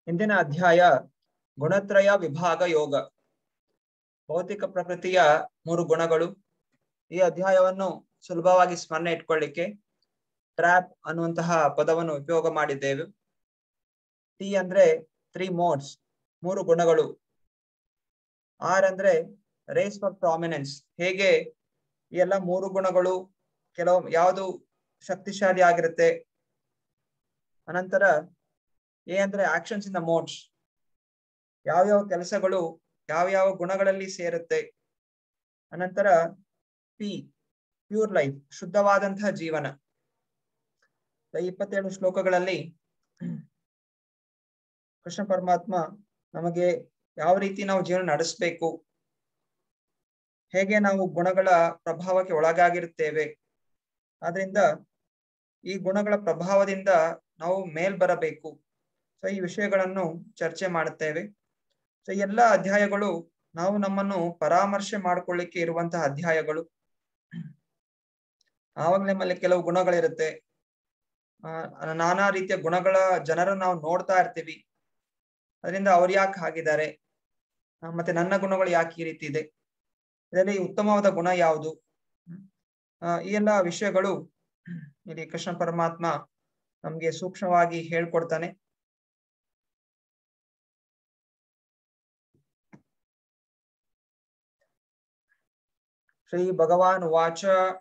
ಇಂದಿನ ಅಧ್ಯಾಯ ಗುಣತ್ರಯ ವಿಭಾಗ ಯೋಗ ಭೌತಿಕ ಪ್ರಕೃತಿಯ ಮೂರು ಗುಣಗಳು ಈ ಅಧ್ಯಾಯವನ್ನು ಸುಲಭವಾಗಿ ಸ್ಮರಣೆ ಇಟ್ಕೊಳ್ಳಿಕ್ಕೆ ಟ್ರ್ಯಾಪ್ ಅನ್ನುವಂತಹ ಪದವನ್ನು ಉಪಯೋಗ ಮಾಡಿದ್ದೇವೆ ಟಿ ಅಂದ್ರೆ ತ್ರೀ ಮೋಡ್ಸ್ ಮೂರು ಗುಣಗಳು ಆರ್ ಅಂದ್ರೆ ರೇಸ್ ಫಾರ್ ಪ್ರಾಮಿನೆನ್ಸ್ ಹೇಗೆ ಈ ಎಲ್ಲ ಮೂರು ಗುಣಗಳು ಕೆಲವು ಯಾವುದು ಶಕ್ತಿಶಾಲಿ ಆಗಿರುತ್ತೆ ಅನಂತರ ಎ ಅಂದ್ರೆ ಆಕ್ಷನ್ಸ್ ಇನ್ ದ ಮೋಡ್ಸ್ ಯಾವ್ಯಾವ ಕೆಲಸಗಳು ಯಾವ ಯಾವ ಗುಣಗಳಲ್ಲಿ ಸೇರುತ್ತೆ ಅನಂತರ ಪಿ ಪ್ಯೂರ್ ಲೈಫ್ ಶುದ್ಧವಾದಂತಹ ಜೀವನ ಇಪ್ಪತ್ತೇಳು ಶ್ಲೋಕಗಳಲ್ಲಿ ಕೃಷ್ಣ ಪರಮಾತ್ಮ ನಮಗೆ ಯಾವ ರೀತಿ ನಾವು ಜೀವನ ನಡೆಸಬೇಕು ಹೇಗೆ ನಾವು ಗುಣಗಳ ಪ್ರಭಾವಕ್ಕೆ ಒಳಗಾಗಿರುತ್ತೇವೆ ಆದ್ರಿಂದ ಈ ಗುಣಗಳ ಪ್ರಭಾವದಿಂದ ನಾವು ಮೇಲ್ ಬರಬೇಕು ಸೊ ಈ ವಿಷಯಗಳನ್ನು ಚರ್ಚೆ ಮಾಡುತ್ತೇವೆ ಸೊ ಎಲ್ಲ ಅಧ್ಯಾಯಗಳು ನಾವು ನಮ್ಮನ್ನು ಪರಾಮರ್ಶೆ ಮಾಡ್ಕೊಳ್ಳಿಕ್ಕೆ ಇರುವಂತಹ ಅಧ್ಯಾಯಗಳು ಆವಾಗಲೇ ನಮ್ಮಲ್ಲಿ ಕೆಲವು ಗುಣಗಳಿರುತ್ತೆ ಆ ನಾನಾ ರೀತಿಯ ಗುಣಗಳ ಜನರನ್ನು ನಾವು ನೋಡ್ತಾ ಇರ್ತೀವಿ ಅದರಿಂದ ಅವ್ರು ಯಾಕೆ ಹಾಗಿದ್ದಾರೆ ಮತ್ತೆ ನನ್ನ ಗುಣಗಳು ಯಾಕೆ ಈ ರೀತಿ ಇದೆ ಇದರಲ್ಲಿ ಉತ್ತಮವಾದ ಗುಣ ಯಾವುದು ಈ ಎಲ್ಲ ವಿಷಯಗಳು ಇಲ್ಲಿ ಕೃಷ್ಣ ಪರಮಾತ್ಮ ನಮ್ಗೆ ಸೂಕ್ಷ್ಮವಾಗಿ ಹೇಳ್ಕೊಡ್ತಾನೆ ಶ್ರೀ ಭಗವಾನ್ ವಾಚ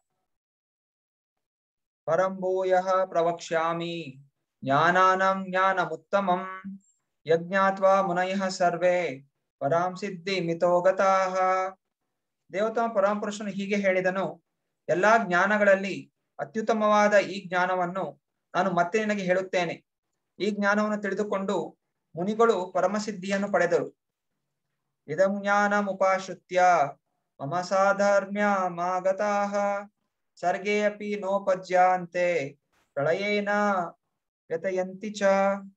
ಪರಂ ಭೂಯ ಪ್ರವಕ್ಷ್ಯಾಮಿ ಜ್ಞಾನಾನಂ ಜ್ಞಾನಮುತ್ತಮಂ ಯಜ್ಞಾತ್ವಾ ಮುನಯಃ ಸರ್ವೇ ಪರಾಂ ಸಿದ್ಧಿ ಮಿತೋಗತಾಹ ದೇವತಮ ಪರಮಪುರುಷನು ಹೀಗೆ ಹೇಳಿದನು ಎಲ್ಲಾ ಜ್ಞಾನಗಳಲ್ಲಿ ಅತ್ಯುತ್ತಮವಾದ ಈ ಜ್ಞಾನವನ್ನು ನಾನು ಮತ್ತೆ ನಿನಗೆ ಹೇಳುತ್ತೇನೆ ಈ ಜ್ಞಾನವನ್ನು ತಿಳಿದುಕೊಂಡು ಮುನಿಗಳು ಪರಮಸಿದ್ಧಿಯನ್ನು ಪಡೆದರು ಇದಂ ಜ್ಞಾನಮುಪಾಶ್ರಿತ್ಯ ಮಮ ಸಾಧರ್ಮ್ಯ ಮಾಗತಾಹ ಸರ್ಗೇ ಅಪಿ ನೋಪಜ್ಯಾಂತೆ ಪ್ರಳಯೇನ ವ್ಯತಯಂತಿ ಚ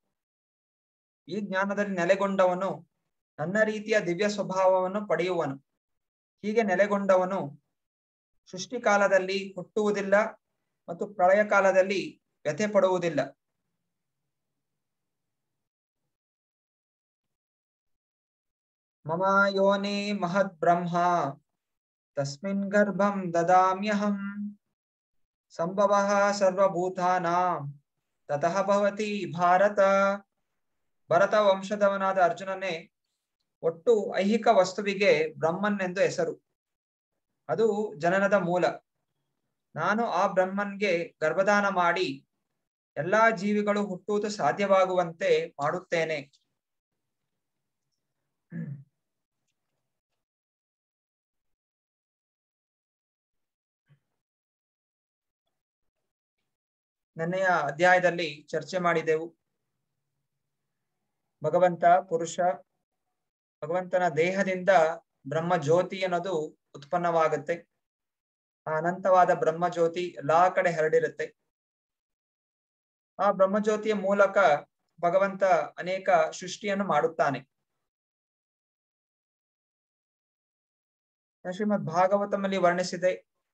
ಈ ಜ್ಞಾನದಲ್ಲಿ ನೆಲೆಗೊಂಡವನು ನನ್ನ ರೀತಿಯ ದಿವ್ಯ ಸ್ವಭಾವವನ್ನು ಪಡೆಯುವನು ಹೀಗೆ ನೆಲೆಗೊಂಡವನು ಸೃಷ್ಟಿ ಕಾಲದಲ್ಲಿ ಹುಟ್ಟುವುದಿಲ್ಲ ಮತ್ತು ಪ್ರಳಯ ಕಾಲದಲ್ಲಿ ವ್ಯಥೆ ಪಡುವುದಿಲ್ಲ ಮಮ ಯೋನಿ ಮಹದ್ ಬ್ರಹ್ಮ ತಸ್ಮಿನ್ ಗರ್ಭಂ ದದಾಮ್ಯಹಂ ಸಂಭವ ಸರ್ವಭೂತಾನಾಂ ತತಃ ಭವತಿ ಭಾರತ ಭರತ ವಂಶದವನಾದ ಅರ್ಜುನನೇ ಒಟ್ಟು ಐಹಿಕ ವಸ್ತುವಿಗೆ ಬ್ರಹ್ಮನ್ ಎಂದು ಹೆಸರು ಅದು ಜನನದ ಮೂಲ ನಾನು ಆ ಬ್ರಹ್ಮನ್ಗೆ ಗರ್ಭದಾನ ಮಾಡಿ ಎಲ್ಲಾ ಜೀವಿಗಳು ಹುಟ್ಟುವುದು ಸಾಧ್ಯವಾಗುವಂತೆ ಮಾಡುತ್ತೇನೆ ನೆನ್ನೆಯ ಅಧ್ಯಾಯದಲ್ಲಿ ಚರ್ಚೆ ಮಾಡಿದೆವು ಭಗವಂತ ಪುರುಷ ಭಗವಂತನ ದೇಹದಿಂದ ಬ್ರಹ್ಮ ಜ್ಯೋತಿ ಅನ್ನೋದು ಉತ್ಪನ್ನವಾಗುತ್ತೆ ಆ ಅನಂತವಾದ ಬ್ರಹ್ಮ ಜ್ಯೋತಿ ಎಲ್ಲಾ ಕಡೆ ಹರಡಿರುತ್ತೆ ಆ ಬ್ರಹ್ಮಜ್ಯೋತಿಯ ಮೂಲಕ ಭಗವಂತ ಅನೇಕ ಸೃಷ್ಟಿಯನ್ನು ಮಾಡುತ್ತಾನೆ ಶ್ರೀಮದ್ ಭಾಗವತಮಲ್ಲಿ ವರ್ಣಿಸಿದೆ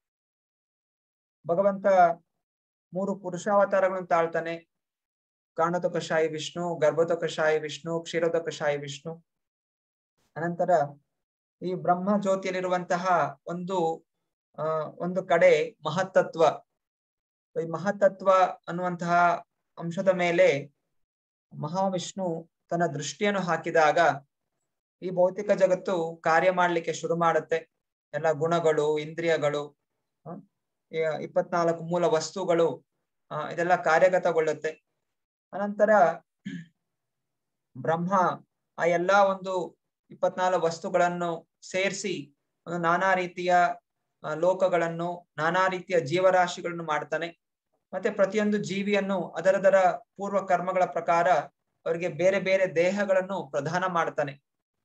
ಭಗವಂತ ಮೂರು ಪುರುಷಾವತಾರಗಳನ್ನು ತಾಳ್ತಾನೆ ಕಾಣತಕಶಾಯಿ ವಿಷ್ಣು ಗರ್ಭತಕಶಾಯಿ ವಿಷ್ಣು ಕ್ಷೀರತಕಶಾಯಿ ವಿಷ್ಣು ಅನಂತರ ಈ ಬ್ರಹ್ಮ ಜ್ಯೋತಿಯಲ್ಲಿರುವಂತಹ ಒಂದು ಆ ಒಂದು ಕಡೆ ಮಹತ್ತತ್ವ ಈ ಮಹತ್ತತ್ವ ಅನ್ನುವಂತಹ ಅಂಶದ ಮೇಲೆ ಮಹಾವಿಷ್ಣು ತನ್ನ ದೃಷ್ಟಿಯನ್ನು ಹಾಕಿದಾಗ ಈ ಭೌತಿಕ ಜಗತ್ತು ಕಾರ್ಯ ಮಾಡ್ಲಿಕ್ಕೆ ಶುರು ಮಾಡುತ್ತೆ ಎಲ್ಲ ಗುಣಗಳು ಇಂದ್ರಿಯಗಳು ಇಪ್ಪತ್ನಾಲ್ಕು ಮೂಲ ವಸ್ತುಗಳು ಇದೆಲ್ಲ ಕಾರ್ಯಗತಗೊಳ್ಳುತ್ತೆ ಅನಂತರ ಬ್ರಹ್ಮ ಆ ಎಲ್ಲಾ ಒಂದು ಇಪ್ಪತ್ನಾಲ್ಕು ವಸ್ತುಗಳನ್ನು ಸೇರಿಸಿ ಒಂದು ನಾನಾ ರೀತಿಯ ಲೋಕಗಳನ್ನು ನಾನಾ ರೀತಿಯ ಜೀವರಾಶಿಗಳನ್ನು ಮಾಡ್ತಾನೆ ಮತ್ತೆ ಪ್ರತಿಯೊಂದು ಜೀವಿಯನ್ನು ಅದರದರ ಪೂರ್ವ ಕರ್ಮಗಳ ಪ್ರಕಾರ ಅವರಿಗೆ ಬೇರೆ ಬೇರೆ ದೇಹಗಳನ್ನು ಪ್ರದಾನ ಮಾಡ್ತಾನೆ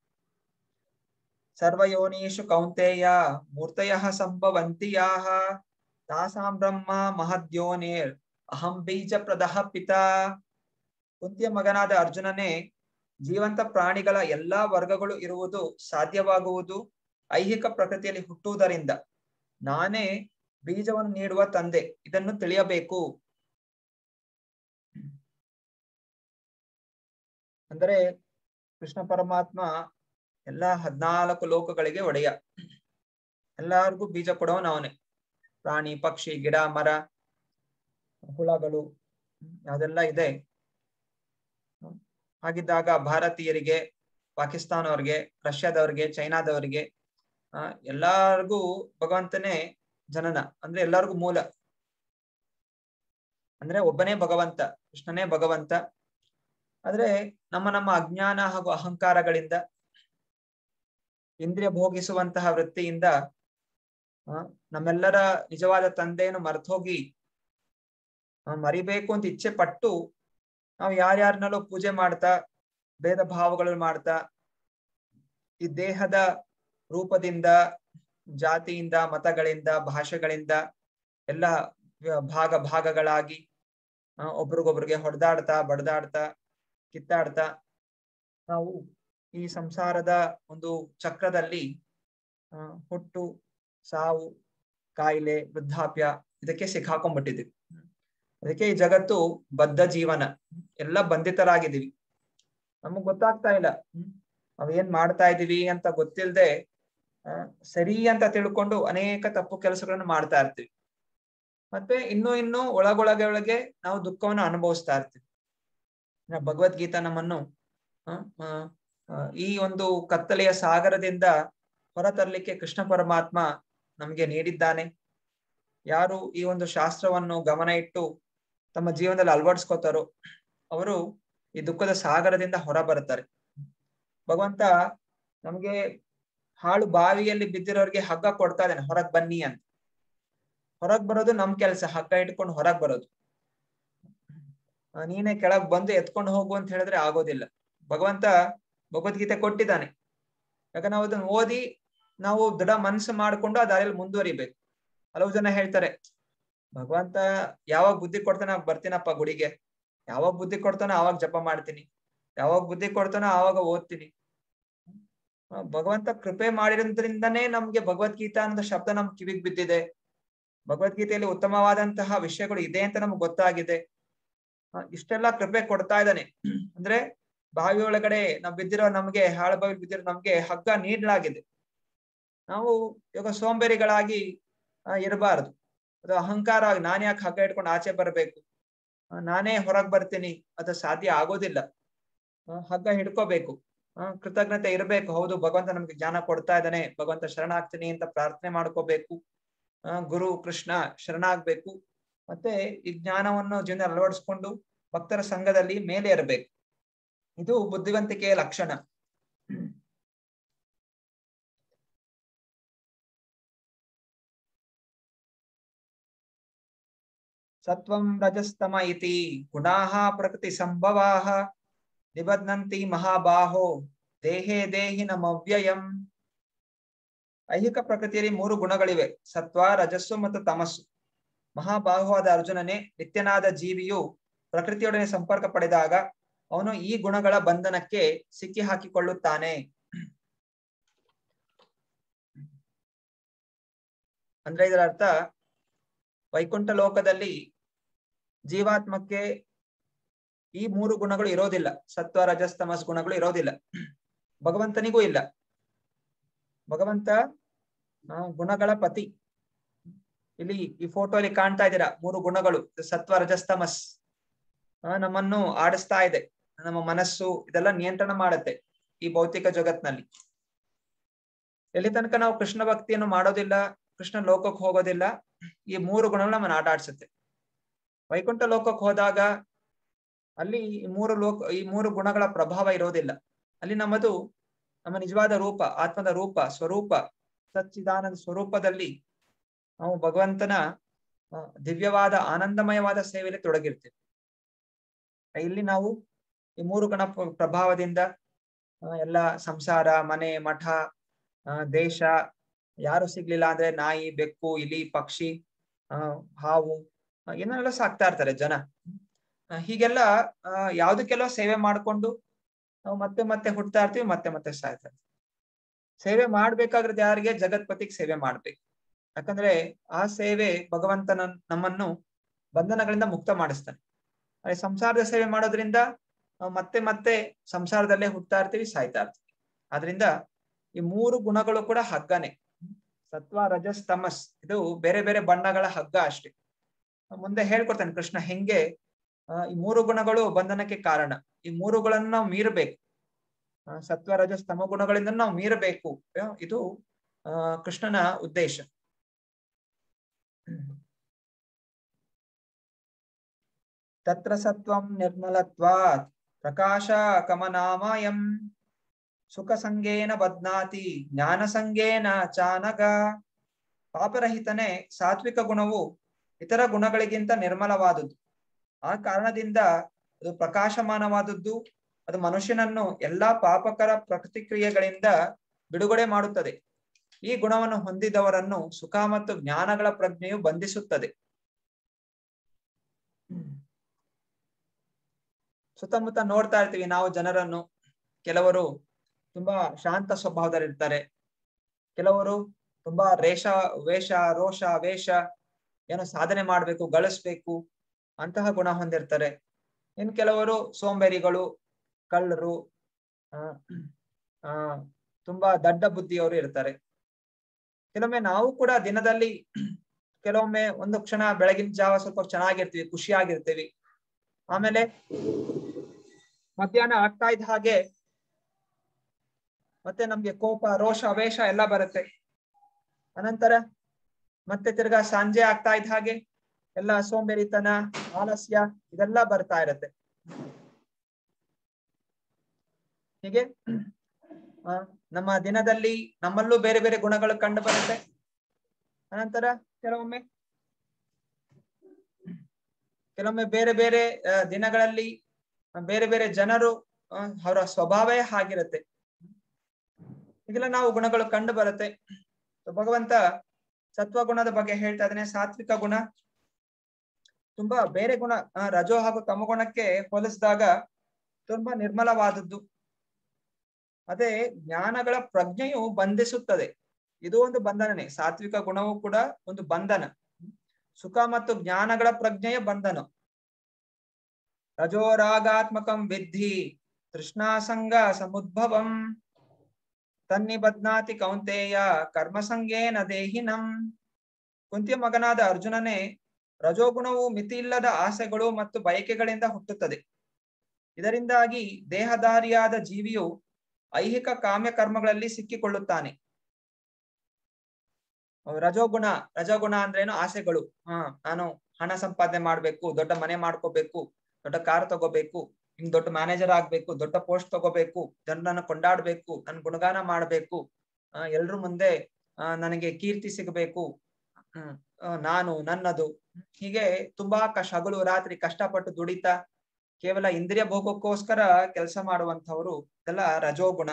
ಸರ್ವಯೋನೀಶು ಕೌಂತೆಯ ಮೂರ್ತಯ ಸಂಭವಂತಿ ಯಾಹ ತಾಸಾಂ ಬ್ರಹ್ಮ ಮಹದ್ಯೋನೇರ್ ಅಹಂ ಬೀಜ ಪ್ರದಹ ಪಿತಾ ಕುಂತಿಯ ಮಗನಾದ ಅರ್ಜುನನೇ ಜೀವಂತ ಪ್ರಾಣಿಗಳ ಎಲ್ಲಾ ವರ್ಗಗಳು ಇರುವುದು ಸಾಧ್ಯವಾಗುವುದು ಐಹಿಕ ಪ್ರಕೃತಿಯಲ್ಲಿ ಹುಟ್ಟುವುದರಿಂದ ನಾನೇ ಬೀಜವನ್ನು ನೀಡುವ ತಂದೆ ಇದನ್ನು ತಿಳಿಯಬೇಕು ಅಂದರೆ ಕೃಷ್ಣ ಪರಮಾತ್ಮ ಎಲ್ಲಾ ಹದ್ನಾಲ್ಕು ಲೋಕಗಳಿಗೆ ಒಡೆಯ ಎಲ್ಲಾರ್ಗೂ ಬೀಜ ಕೊಡೋನು ಅವನೇ ಪ್ರಾಣಿ ಪಕ್ಷಿ ಗಿಡ ಮರ ಹುಳಗಳು ಅದೆಲ್ಲ ಇದೆ ಹಾಗಿದ್ದಾಗ ಭಾರತೀಯರಿಗೆ ಪಾಕಿಸ್ತಾನವ್ರಿಗೆ ರಷ್ಯಾದವ್ರಿಗೆ ಚೈನಾದವರಿಗೆ ಆ ಎಲ್ಲಾರ್ಗೂ ಭಗವಂತನೇ ಜನನ ಅಂದ್ರೆ ಎಲ್ಲಾರ್ಗೂ ಮೂಲ ಅಂದ್ರೆ ಒಬ್ಬನೇ ಭಗವಂತ ಕೃಷ್ಣನೇ ಭಗವಂತ ಆದ್ರೆ ನಮ್ಮ ನಮ್ಮ ಅಜ್ಞಾನ ಹಾಗೂ ಅಹಂಕಾರಗಳಿಂದ ಇಂದ್ರಿಯ ಭೋಗಿಸುವಂತಹ ವೃತ್ತಿಯಿಂದ ಆ ನಮ್ಮೆಲ್ಲರ ನಿಜವಾದ ತಂದೆಯನ್ನು ಮರೆತೋಗಿ ಮರಿಬೇಕು ಅಂತ ಇಚ್ಛೆ ಪಟ್ಟು ನಾವು ಯಾರ್ಯಾರನ್ನಲ್ಲೋ ಪೂಜೆ ಮಾಡ್ತಾ ಭೇದ ಭಾವಗಳು ಮಾಡ್ತಾ ಈ ದೇಹದ ರೂಪದಿಂದ ಜಾತಿಯಿಂದ ಮತಗಳಿಂದ ಭಾಷೆಗಳಿಂದ ಎಲ್ಲ ಭಾಗ ಭಾಗಗಳಾಗಿ ಒಬ್ರಿಗೊಬ್ರಿಗೆ ಹೊಡೆದಾಡ್ತಾ ಬಡ್ದಾಡ್ತಾ ಕಿತ್ತಾಡ್ತಾ ನಾವು ಈ ಸಂಸಾರದ ಒಂದು ಚಕ್ರದಲ್ಲಿ ಆ ಹುಟ್ಟು ಸಾವು ಕಾಯಿಲೆ ವೃದ್ಧಾಪ್ಯ ಇದಕ್ಕೆ ಸಿಕ್ಕಾಕೊಂಡ್ಬಿಟ್ಟಿದ್ದೀವಿ ಅದಕ್ಕೆ ಈ ಜಗತ್ತು ಬದ್ಧ ಜೀವನ ಎಲ್ಲ ಬಂಧಿತರಾಗಿದ್ದೀವಿ ನಮಗ್ ಗೊತ್ತಾಗ್ತಾ ಇಲ್ಲ ನಾವೇನ್ ಮಾಡ್ತಾ ಇದೀವಿ ಅಂತ ಗೊತ್ತಿಲ್ಲದೆ ಸರಿ ಅಂತ ತಿಳ್ಕೊಂಡು ಅನೇಕ ತಪ್ಪು ಕೆಲಸಗಳನ್ನು ಮಾಡ್ತಾ ಇರ್ತೀವಿ ಮತ್ತೆ ಇನ್ನು ಇನ್ನು ಒಳಗೊಳಗೆ ಒಳಗೆ ನಾವು ದುಃಖವನ್ನು ಅನುಭವಿಸ್ತಾ ಇರ್ತೀವಿ ಭಗವದ್ಗೀತಾ ನಮ್ಮನ್ನು ಈ ಒಂದು ಕತ್ತಲೆಯ ಸಾಗರದಿಂದ ಹೊರತರಲಿಕ್ಕೆ ಕೃಷ್ಣ ಪರಮಾತ್ಮ ನಮ್ಗೆ ನೀಡಿದ್ದಾನೆ ಯಾರು ಈ ಒಂದು ಶಾಸ್ತ್ರವನ್ನು ಗಮನ ಇಟ್ಟು ತಮ್ಮ ಜೀವನದಲ್ಲಿ ಅಳವಡಿಸ್ಕೋತಾರೋ ಅವರು ಈ ದುಃಖದ ಸಾಗರದಿಂದ ಹೊರ ಬರ್ತಾರೆ ಭಗವಂತ ನಮ್ಗೆ ಹಾಳು ಬಾವಿಯಲ್ಲಿ ಬಿದ್ದಿರೋರಿಗೆ ಹಗ್ಗ ಕೊಡ್ತಾ ಇದ್ದಾನೆ ಹೊರಗ್ ಬನ್ನಿ ಅಂತ ಹೊರಗ್ ಬರೋದು ನಮ್ ಕೆಲ್ಸ ಹಗ್ಗ ಇಟ್ಕೊಂಡು ಹೊರಗ್ ಬರೋದು ನೀನೇ ಕೆಳಗ್ ಬಂದು ಎತ್ಕೊಂಡು ಹೋಗು ಅಂತ ಹೇಳಿದ್ರೆ ಆಗೋದಿಲ್ಲ ಭಗವಂತ ಭಗವದ್ಗೀತೆ ಕೊಟ್ಟಿದ್ದಾನೆ ಯಾಕಂದ್ರೆ ನಾವು ಅದನ್ನ ಓದಿ ನಾವು ದೃಢ ಮನಸ್ಸು ಮಾಡ್ಕೊಂಡು ಆ ದಾರಿಯಲ್ಲಿ ಮುಂದುವರಿಬೇಕು ಹಲವು ಜನ ಹೇಳ್ತಾರೆ ಭಗವಂತ ಯಾವಾಗ ಬುದ್ಧಿ ಕೊಡ್ತಾನೆ ಅವಾಗ ಬರ್ತೀನಪ್ಪ ಗುಡಿಗೆ ಯಾವಾಗ ಬುದ್ಧಿ ಕೊಡ್ತಾನೋ ಅವಾಗ ಜಪ ಮಾಡ್ತೀನಿ ಯಾವಾಗ ಬುದ್ಧಿ ಕೊಡ್ತಾನೋ ಆವಾಗ ಓದ್ತೀನಿ ಭಗವಂತ ಕೃಪೆ ಮಾಡಿರೋದ್ರಿಂದನೇ ನಮ್ಗೆ ಭಗವದ್ಗೀತಾ ಅನ್ನೋ ಶಬ್ದ ನಮ್ ಕಿವಿಗ್ ಬಿದ್ದಿದೆ ಭಗವದ್ಗೀತೆಯಲ್ಲಿ ಉತ್ತಮವಾದಂತಹ ವಿಷಯಗಳು ಇದೆ ಅಂತ ನಮ್ಗೆ ಗೊತ್ತಾಗಿದೆ ಇಷ್ಟೆಲ್ಲ ಕೃಪೆ ಕೊಡ್ತಾ ಇದ್ದಾನೆ ಅಂದ್ರೆ ಬಾವಿ ಒಳಗಡೆ ನಾವ್ ಬಿದ್ದಿರೋ ನಮ್ಗೆ ಹಾಳು ಬಾವಿ ಬಿದ್ದಿರೋ ನಮ್ಗೆ ಹಗ್ಗ ನೀಡಲಾಗಿದೆ ನಾವು ಇವಾಗ ಸೋಂಬೇರಿಗಳಾಗಿ ಇರಬಾರದು ಅದು ಅಹಂಕಾರ ನಾನ್ ಯಾಕೆ ಹಗ್ಗ ಇಟ್ಕೊಂಡು ಆಚೆ ಬರ್ಬೇಕು ನಾನೇ ಹೊರಗ್ ಬರ್ತೀನಿ ಅದು ಸಾಧ್ಯ ಆಗೋದಿಲ್ಲ ಹಗ್ಗ ಹಿಡ್ಕೋಬೇಕು ಕೃತಜ್ಞತೆ ಇರಬೇಕು ಹೌದು ಭಗವಂತ ನಮ್ಗೆ ಜ್ಞಾನ ಕೊಡ್ತಾ ಇದ್ದಾನೆ ಭಗವಂತ ಶರಣಾಗ್ತೀನಿ ಅಂತ ಪ್ರಾರ್ಥನೆ ಮಾಡ್ಕೋಬೇಕು ಗುರು ಕೃಷ್ಣ ಶರಣಾಗ್ಬೇಕು ಮತ್ತೆ ಈ ಜ್ಞಾನವನ್ನು ಜೀವನ ಅಳವಡಿಸ್ಕೊಂಡು ಭಕ್ತರ ಸಂಘದಲ್ಲಿ ಮೇಲೆ ಇರಬೇಕು ಇದು ಬುದ್ಧಿವಂತಿಕೆಯ ಲಕ್ಷಣ ಸತ್ವಂ ರಜಸ್ತಮ ಇತಿ ಗುಣಾಹ ಪ್ರಕೃತಿ ಸಂಭವಾಹ ನಿಬಧ್ನಂತಿ ಮಹಾಬಾಹೋ ದೇಹೇ ದೇಹಿ ನಮವ್ಯಯಂ ಐಹಿಕ ಪ್ರಕೃತಿಯಲ್ಲಿ ಮೂರು ಗುಣಗಳಿವೆ ಸತ್ವ ರಜಸ್ಸು ಮತ್ತು ತಮಸ್ಸು ಮಹಾಬಾಹುವಾದ ಅರ್ಜುನನೇ ನಿತ್ಯನಾದ ಜೀವಿಯು ಪ್ರಕೃತಿಯೊಡನೆ ಸಂಪರ್ಕ ಪಡೆದಾಗ ಅವನು ಈ ಗುಣಗಳ ಬಂಧನಕ್ಕೆ ಸಿಕ್ಕಿ ಹಾಕಿಕೊಳ್ಳುತ್ತಾನೆ ಅಂದ್ರೆ ಇದರ ಅರ್ಥ ವೈಕುಂಠ ಲೋಕದಲ್ಲಿ ಜೀವಾತ್ಮಕ್ಕೆ ಈ ಮೂರು ಗುಣಗಳು ಇರೋದಿಲ್ಲ ಸತ್ವ ರಜಸ್ ತಮಸ್ ಗುಣಗಳು ಇರೋದಿಲ್ಲ ಭಗವಂತನಿಗೂ ಇಲ್ಲ ಭಗವಂತ ಗುಣಗಳ ಪತಿ ಇಲ್ಲಿ ಈ ಫೋಟೋ ಅಲ್ಲಿ ಕಾಣ್ತಾ ಇದ್ದೀರಾ ಮೂರು ಗುಣಗಳು ಸತ್ವ ರಜಸ್ತಮಸ್ ನಮ್ಮನ್ನು ಆಡಿಸ್ತಾ ಇದೆ ನಮ್ಮ ಮನಸ್ಸು ಇದೆಲ್ಲ ನಿಯಂತ್ರಣ ಮಾಡುತ್ತೆ ಈ ಭೌತಿಕ ಜಗತ್ನಲ್ಲಿ ಎಲ್ಲಿ ತನಕ ನಾವು ಕೃಷ್ಣ ಭಕ್ತಿಯನ್ನು ಮಾಡೋದಿಲ್ಲ ಕೃಷ್ಣ ಲೋಕಕ್ಕೆ ಹೋಗೋದಿಲ್ಲ ಈ ಮೂರು ಗುಣಗಳು ನಮ್ಮನ್ನು ಆಟ ಆಡ್ಸುತ್ತೆ ವೈಕುಂಠ ಲೋಕಕ್ಕೆ ಹೋದಾಗ ಅಲ್ಲಿ ಈ ಮೂರು ಲೋಕ ಈ ಮೂರು ಗುಣಗಳ ಪ್ರಭಾವ ಇರೋದಿಲ್ಲ ಅಲ್ಲಿ ನಮ್ಮದು ನಮ್ಮ ನಿಜವಾದ ರೂಪ ಆತ್ಮದ ರೂಪ ಸ್ವರೂಪ ಸಚ್ಚಿದಾನಂದ ಸ್ವರೂಪದಲ್ಲಿ ನಾವು ಭಗವಂತನ ದಿವ್ಯವಾದ ಆನಂದಮಯವಾದ ಸೇವೆಯಲ್ಲಿ ತೊಡಗಿರ್ತೇವೆ ಇಲ್ಲಿ ನಾವು ಈ ಮೂರು ಗಣ ಪ್ರಭಾವದಿಂದ ಎಲ್ಲ ಸಂಸಾರ ಮನೆ ಮಠ ದೇಶ ಯಾರು ಸಿಗ್ಲಿಲ್ಲ ಅಂದ್ರೆ ನಾಯಿ ಬೆಕ್ಕು ಇಲಿ ಪಕ್ಷಿ ಹಾವು ಏನೆಲ್ಲ ಸಾಕ್ತಾ ಇರ್ತಾರೆ ಜನ ಹೀಗೆಲ್ಲ ಯಾವ್ದಕ್ಕೆಲ್ಲ ಸೇವೆ ಮಾಡ್ಕೊಂಡು ನಾವು ಮತ್ತೆ ಮತ್ತೆ ಹುಡ್ತಾ ಇರ್ತೀವಿ ಮತ್ತೆ ಮತ್ತೆ ಸಾಯ್ತಾ ಇರ್ತೀವಿ ಸೇವೆ ಮಾಡ್ಬೇಕಾಗಿರೋದು ಯಾರಿಗೆ ಜಗತ್ಪತಿಗೆ ಸೇವೆ ಮಾಡ್ಬೇಕು ಯಾಕಂದ್ರೆ ಆ ಸೇವೆ ಭಗವಂತನ ನಮ್ಮನ್ನು ಬಂಧನಗಳಿಂದ ಮುಕ್ತ ಮಾಡಿಸ್ತಾನೆ ಅದೇ ಸಂಸಾರದ ಸೇವೆ ಮಾಡೋದ್ರಿಂದ ನಾವು ಮತ್ತೆ ಮತ್ತೆ ಸಂಸಾರದಲ್ಲೇ ಹುಟ್ಟಾ ಇರ್ತೀವಿ ಸಾಯ್ತಾ ಇರ್ತೀವಿ ಆದ್ರಿಂದ ಈ ಮೂರು ಗುಣಗಳು ಕೂಡ ಹಗ್ಗನೆ ಸತ್ವ ರಜಸ್ ತಮಸ್ ಇದು ಬೇರೆ ಬೇರೆ ಬಣ್ಣಗಳ ಹಗ್ಗ ಅಷ್ಟೇ ಮುಂದೆ ಹೇಳ್ಕೊಡ್ತಾನೆ ಕೃಷ್ಣ ಹೆಂಗೆ ಈ ಮೂರು ಗುಣಗಳು ಬಂಧನಕ್ಕೆ ಕಾರಣ ಈ ಮೂರುಗಳನ್ನು ನಾವು ಮೀರಬೇಕು ಸತ್ವ ರಜಸ್ ತಮ ಗುಣಗಳಿಂದ ನಾವು ಮೀರಬೇಕು ಇದು ಆ ಕೃಷ್ಣನ ಉದ್ದೇಶ ತತ್ರ ಸತ್ವಂ ನಿರ್ಮಲತ್ವಾತ್ ಪ್ರಕಾಶ ಕಮನಾಮಯಂ ಸುಖ ಸಂಗೇನ ಬದ್ನಾತಿ ಜ್ಞಾನ ಸಂಗೇನ ಚಾನಗ ಪಾಪರಹಿತನೇ ಸಾತ್ವಿಕ ಗುಣವು ಇತರ ಗುಣಗಳಿಗಿಂತ ನಿರ್ಮಲವಾದದ್ದು ಆ ಕಾರಣದಿಂದ ಅದು ಪ್ರಕಾಶಮಾನವಾದದ್ದು ಅದು ಮನುಷ್ಯನನ್ನು ಎಲ್ಲಾ ಪಾಪಕರ ಪ್ರತಿಕ್ರಿಯೆಗಳಿಂದ ಬಿಡುಗಡೆ ಮಾಡುತ್ತದೆ ಈ ಗುಣವನ್ನು ಹೊಂದಿದವರನ್ನು ಸುಖ ಮತ್ತು ಜ್ಞಾನಗಳ ಪ್ರಜ್ಞೆಯು ಬಂಧಿಸುತ್ತದೆ ಸುತ್ತಮುತ್ತ ನೋಡ್ತಾ ಇರ್ತೀವಿ ನಾವು ಜನರನ್ನು ಕೆಲವರು ತುಂಬಾ ಶಾಂತ ಸ್ವಭಾವದಲ್ಲಿರ್ತಾರೆ ಕೆಲವರು ತುಂಬಾ ರೇಷ ವೇಷ ರೋಷ ವೇಷ ಏನೋ ಸಾಧನೆ ಮಾಡ್ಬೇಕು ಗಳಿಸ್ಬೇಕು ಅಂತಹ ಗುಣ ಹೊಂದಿರ್ತಾರೆ ಇನ್ ಕೆಲವರು ಸೋಂಬೇರಿಗಳು ಕಳ್ಳರು ಆ ಆ ತುಂಬಾ ದಡ್ಡ ಬುದ್ಧಿಯವರು ಇರ್ತಾರೆ ಕೆಲವೊಮ್ಮೆ ನಾವು ಕೂಡ ದಿನದಲ್ಲಿ ಕೆಲವೊಮ್ಮೆ ಒಂದು ಕ್ಷಣ ಬೆಳಗಿನ ಜಾವ ಸ್ವಲ್ಪ ಚೆನ್ನಾಗಿರ್ತೀವಿ ಖುಷಿಯಾಗಿರ್ತೀವಿ ಆಮೇಲೆ ಮಧ್ಯಾಹ್ನ ಆಗ್ತಾ ಇದ್ದ ಹಾಗೆ ಮತ್ತೆ ನಮ್ಗೆ ಕೋಪ ರೋಷ ವೇಷ ಎಲ್ಲ ಬರುತ್ತೆ ಅನಂತರ ಮತ್ತೆ ತಿರ್ಗಾ ಸಂಜೆ ಆಗ್ತಾ ಇದ್ದ ಹಾಗೆ ಎಲ್ಲ ಸೋಂಬೇರಿತನ ಆಲಸ್ಯ ಇದೆಲ್ಲ ಬರ್ತಾ ಇರತ್ತೆ ಹೀಗೆ ಆ ನಮ್ಮ ದಿನದಲ್ಲಿ ನಮ್ಮಲ್ಲೂ ಬೇರೆ ಬೇರೆ ಗುಣಗಳು ಕಂಡು ಬರುತ್ತೆ ಅನಂತರ ಕೆಲವೊಮ್ಮೆ ಕೆಲವೊಮ್ಮೆ ಬೇರೆ ಬೇರೆ ದಿನಗಳಲ್ಲಿ ಬೇರೆ ಬೇರೆ ಜನರು ಅವರ ಸ್ವಭಾವವೇ ಹಾಗಿರುತ್ತೆ ಈಗೆಲ್ಲ ನಾವು ಗುಣಗಳು ಕಂಡು ಬರುತ್ತೆ ಭಗವಂತ ಸತ್ವ ಗುಣದ ಬಗ್ಗೆ ಹೇಳ್ತಾ ಇದ್ದಾನೆ ಸಾತ್ವಿಕ ಗುಣ ತುಂಬಾ ಬೇರೆ ಗುಣ ರಜೋ ಹಾಗೂ ತಮ ಗುಣಕ್ಕೆ ಹೋಲಿಸಿದಾಗ ತುಂಬಾ ನಿರ್ಮಲವಾದದ್ದು ಅದೇ ಜ್ಞಾನಗಳ ಪ್ರಜ್ಞೆಯು ಬಂಧಿಸುತ್ತದೆ ಇದು ಒಂದು ಬಂಧನನೇ ಸಾತ್ವಿಕ ಗುಣವೂ ಕೂಡ ಒಂದು ಬಂಧನ ಸುಖ ಮತ್ತು ಜ್ಞಾನಗಳ ಪ್ರಜ್ಞೆಯ ಬಂಧನ ರಜೋರಾಗಾತ್ಮಕಂ ವಿದ್ಧಿ ತೃಷ್ಣಾಸಂಗ ಸಮುದ್ಭವಂ ತನ್ನಿಬದ್ನಾತಿ ಕೌಂತೆಯ ಕರ್ಮಸಂಗೇನ ದೇಹಿನಂ ಕುಂತಿಯ ಮಗನಾದ ಅರ್ಜುನನೇ ರಜೋಗುಣವು ಮಿತಿಯಿಲ್ಲದ ಆಸೆಗಳು ಮತ್ತು ಬಯಕೆಗಳಿಂದ ಹುಟ್ಟುತ್ತದೆ ಇದರಿಂದಾಗಿ ದೇಹಧಾರಿಯಾದ ಜೀವಿಯು ಐಹಿಕ ಕಾಮ್ಯ ಕರ್ಮಗಳಲ್ಲಿ ಸಿಕ್ಕಿಕೊಳ್ಳುತ್ತಾನೆ ರಜೋಗುಣ ರಜೋಗುಣ ಅಂದ್ರೇನು ಆಸೆಗಳು ಹಾ ನಾನು ಹಣ ಸಂಪಾದನೆ ಮಾಡ್ಬೇಕು ದೊಡ್ಡ ಮನೆ ಮಾಡ್ಕೋಬೇಕು ದೊಡ್ಡ ಕಾರ್ ತಗೋಬೇಕು ಹಿಂಗ್ ದೊಡ್ಡ ಮ್ಯಾನೇಜರ್ ಆಗ್ಬೇಕು ದೊಡ್ಡ ಪೋಸ್ಟ್ ತಗೋಬೇಕು ಜನರನ್ನ ಕೊಂಡಾಡ್ಬೇಕು ನನ್ ಗುಣಗಾನ ಮಾಡ್ಬೇಕು ಆ ಎಲ್ರ ಮುಂದೆ ಆ ನನಗೆ ಕೀರ್ತಿ ಸಿಗಬೇಕು ಹ್ಮ್ ನಾನು ನನ್ನದು ಹೀಗೆ ತುಂಬಾ ಕಷ್ಟ ಹಗಲು ರಾತ್ರಿ ಕಷ್ಟಪಟ್ಟು ದುಡಿತಾ ಕೇವಲ ಇಂದ್ರಿಯ ಭೋಗಕ್ಕೋಸ್ಕರ ಕೆಲಸ ಮಾಡುವಂತವ್ರು ಇದೆಲ್ಲ ರಜೋಗುಣ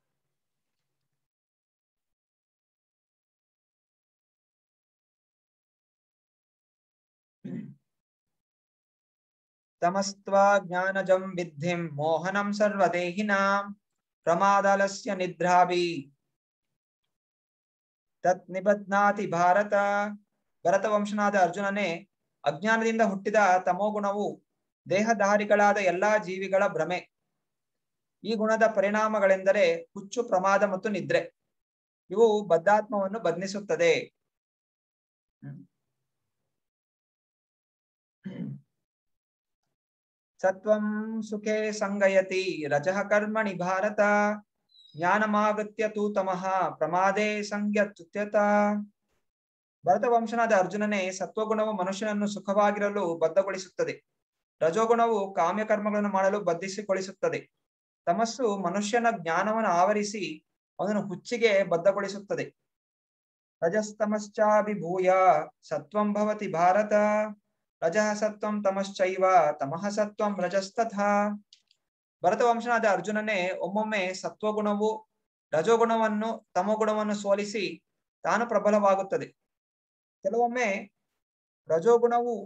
ತಮಸ್ತ್ವ ಜ್ಞಾನಜಂ ವಿದ್ಧಿಂ ಮೋಹನಂ ಸರ್ವದೇಹಿನಾಂ ಪ್ರಮಾದಲಸ್ಯ ನಿದ್ರಾಭಿ ತತ್ ನಿಬಧ್ನಾತಿ ಭಾರತ ಭರತ ವಂಶನಾದ ಅರ್ಜುನನೇ ಅಜ್ಞಾನದಿಂದ ಹುಟ್ಟಿದ ತಮೋಗುಣವು ದೇಹಧಾರಿಗಳಾದ ಎಲ್ಲಾ ಜೀವಿಗಳ ಭ್ರಮೆ ಈ ಗುಣದ ಪರಿಣಾಮಗಳೆಂದರೆ ಹುಚ್ಚು ಪ್ರಮಾದ ಮತ್ತು ನಿದ್ರೆ ಇವು ಬದ್ಧಾತ್ಮವನ್ನು ಬಂಧಿಸುತ್ತದೆ ಸತ್ವಂ ಸುಖೇ ಸಂಗಯತಿ ರಜಃ ಕರ್ಮಣಿ ಭಾರತ ಜ್ಞಾನಮಾಗತ್ಯ ತೂ ತಮಃ ಪ್ರಮಾದೇ ಸಂಜ್ಞತ್ಯುತ್ಯತ ಭರತ ವಂಶನಾದ ಅರ್ಜುನನೇ ಸತ್ವಗುಣವು ಮನುಷ್ಯನನ್ನು ಸುಖವಾಗಿರಲು ಬದ್ಧಗೊಳಿಸುತ್ತದೆ ರಜೋಗುಣವು ಕಾಮ್ಯ ಕರ್ಮಗಳನ್ನು ಮಾಡಲು ಬದ್ಧಿಸಿಗೊಳಿಸುತ್ತದೆ ತಮಸ್ಸು ಮನುಷ್ಯನ ಜ್ಞಾನವನ್ನು ಆವರಿಸಿ ಅವನನ್ನು ಹುಚ್ಚಿಗೆ ಬದ್ಧಗೊಳಿಸುತ್ತದೆ ರಜಸ್ತಮಶ್ಚಾಭಿಭೂಯ ಸತ್ವಂ ಭವತಿ ಭಾರತ ರಜಃ ಸತ್ವಂ ತಮಶ್ಚೈವ ತಮಃ ಸತ್ವಂ ರಜಸ್ತಥಾ ಭರತ ವಂಶನಾದ ಅರ್ಜುನನೇ ಒಮ್ಮೊಮ್ಮೆ ಸತ್ವಗುಣವು ರಜೋಗುಣವನ್ನು ತಮೋಗುಣವನ್ನು ಸೋಲಿಸಿ ತಾನು ಪ್ರಬಲವಾಗುತ್ತದೆ ಕೆಲವೊಮ್ಮೆ ರಜೋಗುಣವು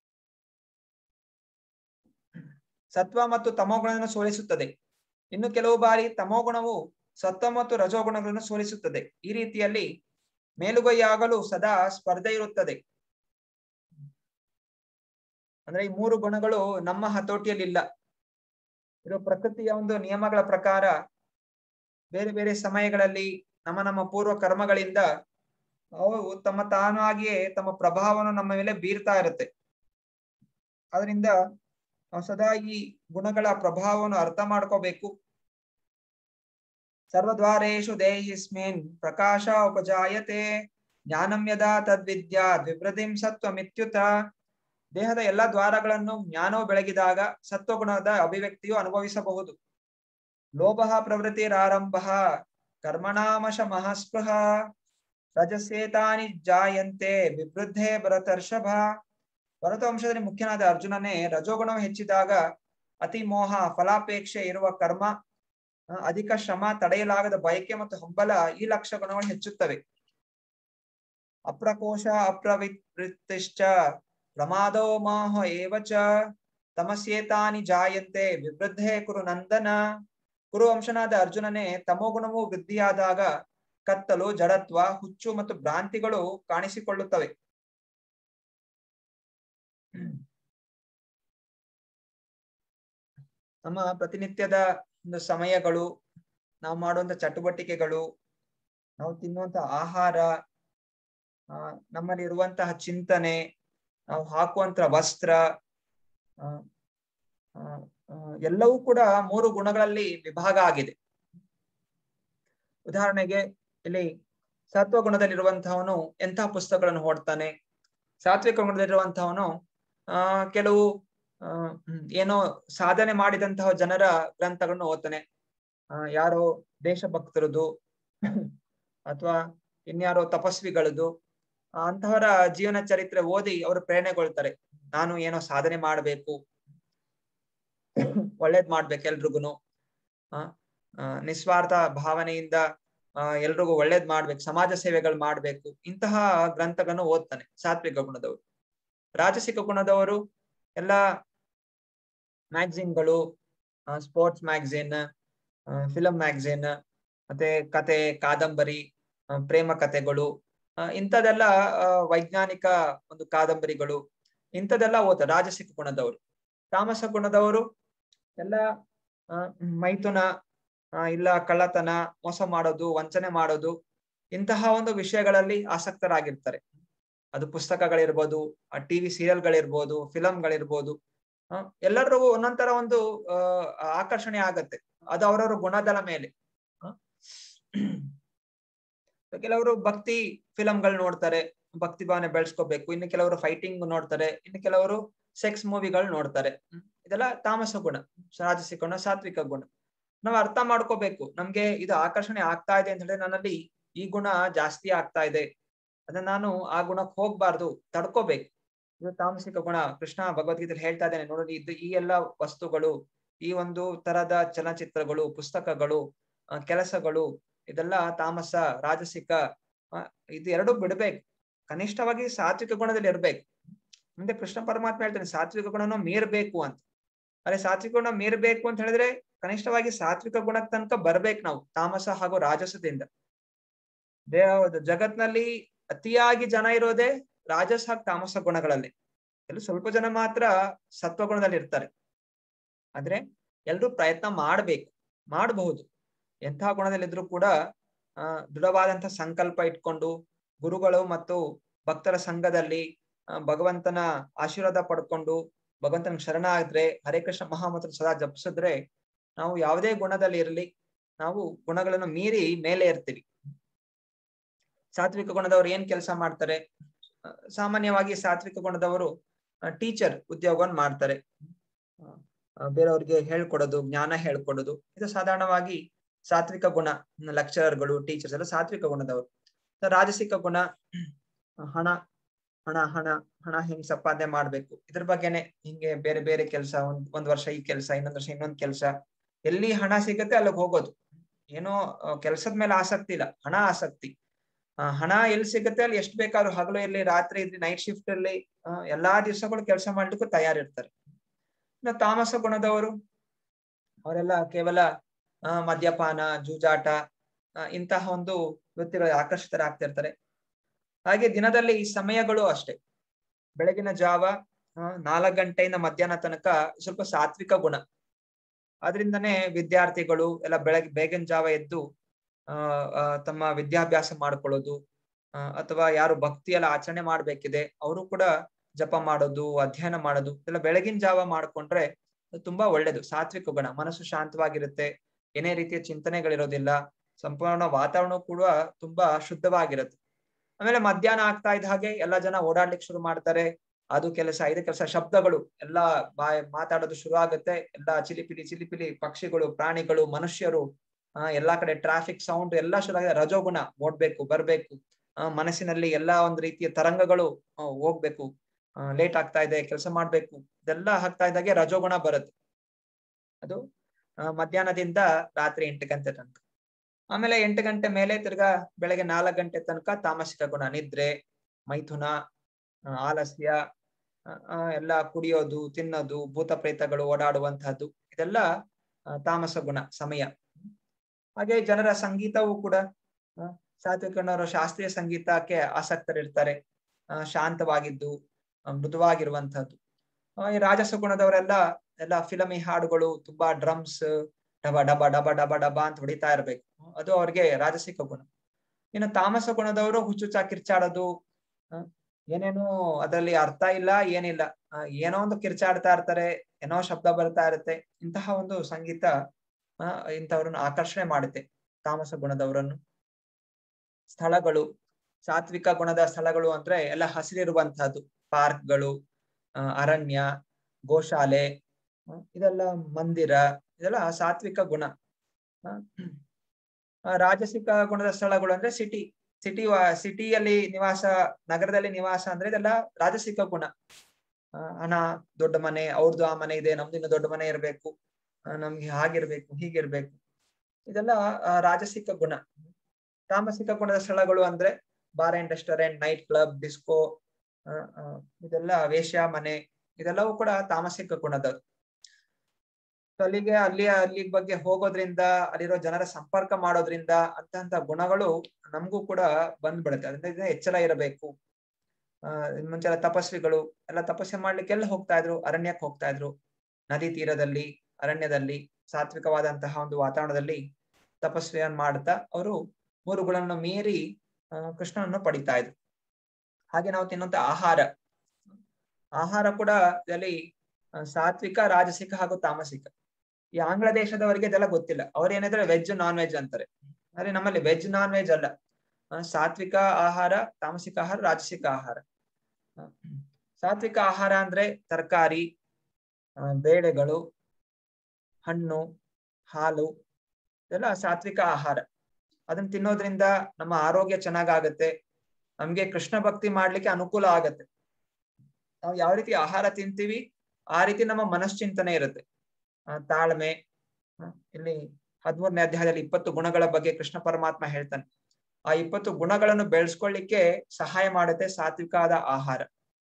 ಸತ್ವ ಮತ್ತು ತಮೋಗುಣವನ್ನು ಸೋಲಿಸುತ್ತದೆ ಇನ್ನು ಕೆಲವು ಬಾರಿ ತಮೋಗುಣವು ಸತ್ವ ಮತ್ತು ರಜೋಗುಣಗಳನ್ನು ಸೋಲಿಸುತ್ತದೆ ಈ ರೀತಿಯಲ್ಲಿ ಮೇಲುಗೈಯಾಗಲು ಸದಾ ಸ್ಪರ್ಧೆ ಇರುತ್ತದೆ ಅಂದ್ರೆ ಈ ಮೂರು ಗುಣಗಳು ನಮ್ಮ ಹತೋಟಿಯಲ್ಲಿಲ್ಲ ಇದು ಪ್ರಕೃತಿಯ ಒಂದು ನಿಯಮಗಳ ಪ್ರಕಾರ ಬೇರೆ ಬೇರೆ ಸಮಯಗಳಲ್ಲಿ ನಮ್ಮ ನಮ್ಮ ಪೂರ್ವ ಕರ್ಮಗಳಿಂದ ಅವು ತಮ್ಮ ತಾನಾಗಿಯೇ ತಮ್ಮ ಪ್ರಭಾವವನ್ನು ನಮ್ಮ ಮೇಲೆ ಬೀರ್ತಾ ಇರುತ್ತೆ ಅದರಿಂದ ನಾವು ಸದಾ ಈ ಗುಣಗಳ ಪ್ರಭಾವವನ್ನು ಅರ್ಥ ಮಾಡ್ಕೋಬೇಕು ಸರ್ವದ್ವಾರೇಶು ದೇಹಿಸ್ಮಿನ್ ಪ್ರಕಾಶ ಉಪಜಾಯತೆ ಜ್ಞಾನಂ ಯದಾ ತದ್ವಿದ್ಯಾ ವಿಭೃತಿಂ ಸತ್ವಮಿತ್ಯುತ ದೇಹದ ಎಲ್ಲಾ ದ್ವಾರಗಳನ್ನು ಜ್ಞಾನವು ಬೆಳಗಿದಾಗ ಸತ್ವಗುಣದ ಅಭಿವ್ಯಕ್ತಿಯು ಅನುಭವಿಸಬಹುದು ಲೋಭ ಪ್ರವೃತ್ತಿರಾರಂಭ ಕರ್ಮಣಾಮಶ ಮಹಾಸ್ಪೃಹ ರಜಸೇತಾನಿ ಜಾಯಂತೆ ವಿವೃದ್ಧೆ ಭರತರ್ಷಭ ಭರತವಂಶದಲ್ಲಿ ಮುಖ್ಯನಾದ ಅರ್ಜುನನೇ ರಜೋಗುಣವು ಹೆಚ್ಚಿದಾಗ ಅತಿ ಮೋಹ ಫಲಾಪೇಕ್ಷೆ ಇರುವ ಕರ್ಮ ಅಧಿಕ ಶ್ರಮ ತಡೆಯಲಾಗದ ಬಯಕೆ ಮತ್ತು ಹಂಬಲ ಈ ಲಕ್ಷ ಗುಣಗಳು ಹೆಚ್ಚುತ್ತವೆ ಅಪ್ರಕೋಶ ಅಪ್ರವೃತ್ತಿಶ್ಚ ಪ್ರಮಾದೋ ಮೋಹ ಏವಚ ತಮಸ್ಯೇತಾನಿ ಜಾಯಂತೆ ವಿವೃದ್ಧೆ ಕುರು ನಂದನ ಕುರು ವಂಶನಾದ ಅರ್ಜುನನೇ ತಮೋಗುಣವು ವೃದ್ಧಿಯಾದಾಗ ಕತ್ತಲು ಜಡತ್ವ ಹುಚ್ಚು ಮತ್ತು ಭ್ರಾಂತಿಗಳು ಕಾಣಿಸಿಕೊಳ್ಳುತ್ತವೆ ನಮ್ಮ ಪ್ರತಿನಿತ್ಯದ ಒಂದು ಸಮಯಗಳು ನಾವು ಮಾಡುವಂತ ಚಟುವಟಿಕೆಗಳು ನಾವು ತಿನ್ನುವಂತ ಆಹಾರ ಆ ನಮ್ಮಲ್ಲಿ ಇರುವಂತಹ ಚಿಂತನೆ ನಾವು ಹಾಕುವಂತ ವಸ್ತ್ರ ಎಲ್ಲವೂ ಕೂಡ ಮೂರು ಗುಣಗಳಲ್ಲಿ ವಿಭಾಗ ಆಗಿದೆ ಉದಾಹರಣೆಗೆ ಇಲ್ಲಿ ಸತ್ವ ಗುಣದಲ್ಲಿರುವಂತಹವನು ಎಂತಹ ಪುಸ್ತಕಗಳನ್ನು ಓಡ್ತಾನೆ ಸಾತ್ವಿಕ ಗುಣದಲ್ಲಿರುವಂತಹವನು ಆ ಕೆಲವು ಆ ಏನೋ ಸಾಧನೆ ಮಾಡಿದಂತಹ ಜನರ ಗ್ರಂಥಗಳನ್ನು ಓದ್ತಾನೆ ಆ ಯಾರೋ ದೇಶಭಕ್ತರದು ಅಥವಾ ಇನ್ಯಾರೋ ತಪಸ್ವಿಗಳದು ಅಂತಹವರ ಜೀವನ ಚರಿತ್ರೆ ಓದಿ ಅವರು ಪ್ರೇರಣೆಗೊಳ್ತಾರೆ ನಾನು ಏನೋ ಸಾಧನೆ ಮಾಡ್ಬೇಕು ಒಳ್ಳೇದ್ ಮಾಡ್ಬೇಕು ಎಲ್ರಿಗುನು ಆ ನಿಸ್ವಾರ್ಥ ಭಾವನೆಯಿಂದ ಆ ಎಲ್ರಿಗೂ ಒಳ್ಳೇದ್ ಮಾಡ್ಬೇಕು ಸಮಾಜ ಸೇವೆಗಳು ಮಾಡ್ಬೇಕು ಇಂತಹ ಗ್ರಂಥಗಳನ್ನು ಓದ್ತಾನೆ ಸಾತ್ವಿಕ ಗುಣದವರು ರಾಜಸಿಕ ಗುಣದವರು ಎಲ್ಲ ಮ್ಯಾಗ್ಝಿನ್ಗಳು ಸ್ಪೋರ್ಟ್ಸ್ ಮ್ಯಾಗ್ಝಿನ್ ಫಿಲಂ ಮ್ಯಾಗ್ಝಿನ್ ಮತ್ತೆ ಕತೆ ಕಾದಂಬರಿ ಪ್ರೇಮ ಕಥೆಗಳು ಇಂಥದೆಲ್ಲ ವೈಜ್ಞಾನಿಕ ಒಂದು ಕಾದಂಬರಿಗಳು ಇಂಥದೆಲ್ಲ ಓದ್ತಾರೆ ರಾಜಸಿಕ ಗುಣದವರು ತಾಮಸ ಗುಣದವರು ಎಲ್ಲ ಮೈಥುನ ಇಲ್ಲ ಕಳ್ಳತನ ಮೋಸ ಮಾಡೋದು ವಂಚನೆ ಮಾಡೋದು ಇಂತಹ ಒಂದು ವಿಷಯಗಳಲ್ಲಿ ಆಸಕ್ತರಾಗಿರ್ತಾರೆ ಅದು ಪುಸ್ತಕಗಳಿರ್ಬೋದು ಆ ಟಿವಿ ಸೀರಿಯಲ್ಗಳಿರ್ಬೋದು ಫಿಲಂಗಳಿರ್ಬೋದು ಎಲ್ಲರಿಗೂ ಒಂದೊಂದರ ಒಂದು ಅಹ್ ಆಕರ್ಷಣೆ ಆಗತ್ತೆ ಅದು ಅವರವರ ಗುಣದಲ ಮೇಲೆ ಕೆಲವರು ಭಕ್ತಿ ಫಿಲಂಗಳು ನೋಡ್ತಾರೆ ಭಕ್ತಿ ಭಾವನೆ ಬೆಳೆಸ್ಕೋಬೇಕು ಇನ್ನು ಕೆಲವರು ಫೈಟಿಂಗ್ ನೋಡ್ತಾರೆ ಇನ್ನು ಕೆಲವರು ಸೆಕ್ಸ್ ಮೂವಿಗಳು ನೋಡ್ತಾರೆ ಇದೆಲ್ಲ ತಾಮಸ ಗುಣ ರಾಜಸಿಕ ಗುಣ ಸಾತ್ವಿಕ ಗುಣ ನಾವು ಅರ್ಥ ಮಾಡ್ಕೋಬೇಕು ನಮ್ಗೆ ಇದು ಆಕರ್ಷಣೆ ಆಗ್ತಾ ಇದೆ ಅಂತ ಹೇಳಿದ್ರೆ ನನ್ನಲ್ಲಿ ಈ ಗುಣ ಜಾಸ್ತಿ ಆಗ್ತಾ ಇದೆ ಅದನ್ನ ನಾನು ಆ ಗುಣಕ್ಕೆ ಹೋಗ್ಬಾರ್ದು ತಡ್ಕೋಬೇಕು ಇದು ತಾಮಸಿಕ ಗುಣ ಕೃಷ್ಣ ಭಗವದ್ಗೀತೆಯಲ್ಲಿ ಹೇಳ್ತಾ ಇದ್ದೇನೆ ನೋಡಿ ಇದು ಈ ಎಲ್ಲ ವಸ್ತುಗಳು ಈ ಒಂದು ತರದ ಚಲನಚಿತ್ರಗಳು ಪುಸ್ತಕಗಳು ಕೆಲಸಗಳು ಇದೆಲ್ಲ ತಾಮಸ ರಾಜಸಿಕ ಇದು ಎರಡು ಬಿಡ್ಬೇಕು ಕನಿಷ್ಠವಾಗಿ ಸಾತ್ವಿಕ ಗುಣದಲ್ಲಿ ಇರ್ಬೇಕು ಮುಂದೆ ಕೃಷ್ಣ ಪರಮಾತ್ಮ ಹೇಳ್ತಾನೆ ಸಾತ್ವಿಕ ಗುಣನ ಮೀರ್ಬೇಕು ಅಂತ ಅದೇ ಸಾತ್ವಿಕ ಗುಣ ಮೀರ್ಬೇಕು ಅಂತ ಹೇಳಿದ್ರೆ ಕನಿಷ್ಠವಾಗಿ ಸಾತ್ವಿಕ ಗುಣಕ್ಕೆ ತನಕ ಬರ್ಬೇಕು ನಾವು ತಾಮಸ ಹಾಗೂ ರಾಜಸದಿಂದ ದೇವ ಜಗತ್ನಲ್ಲಿ ಅತಿಯಾಗಿ ಜನ ಇರೋದೇ ರಾಜಸ ಹಾಗೂ ತಾಮಸ ಗುಣಗಳಲ್ಲಿ ಎಲ್ಲ ಸ್ವಲ್ಪ ಜನ ಮಾತ್ರ ಸತ್ವಗುಣದಲ್ಲಿ ಇರ್ತಾರೆ ಆದ್ರೆ ಎಲ್ರು ಪ್ರಯತ್ನ ಮಾಡ್ಬೇಕು ಮಾಡಬಹುದು ಎಂತಹ ಗುಣದಲ್ಲಿದ್ರು ಕೂಡ ಆ ದೃಢವಾದಂತಹ ಸಂಕಲ್ಪ ಇಟ್ಕೊಂಡು ಗುರುಗಳು ಮತ್ತು ಭಕ್ತರ ಸಂಘದಲ್ಲಿ ಭಗವಂತನ ಆಶೀರ್ವಾದ ಪಡ್ಕೊಂಡು ಭಗವಂತನ ಶರಣ ಆದ್ರೆ ಹರೇ ಕೃಷ್ಣ ಮಹಾಮಂತ್ರ ಸದಾ ಜಪಿಸಿದ್ರೆ ನಾವು ಯಾವುದೇ ಗುಣದಲ್ಲಿ ಇರಲಿ ನಾವು ಗುಣಗಳನ್ನು ಮೀರಿ ಮೇಲೆ ಇರ್ತೀವಿ ಸಾತ್ವಿಕ ಗುಣದವರು ಏನ್ ಕೆಲಸ ಮಾಡ್ತಾರೆ ಸಾಮಾನ್ಯವಾಗಿ ಸಾತ್ವಿಕ ಗುಣದವರು ಟೀಚರ್ ಉದ್ಯೋಗವನ್ನು ಮಾಡ್ತಾರೆ ಬೇರೆಯವ್ರಿಗೆ ಹೇಳ್ಕೊಡೋದು ಜ್ಞಾನ ಹೇಳ್ಕೊಡೋದು ಇದು ಸಾಧಾರಣವಾಗಿ ಸಾತ್ವಿಕ ಗುಣ ಲೆಕ್ಚರರ್ಗಳು ಟೀಚರ್ಸ್ ಎಲ್ಲ ಸಾತ್ವಿಕ ಗುಣದವರು ರಾಜಸಿಕ ಗುಣ ಹಣ ಹಣ ಹಣ ಹಣ ಹೆಂಗ್ ಸಂಪಾದನೆ ಮಾಡ್ಬೇಕು ಇದ್ರ ಬಗ್ಗೆನೆ ಹಿಂಗೆ ಬೇರೆ ಬೇರೆ ಕೆಲಸ ಒಂದ್ ಒಂದ್ ವರ್ಷ ಈ ಕೆಲಸ ಇನ್ನೊಂದ್ ವರ್ಷ ಇನ್ನೊಂದ್ ಕೆಲಸ ಎಲ್ಲಿ ಹಣ ಸಿಗತ್ತೆ ಅಲ್ಲಿಗೆ ಹೋಗೋದು ಏನೋ ಕೆಲ್ಸದ ಮೇಲೆ ಆಸಕ್ತಿ ಇಲ್ಲ ಹಣ ಆಸಕ್ತಿ ಹಣ ಎಲ್ಲಿ ಸಿಗುತ್ತೆ ಅಲ್ಲಿ ಎಷ್ಟು ಬೇಕಾದ್ರೂ ಹಗಲು ಇರ್ಲಿ ರಾತ್ರಿ ಇರ್ಲಿ ನೈಟ್ ಶಿಫ್ಟ್ ಇರ್ಲಿ ಎಲ್ಲಾ ದಿವಸಗಳು ಕೆಲಸ ಮಾಡ್ಲಿಕ್ಕೂ ತಯಾರಿರ್ತಾರೆ ಇನ್ನು ತಾಮಸ ಗುಣದವರು ಅವರೆಲ್ಲ ಕೇವಲ ಮದ್ಯಪಾನ ಜೂಜಾಟ ಇಂತಹ ಒಂದು ವೃತ್ತಿಗಳು ಆಕರ್ಷಿತರಾಗ್ತಿರ್ತಾರೆ ಹಾಗೆ ದಿನದಲ್ಲಿ ಈ ಸಮಯಗಳು ಅಷ್ಟೇ ಬೆಳಗಿನ ಜಾವ ನಾಲ್ಕು ಗಂಟೆಯಿಂದ ಮಧ್ಯಾಹ್ನ ತನಕ ಸ್ವಲ್ಪ ಸಾತ್ವಿಕ ಗುಣ ಆದ್ರಿಂದನೇ ವಿದ್ಯಾರ್ಥಿಗಳು ಎಲ್ಲ ಬೆಳಗ್ಗೆ ಬೇಗನ್ ಜಾವ ಎದ್ದು ಆ ಆ, ತಮ್ಮ ವಿದ್ಯಾಭ್ಯಾಸ ಮಾಡ್ಕೊಳ್ಳೋದು ಆ, ಅಥವಾ ಯಾರು ಭಕ್ತಿ ಎಲ್ಲ ಆಚರಣೆ ಮಾಡ್ಬೇಕಿದೆ ಅವರು ಕೂಡ ಜಪ ಮಾಡೋದು ಅಧ್ಯಯನ ಮಾಡೋದು ಎಲ್ಲ ಬೆಳಗಿನ ಜಾವ ಮಾಡ್ಕೊಂಡ್ರೆ ಅದು ತುಂಬಾ ಒಳ್ಳೇದು ಸಾತ್ವಿಕ ಗುಣ ಮನಸ್ಸು ಶಾಂತವಾಗಿರುತ್ತೆ ಏನೇ ರೀತಿಯ ಚಿಂತನೆಗಳಿರೋದಿಲ್ಲ ಸಂಪೂರ್ಣ ವಾತಾವರಣ ಕೂಡ ತುಂಬಾ ಶುದ್ಧವಾಗಿರುತ್ತೆ ಆಮೇಲೆ ಮಧ್ಯಾಹ್ನ ಆಗ್ತಾ ಇದ್ದ ಹಾಗೆ ಎಲ್ಲಾ ಜನ ಓಡಾಡ್ಲಿಕ್ಕೆ ಶುರು ಮಾಡ್ತಾರೆ ಅದು ಕೆಲಸ ಇದು ಕೆಲಸ ಶಬ್ದಗಳು ಎಲ್ಲಾ ಬಾಯ್ ಮಾತಾಡೋದು ಶುರು ಆಗುತ್ತೆ ಎಲ್ಲಾ ಚಿಲಿಪಿಲಿ ಚಿಲಿಪಿಲಿ ಪಕ್ಷಿಗಳು ಪ್ರಾಣಿಗಳು ಮನುಷ್ಯರು ಆ ಎಲ್ಲಾ ಕಡೆ ಟ್ರಾಫಿಕ್ ಸೌಂಡ್ ಎಲ್ಲಾ ಶುರು ಆಗಿದೆ ರಜೋಗುಣ ಓಡ್ಬೇಕು ಬರ್ಬೇಕು ಆ ಮನಸ್ಸಿನಲ್ಲಿ ಎಲ್ಲಾ ಒಂದು ರೀತಿಯ ತರಂಗಗಳು ಆ, ಹೋಗ್ಬೇಕು ಲೇಟ್ ಆಗ್ತಾ ಇದೆ ಕೆಲಸ ಮಾಡ್ಬೇಕು ಇದೆಲ್ಲ ಆಗ್ತಾ ಇದ್ದಾಗೆ ರಜೋಗುಣ ಬರುತ್ತೆ ಅದು ಆ, ಮಧ್ಯಾಹ್ನದಿಂದ ರಾತ್ರಿ ಎಂಟು ಗಂಟೆ ತನಕ ಆಮೇಲೆ ಎಂಟು ಗಂಟೆ ಮೇಲೆ ತಿರ್ಗಾ ಬೆಳಗ್ಗೆ ನಾಲ್ಕು ಗಂಟೆ ತನಕ ತಾಮಸಿಕ ಗುಣ ನಿದ್ರೆ ಮೈಥುನ ಆ, ಆಲಸ್ಯ ಆ, ಆ, ಎಲ್ಲ ಕುಡಿಯೋದು ತಿನ್ನೋದು ಭೂತ ಪ್ರೇತಗಳು ಓಡಾಡುವಂತಹದ್ದು ಇದೆಲ್ಲ ಆ, ತಾಮಸ ಗುಣ ಸಮಯ ಹಾಗೆ ಜನರ ಸಂಗೀತವೂ ಕೂಡ ಆ, ಸಾತ್ವಿಕನವರು ಶಾಸ್ತ್ರೀಯ ಸಂಗೀತಕ್ಕೆ ಆಸಕ್ತರಿರ್ತಾರೆ ಆ, ಶಾಂತವಾಗಿದ್ದು ಆ, ಮೃದುವಾಗಿರುವಂತಹದ್ದು ಆ, ಈ ರಾಜಸ ಗುಣದವರೆಲ್ಲ ಎಲ್ಲ ಫಿಲಮಿ ಹಾಡುಗಳು ತುಂಬಾ ಡ್ರಮ್ಸ್ ಡಬ ಡಬ ಡಬ ಡಬ ಡಬ ಅಂತ ಹೊಡಿತಾ ಇರ್ಬೇಕು ಅದು ಅವ್ರಿಗೆ ರಾಜಸಿಕ ಗುಣ ಇನ್ನು ತಾಮಸ ಗುಣದವರು ಹುಚ್ಚುಚ್ಚ ಕಿರ್ಚಾಡೋದು ಆ, ಏನೇನು ಅದರಲ್ಲಿ ಅರ್ಥ ಇಲ್ಲ ಏನಿಲ್ಲ ಆ, ಏನೋ ಒಂದು ಕಿರ್ಚಾಡ್ತಾ ಇರ್ತಾರೆ ಏನೋ ಶಬ್ದ ಬರ್ತಾ ಇರುತ್ತೆ ಇಂತಹ ಒಂದು ಸಂಗೀತ ಆ ಇಂಥವ್ರನ್ನ ಆಕರ್ಷಣೆ ಮಾಡುತ್ತೆ ತಾಮಸ ಗುಣದವರನ್ನು ಸ್ಥಳಗಳು ಸಾತ್ವಿಕ ಗುಣದ ಸ್ಥಳಗಳು ಅಂದ್ರೆ ಎಲ್ಲ ಹಸಿರಿರುವಂತಹದ್ದು ಪಾರ್ಕ್ಗಳು ಆ, ಅರಣ್ಯ ಗೋಶಾಲೆ ಆ, ಇದೆಲ್ಲ ಮಂದಿರ ಇದೆಲ್ಲ ಸಾತ್ವಿಕ ಗುಣ ಆ, ಆ, ರಾಜಸಿಕ ಗುಣದ ಸ್ಥಳಗಳು ಅಂದ್ರೆ ಸಿಟಿ ಸಿಟಿ ಸಿಟಿಯಲ್ಲಿ ನಿವಾಸ ನಗರದಲ್ಲಿ ನಿವಾಸ ಅಂದ್ರೆ ಇದೆಲ್ಲ ರಾಜಸಿಕ ಗುಣ ಆ, ಹಣ ದೊಡ್ಡ ಮನೆ ಅವ್ರದ್ದು ಆ ಮನೆ ಇದೆ ನಮ್ದು ಇನ್ನು ದೊಡ್ಡ ಮನೆ ಇರ್ಬೇಕು ಆ, ನಮ್ಗೆ ಹಾಗಿರ್ಬೇಕು ಹೀಗಿರ್ಬೇಕು ಇದೆಲ್ಲ ಆ, ರಾಜಸಿಕ ಗುಣ ತಾಮಸಿಕ ಗುಣದ ಸ್ಥಳಗಳು ಅಂದ್ರೆ bar and restaurant night club disco ಇದೆಲ್ಲ ವೇಶ್ಯ ಮನೆ ಇದೆಲ್ಲವೂ ಕೂಡ ತಾಮಸಿಕ ಗುಣದದ್ದು So ಅಲ್ಲಿಗೆ ಅಲ್ಲಿ ಅಲ್ಲಿ ಬಗ್ಗೆ ಹೋಗೋದ್ರಿಂದ ಅಲ್ಲಿರೋ ಜನರ ಸಂಪರ್ಕ ಮಾಡೋದ್ರಿಂದ ಅಂತಂತ ಗುಣಗಳು ನಮಗೂ ಕೂಡ ಬಂದ್ಬಿಡುತ್ತೆ ಅದರಿಂದ ಇದನ್ನ ಎಚ್ಚರ ಇರಬೇಕು ಆ ಮುಂಚೆ ಎಲ್ಲ ತಪಸ್ವಿಗಳು ಎಲ್ಲ ತಪಸ್ಸೆ ಮಾಡ್ಲಿಕ್ಕೆಲ್ಲ ಹೋಗ್ತಾ ಇದ್ರು ಅರಣ್ಯಕ್ಕೆ ಹೋಗ್ತಾ ಇದ್ರು ನದಿ ತೀರದಲ್ಲಿ ಅರಣ್ಯದಲ್ಲಿ ಸಾತ್ವಿಕವಾದಂತಹ ಒಂದು ವಾತಾವರಣದಲ್ಲಿ ತಪಸ್ವಿಯನ್ನ ಮಾಡ್ತಾ ಅವರು ಮೂರು ಗುಣವನ್ನು ಮೀರಿ ಆ, ಕೃಷ್ಣನನ್ನು ಪಡಿತಾ ಇದ್ರು ಹಾಗೆ ನಾವು ತಿನ್ನುವಂತ ಆಹಾರ ಆಹಾರ ಕೂಡ ಇದರಲ್ಲಿ ಆ, ಸಾತ್ವಿಕ ರಾಜಸಿಕ ಹಾಗೂ ತಾಮಸಿಕ ಈ ಆಂಗ್ಲ ದೇಶದವರಿಗೆ ಇದೆಲ್ಲ ಗೊತ್ತಿಲ್ಲ ಅವ್ರು ಏನಿದ್ರೆ ವೆಜ್ ನಾನ್ ವೆಜ್ ಅಂತಾರೆ ಆದ್ರೆ ನಮ್ಮಲ್ಲಿ ವೆಜ್ ನಾನ್ ವೆಜ್ ಅಲ್ಲ ಆ, ಸಾತ್ವಿಕ ಆಹಾರ ತಾಮಸಿಕ ಆಹಾರ ರಾಜಸಿಕ ಆಹಾರ ಆ, ಸಾತ್ವಿಕ ಆಹಾರ ಅಂದ್ರೆ ತರಕಾರಿ ಬೇಳೆಗಳು ಹಣ್ಣು ಹಾಲು ಇದೆಲ್ಲ ಸಾತ್ವಿಕ ಆಹಾರ ಅದನ್ನ ತಿನ್ನೋದ್ರಿಂದ ನಮ್ಮ ಆರೋಗ್ಯ ಚೆನ್ನಾಗಾಗತ್ತೆ ನಮ್ಗೆ ಕೃಷ್ಣ ಭಕ್ತಿ ಮಾಡ್ಲಿಕ್ಕೆ ಅನುಕೂಲ ಆಗತ್ತೆ ನಾವು ಯಾವ ರೀತಿ ಆಹಾರ ತಿಂತೀವಿ ಆ ರೀತಿ ನಮ್ಮ ಮನಶ್ಚಿಂತನೆ ಇರುತ್ತೆ ಆ, ತಾಳ್ಮೆ ಆ, ಇಲ್ಲಿ ಹದಿಮೂರನೇ ಅಧ್ಯಾಯದಲ್ಲಿ ಇಪ್ಪತ್ತು ಗುಣಗಳ ಬಗ್ಗೆ ಕೃಷ್ಣ ಪರಮಾತ್ಮ ಹೇಳ್ತಾನೆ ಆ ಇಪ್ಪತ್ತು ಗುಣಗಳನ್ನು ಬೆಳೆಸ್ಕೊಳ್ಳಿಕ್ಕೆ ಸಹಾಯ ಮಾಡುತ್ತೆ ಸಾತ್ವಿಕಾದ ಆಹಾರ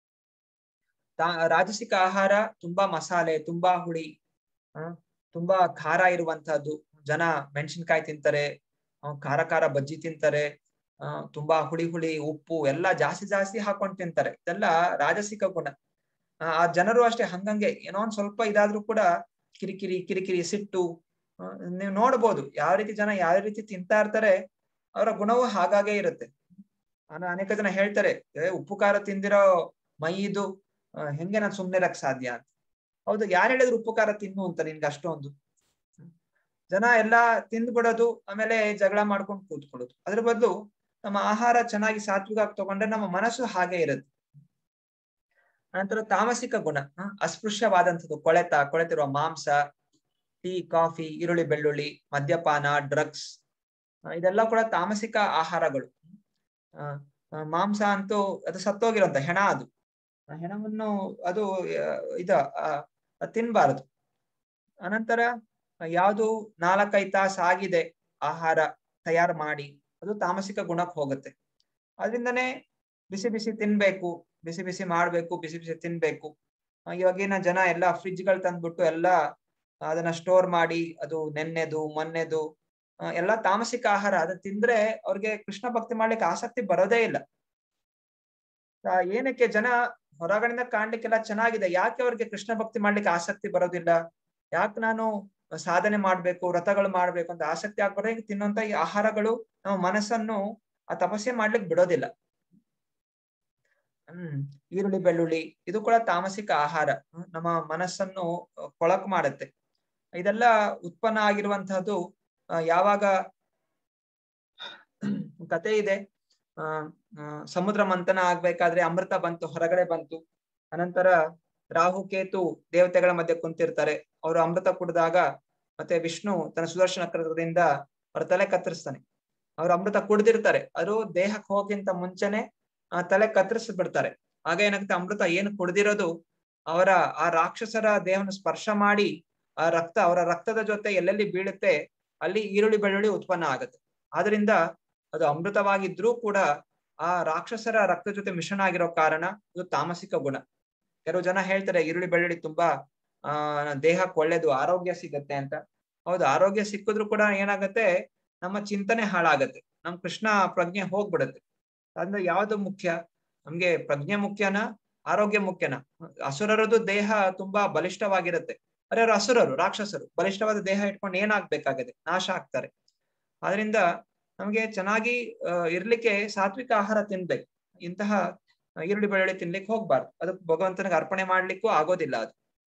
ತಾ- ರಾಜಸಿಕ ಆಹಾರ ತುಂಬಾ ಮಸಾಲೆ ತುಂಬಾ ಹುಳಿ ಆ, ತುಂಬಾ ಖಾರ ಇರುವಂತಹದ್ದು ಜನ ಮೆಣಸಿನ್ಕಾಯಿ ತಿಂತಾರೆ ಆ, ಖಾರ ಖಾರ ಬಜ್ಜಿ ತಿಂತಾರೆ ಆ ತುಂಬಾ ಹುಳಿ ಹುಳಿ ಉಪ್ಪು ಎಲ್ಲ ಜಾಸ್ತಿ ಜಾಸ್ತಿ ಹಾಕೊಂಡ್ ತಿಂತಾರೆ ಇದೆಲ್ಲ ರಾಜಸಿಕ ಗುಣ ಆ ಆ ಜನರು ಅಷ್ಟೇ ಹಂಗಂಗೆ ಏನೋ ಒಂದ್ ಸ್ವಲ್ಪ ಇದಾದ್ರೂ ಕೂಡ ಕಿರಿಕಿರಿ ಕಿರಿಕಿರಿ ಸಿಟ್ಟು ಆ, ನೀವು ನೋಡ್ಬೋದು ಯಾವ ರೀತಿ ಜನ ಯಾವ ರೀತಿ ತಿಂತಾ ಇರ್ತಾರೆ ಅವರ ಗುಣವು ಹಾಗಾಗೆ ಇರುತ್ತೆ ಅನ- ಅನೇಕ ಜನ ಹೇಳ್ತಾರೆ ಏ ಉಪ್ಪು ಖಾರ ತಿಂದಿರೋ ಮೈ ಇದು ಆ, ಹೆಂಗೆ ನಾನ್ ಸುಮ್ನೆ ಇರಕ್ ಸಾಧ್ಯ ಅಂತ ಹೌದು ಯಾರು ಹೇಳಿದ್ರು ಉಪ್ಪು ಖಾರ ತಿನ್ನು ಅಂತ ನಿನ್ಗೆ ಅಷ್ಟೊಂದು ಜನ ಎಲ್ಲಾ ತಿಂದ್ಬಿಡೋದು ಆಮೇಲೆ ಜಗಳ ಮಾಡ್ಕೊಂಡು ಕೂತ್ಕೊಳ್ಳೋದು ಅದ್ರ ಬದಲು ನಮ್ಮ ಆಹಾರ ಚೆನ್ನಾಗಿ ಸಾತ್ವಿಕವಾಗಿ ತಗೊಂಡ್ರೆ ನಮ್ಮ ಮನಸ್ಸು ಹಾಗೆ ಇರುತ್ತೆ ನಂತರ ತಾಮಸಿಕ ಗುಣ ಆ, ಅಸ್ಪೃಶ್ಯವಾದಂಥದ್ದು ಕೊಳೆತ ಕೊಳೆತಿರುವ ಮಾಂಸ ಟೀ ಕಾಫಿ ಈರುಳ್ಳಿ ಬೆಳ್ಳುಳ್ಳಿ ಮದ್ಯಪಾನ ಡ್ರಗ್ಸ್ ಇದೆಲ್ಲ ಕೂಡ ತಾಮಸಿಕ ಆಹಾರಗಳು ಆ, ಆ, ಮಾಂಸ ಅಂತೂ ಅದು ಸತ್ತೋಗಿರೋಂತ ಹೆಣ ಅದು ಆ ಹೆಣವನ್ನು ಅದು ಆ, ಇದ ಆ, ತಿನ್ಬಾರದು ಅನಂತರ ಯಾವುದು ನಾಲ್ಕೈದು ತಾಸು ಆಗಿದೆ ಆಹಾರ ತಯಾರು ಮಾಡಿ ಅದು ತಾಮಸಿಕ ಗುಣಕ್ಕೆ ಹೋಗುತ್ತೆ ಅದರಿಂದನೇ ಬಿಸಿ ಬಿಸಿ ತಿನ್ಬೇಕು ಬಿಸಿ ಬಿಸಿ ಮಾಡ್ಬೇಕು ಬಿಸಿ ಬಿಸಿ ತಿನ್ಬೇಕು ಆ, ಇವಾಗಿನ ಜನ ಎಲ್ಲ ಫ್ರಿಜ್ಗಳು ತಂದ್ಬಿಟ್ಟು ಎಲ್ಲ ಅದನ್ನ ಸ್ಟೋರ್ ಮಾಡಿ ಅದು ನೆನ್ನೆದು ಮೊನ್ನೆದು ಆ, ಎಲ್ಲ ತಾಮಸಿಕ ಆಹಾರ ಅದನ್ನ ತಿಂದ್ರೆ ಅವ್ರಿಗೆ ಕೃಷ್ಣ ಭಕ್ತಿ ಮಾಡ್ಲಿಕ್ಕೆ ಆಸಕ್ತಿ ಬರೋದೇ ಇಲ್ಲ ಆ, ಏನಕ್ಕೆ ಜನ ಹೊರಗಡೆಯಿಂದ ಕಾಣ್ಲಿಕ್ಕೆಲ್ಲ ಚೆನ್ನಾಗಿದೆ ಯಾಕೆ ಅವ್ರಿಗೆ ಕೃಷ್ಣ ಭಕ್ತಿ ಮಾಡ್ಲಿಕ್ಕೆ ಆಸಕ್ತಿ ಬರೋದಿಲ್ಲ ಯಾಕೆ ನಾನು ಸಾಧನೆ ಮಾಡ್ಬೇಕು ವ್ರತಗಳು ಮಾಡ್ಬೇಕು ಅಂತ ಆಸಕ್ತಿ ಆಗ್ಬಾರ್ದು ಈಗ ತಿನ್ನುವಂತ ಈ ಆಹಾರಗಳು ನಮ್ಮ ಮನಸ್ಸನ್ನು ಆ ತಪಸ್ಸೆ ಮಾಡ್ಲಿಕ್ಕೆ ಬಿಡೋದಿಲ್ಲ ಹ್ಮ್ ಈರುಳ್ಳಿ ಬೆಳ್ಳುಳ್ಳಿ ಇದು ಕೂಡ ತಾಮಸಿಕ ಆಹಾರ ಹ್ಮ್, ನಮ್ಮ ಮನಸ್ಸನ್ನು ಕೊಳಕು ಮಾಡುತ್ತೆ ಇದೆಲ್ಲ ಉತ್ಪನ್ನ ಆಗಿರುವಂತಹದ್ದು ಆ, ಯಾವಾಗ ಕತೆ ಇದೆ ಆ ಆ, ಸಮುದ್ರ ಮಂಥನ ಆಗ್ಬೇಕಾದ್ರೆ ಅಮೃತ ಬಂತು ಹೊರಗಡೆ ಬಂತು ಅನಂತರ ರಾಹು ಕೇತು ದೇವತೆಗಳ ಮಧ್ಯೆ ಕುಂತಿರ್ತಾರೆ ಅವರು ಅಮೃತ ಕುಡಿದಾಗ ಮತ್ತೆ ವಿಷ್ಣು ತನ್ನ ಸುದರ್ಶನ ಚಕ್ರದಿಂದ ಅವ್ರ ತಲೆ ಕತ್ತರಿಸ್ತಾನೆ ಅವ್ರು ಅಮೃತ ಕುಡ್ದಿರ್ತಾರೆ ಅದು ದೇಹಕ್ಕೆ ಹೋಗಿಂತ ಮುಂಚೆನೆ ಆ ತಲೆ ಕತ್ತರಿಸಿ ಬಿಡ್ತಾರೆ ಆಗ ಏನಾಗುತ್ತೆ ಅಮೃತ ಏನು ಕುಡ್ದಿರೋದು ಅವರ ಆ ರಾಕ್ಷಸರ ದೇಹವನ್ನು ಸ್ಪರ್ಶ ಮಾಡಿ ಆ ರಕ್ತ ಅವರ ರಕ್ತದ ಜೊತೆ ಎಲ್ಲೆಲ್ಲಿ ಬೀಳುತ್ತೆ ಅಲ್ಲಿ ಈರುಳ್ಳಿ ಬೆಳ್ಳುಳ್ಳಿ ಉತ್ಪನ್ನ ಆಗುತ್ತೆ ಆದ್ರಿಂದ ಅದು ಅಮೃತವಾಗಿದ್ರೂ ಕೂಡ ಆ ರಾಕ್ಷಸರ ರಕ್ತ ಜೊತೆ ಮಿಶ್ರಣ ಆಗಿರೋ ಕಾರಣ ಇದು ತಾಮಸಿಕ ಗುಣ ಕೆಲವು ಜನ ಹೇಳ್ತಾರೆ ಈರುಳ್ಳಿ ಬೆಳ್ಳುಳ್ಳಿ ತುಂಬಾ ಆ ದೇಹಕ್ಕೆ ಒಳ್ಳೇದು ಆರೋಗ್ಯ ಸಿಗತ್ತೆ ಅಂತ ಹೌದು ಆರೋಗ್ಯ ಸಿಕ್ಕಿದ್ರು ಕೂಡ ಏನಾಗತ್ತೆ ನಮ್ಮ ಚಿಂತನೆ ಹಾಳಾಗತ್ತೆ ನಮ್ ಕೃಷ್ಣ ಪ್ರಜ್ಞೆ ಹೋಗ್ಬಿಡತ್ತೆ ಅಂದ್ರೆ ಯಾವ್ದು ಮುಖ್ಯ ನಮ್ಗೆ ಪ್ರಜ್ಞೆ ಮುಖ್ಯನಾ ಆರೋಗ್ಯ ಮುಖ್ಯನಾ ಅಸುರರದು ದೇಹ ತುಂಬಾ ಬಲಿಷ್ಠವಾಗಿರುತ್ತೆ ಅರೆ ಅವ್ರು ಅಸುರರು ರಾಕ್ಷಸರು ಬಲಿಷ್ಠವಾದ ದೇಹ ಇಟ್ಕೊಂಡು ಏನಾಗ್ಬೇಕಾಗತ್ತೆ ನಾಶ ಆಗ್ತಾರೆ ಆದ್ರಿಂದ ನಮ್ಗೆ ಚೆನ್ನಾಗಿ ಅಹ್ ಇರ್ಲಿಕ್ಕೆ ಸಾತ್ವಿಕ ಆಹಾರ ತಿನ್ಬೇಕು ಇಂತಹ ಈರುಳ್ಳಿ ಬೆಳ್ಳುಳ್ಳಿ ತಿನ್ಲಿಕ್ಕೆ ಹೋಗ್ಬಾರ್ದು ಅದಕ್ಕೆ ಭಗವಂತನಿಗೆ ಅರ್ಪಣೆ ಮಾಡ್ಲಿಕ್ಕೂ ಆಗೋದಿಲ್ಲ ಅದು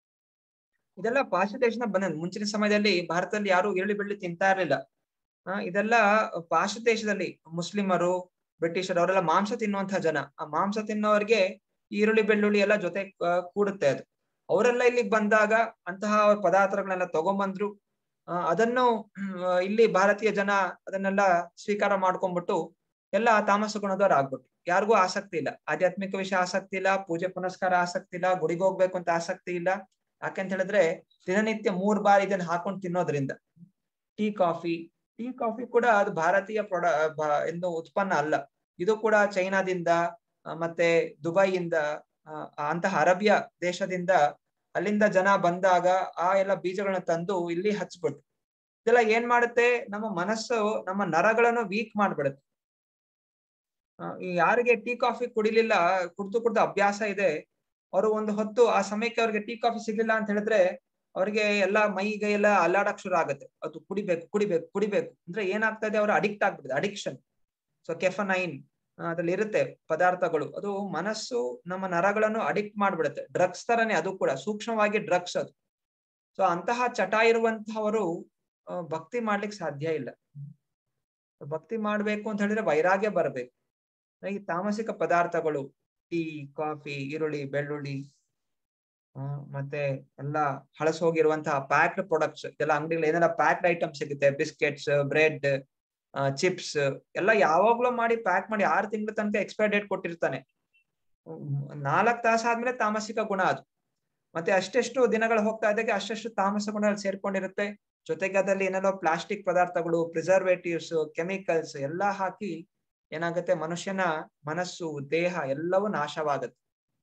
ಇದೆಲ್ಲ ಪಾಶ್ಚಾತ್ಯ ದೇಶದಿಂದ ಬಂದ ಮುಂಚಿನ ಸಮಯದಲ್ಲಿ ಭಾರತದಲ್ಲಿ ಯಾರು ಈರುಳ್ಳಿ ಬೆಳ್ಳುಳ್ಳಿ ತಿಂತಾ ಇರ್ಲಿಲ್ಲ ಆ ಇದೆಲ್ಲ ಪಾಶ್ಚಾತ್ಯ ದೇಶದಲ್ಲಿ ಮುಸ್ಲಿಮರು ಬ್ರಿಟಿಷರು ಅವರೆಲ್ಲ ಮಾಂಸ ತಿನ್ನುವಂತಹ ಜನ ಆ ಮಾಂಸ ತಿನ್ನೋರಿಗೆ ಈರುಳ್ಳಿ ಬೆಳ್ಳುಳ್ಳಿ ಎಲ್ಲ ಜೊತೆ ಆ, ಕೂಡುತ್ತೆ ಅದು ಅವರೆಲ್ಲ ಇಲ್ಲಿಗೆ ಬಂದಾಗ ಅಂತಹ ಪದಾರ್ಥಗಳನ್ನೆಲ್ಲ ತಗೊಂಬಂದ್ರು ಆ, ಅದನ್ನು ಹ್ಮ್, ಇಲ್ಲಿ ಭಾರತೀಯ ಜನ ಅದನ್ನೆಲ್ಲ ಸ್ವೀಕಾರ ಮಾಡ್ಕೊಂಡ್ಬಿಟ್ಟು ಎಲ್ಲ ತಾಮಸ ಗುಣದವ್ರು ಆಗ್ಬಿಟ್ಟು ಯಾರಿಗೂ ಆಸಕ್ತಿ ಇಲ್ಲ ಆಧ್ಯಾತ್ಮಿಕ ವಿಷಯ ಆಸಕ್ತಿ ಇಲ್ಲ ಪೂಜೆ ಪುನಸ್ಕಾರ ಆಸಕ್ತಿ ಇಲ್ಲ ಗುಡಿಗೆ ಹೋಗ್ಬೇಕು ಅಂತ ಆಸಕ್ತಿ ಇಲ್ಲ ಯಾಕಂತ ಹೇಳಿದ್ರೆ ದಿನನಿತ್ಯ ಮೂರ್ ಬಾರಿ ಇದನ್ನ ಹಾಕೊಂಡು ತಿನ್ನೋದ್ರಿಂದ ಟೀ ಕಾಫಿ ಟೀ ಕಾಫಿ ಕೂಡ ಅದು ಭಾರತೀಯ ಪ್ರೊಡ ಬ- ಎಂದು ಉತ್ಪನ್ನ ಅಲ್ಲ ಇದು ಕೂಡ ಚೈನಾದಿಂದ ಆ, ಮತ್ತೆ ದುಬೈಯಿಂದ ಆ, ಅಂತಹ ಅರಬಿಯ ದೇಶದಿಂದ ಅಲ್ಲಿಂದ ಜನ ಬಂದಾಗ ಆ ಎಲ್ಲ ಬೀಜಗಳನ್ನ ತಂದು ಇಲ್ಲಿ ಹಚ್ಬಿಟ್ಟು ಇದೆಲ್ಲ ಏನ್ ಮಾಡುತ್ತೆ ನಮ್ಮ ಮನಸ್ಸು ನಮ್ಮ ನರಗಳನ್ನು ವೀಕ್ ಮಾಡ್ಬಿಡುತ್ತೆ ಆ, ಈ ಯಾರಿಗೆ ಟೀ ಕಾಫಿ ಕುಡಿಲಿಲ್ಲ ಕುಡ್ದು ಕುಡ್ದು ಅಭ್ಯಾಸ ಇದೆ ಅವರು ಒಂದು ಹೊತ್ತು ಆ ಸಮಯಕ್ಕೆ ಅವ್ರಿಗೆ ಟೀ ಕಾಫಿ ಸಿಗ್ಲಿಲ್ಲ ಅಂತ ಹೇಳಿದ್ರೆ ಅವ್ರಿಗೆ ಎಲ್ಲ ಮೈಗೆ ಎಲ್ಲ ಅಲ್ಲಾಡಕ್ ಶುರು ಆಗುತ್ತೆ ಅದು ಕುಡಿಬೇಕು ಕುಡಿಬೇಕು ಕುಡಿಬೇಕು ಅಂದ್ರೆ ಏನಾಗ್ತಾ ಇದೆ ಅವ್ರ ಅಡಿಕ್ಟ್ ಆಗ್ಬಿಡುತ್ತೆ ಅಡಿಕ್ಷನ್ ಸೊ ಕೆಫನೈನ್ ಅದ್ರಲ್ಲಿ ಇರುತ್ತೆ ಪದಾರ್ಥಗಳು ಅದು ಮನಸ್ಸು ನಮ್ಮ ನರಗಳನ್ನು ಅಡಿಕ್ಟ್ ಮಾಡ್ಬಿಡುತ್ತೆ ಡ್ರಗ್ಸ್ ತರನೇ ಅದು ಕೂಡ ಸೂಕ್ಷ್ಮವಾಗಿ ಡ್ರಗ್ಸ್ ಅದು ಸೊ ಅಂತಹ ಚಟ ಇರುವಂತಹವರು ಆ, ಭಕ್ತಿ ಮಾಡ್ಲಿಕ್ಕೆ ಸಾಧ್ಯ ಇಲ್ಲ ಭಕ್ತಿ ಮಾಡ್ಬೇಕು ಅಂತ ಹೇಳಿದ್ರೆ ವೈರಾಗ್ಯ ಬರ್ಬೇಕು ಈ ತಾಮಸಿಕ ಪದಾರ್ಥಗಳು ಟೀ ಕಾಫಿ ಈರುಳ್ಳಿ ಬೆಳ್ಳುಳ್ಳಿ ಆ, ಮತ್ತೆ ಎಲ್ಲ ಹಳಸೋಗಿರುವಂತಹ ಪ್ಯಾಕ್ಡ್ ಪ್ರಾಡಕ್ಟ್ಸ್ ಎಲ್ಲ ಅಂಗಡಿಗಳು ಏನೆಲ್ಲ ಪ್ಯಾಕ್ಡ್ ಐಟಮ್ ಸಿಗುತ್ತೆ ಬಿಸ್ಕೆಟ್ಸ್ ಬ್ರೆಡ್ ಚಿಪ್ಸ್ ಎಲ್ಲ ಯಾವಾಗ್ಲೂ ಮಾಡಿ ಪ್ಯಾಕ್ ಮಾಡಿ ಆರು ತಿಂಗಳ ತನಕ ಎಕ್ಸ್ಪೈರ್ ಡೇಟ್ ಕೊಟ್ಟಿರ್ತಾನೆ ನಾಲ್ಕು ತಾಸು ಆದ್ಮೇಲೆ ತಾಮಸಿಕ ಗುಣ ಅದು ಮತ್ತೆ ಅಷ್ಟೆಷ್ಟು ದಿನಗಳು ಹೋಗ್ತಾ ಇದ್ದಾಗೆ ಅಷ್ಟೆಷ್ಟು ತಾಮಸ ಗುಣ ಸೇರ್ಕೊಂಡಿರುತ್ತೆ ಜೊತೆಗೆ ಅದರಲ್ಲಿ ಏನೆಲ್ಲೋ ಪ್ಲಾಸ್ಟಿಕ್ ಪದಾರ್ಥಗಳು ಪ್ರಿಸರ್ವೇಟಿವ್ಸ್ ಕೆಮಿಕಲ್ಸ್ ಎಲ್ಲಾ ಹಾಕಿ ಏನಾಗುತ್ತೆ ಮನುಷ್ಯನ ಮನಸ್ಸು ದೇಹ ಎಲ್ಲವೂ ನಾಶವಾಗುತ್ತೆ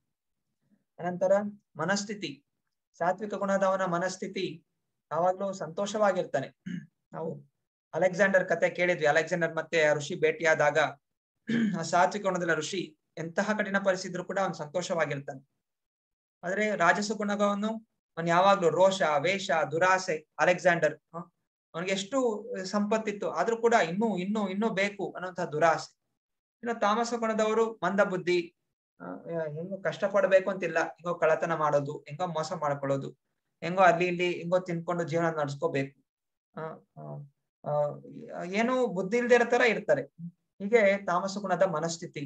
ಅನಂತರ ಮನಸ್ಥಿತಿ ಸಾತ್ವಿಕ ಗುಣದವನ ಮನಸ್ಥಿತಿ ಯಾವಾಗ್ಲೂ ಸಂತೋಷವಾಗಿರ್ತಾನೆ ನಾವು ಅಲೆಕ್ಸಾಂಡರ್ ಕತೆ ಕೇಳಿದ್ವಿ ಅಲೆಕ್ಸಾಂಡರ್ ಮತ್ತೆ ಆ ಋಷಿ ಭೇಟಿಯಾದಾಗ ಆ ಸಾತ್ವಿಕ ಗುಣದ ಋಷಿ ಎಂತಹ ಕಠಿಣ ಪರಿಸ್ಥಿತಿ ಕೂಡ ಅವನು ಸಂತೋಷವಾಗಿರ್ತಾನೆ ಆದ್ರೆ ರಾಜಸ ಗುಣವನ್ನು ಅವನ್ ಯಾವಾಗ್ಲೂ ರೋಷ ವೇಷ ದುರಾಸೆ ಅಲೆಕ್ಸಾಂಡರ್ ಅವನಿಗೆ ಎಷ್ಟು ಸಂಪತ್ತಿತ್ತು ಆದ್ರೂ ಕೂಡ ಇನ್ನೂ ಇನ್ನೂ ಇನ್ನೂ ಬೇಕು ಅನ್ನೋಂತಹ ದುರಾಸೆ ಇನ್ನು ತಾಮಸ ಗುಣದವರು ಮಂದ ಬುದ್ಧಿ ಆ, ಹೆಂಗೋ ಕಷ್ಟ ಪಡ್ಬೇಕು ಅಂತಿಲ್ಲ ಹೆಂಗೋ ಕಳತನ ಮಾಡೋದು ಹೆಂಗೋ ಮೋಸ ಮಾಡ್ಕೊಳ್ಳೋದು ಹೆಂಗೋ ಅಲ್ಲಿ ಇಲ್ಲಿ ಹೆಂಗೋ ತಿನ್ಕೊಂಡು ಜೀವನ ನಡ್ಸ್ಕೋಬೇಕು ಆ, ಆ, ಆ, ಏನು ಬುದ್ಧಿ ಇಲ್ದೇ ಇರೋ ತರ ಇರ್ತಾರೆ ಹೀಗೆ ತಾಮಸ ಗುಣದ ಮನಸ್ಥಿತಿ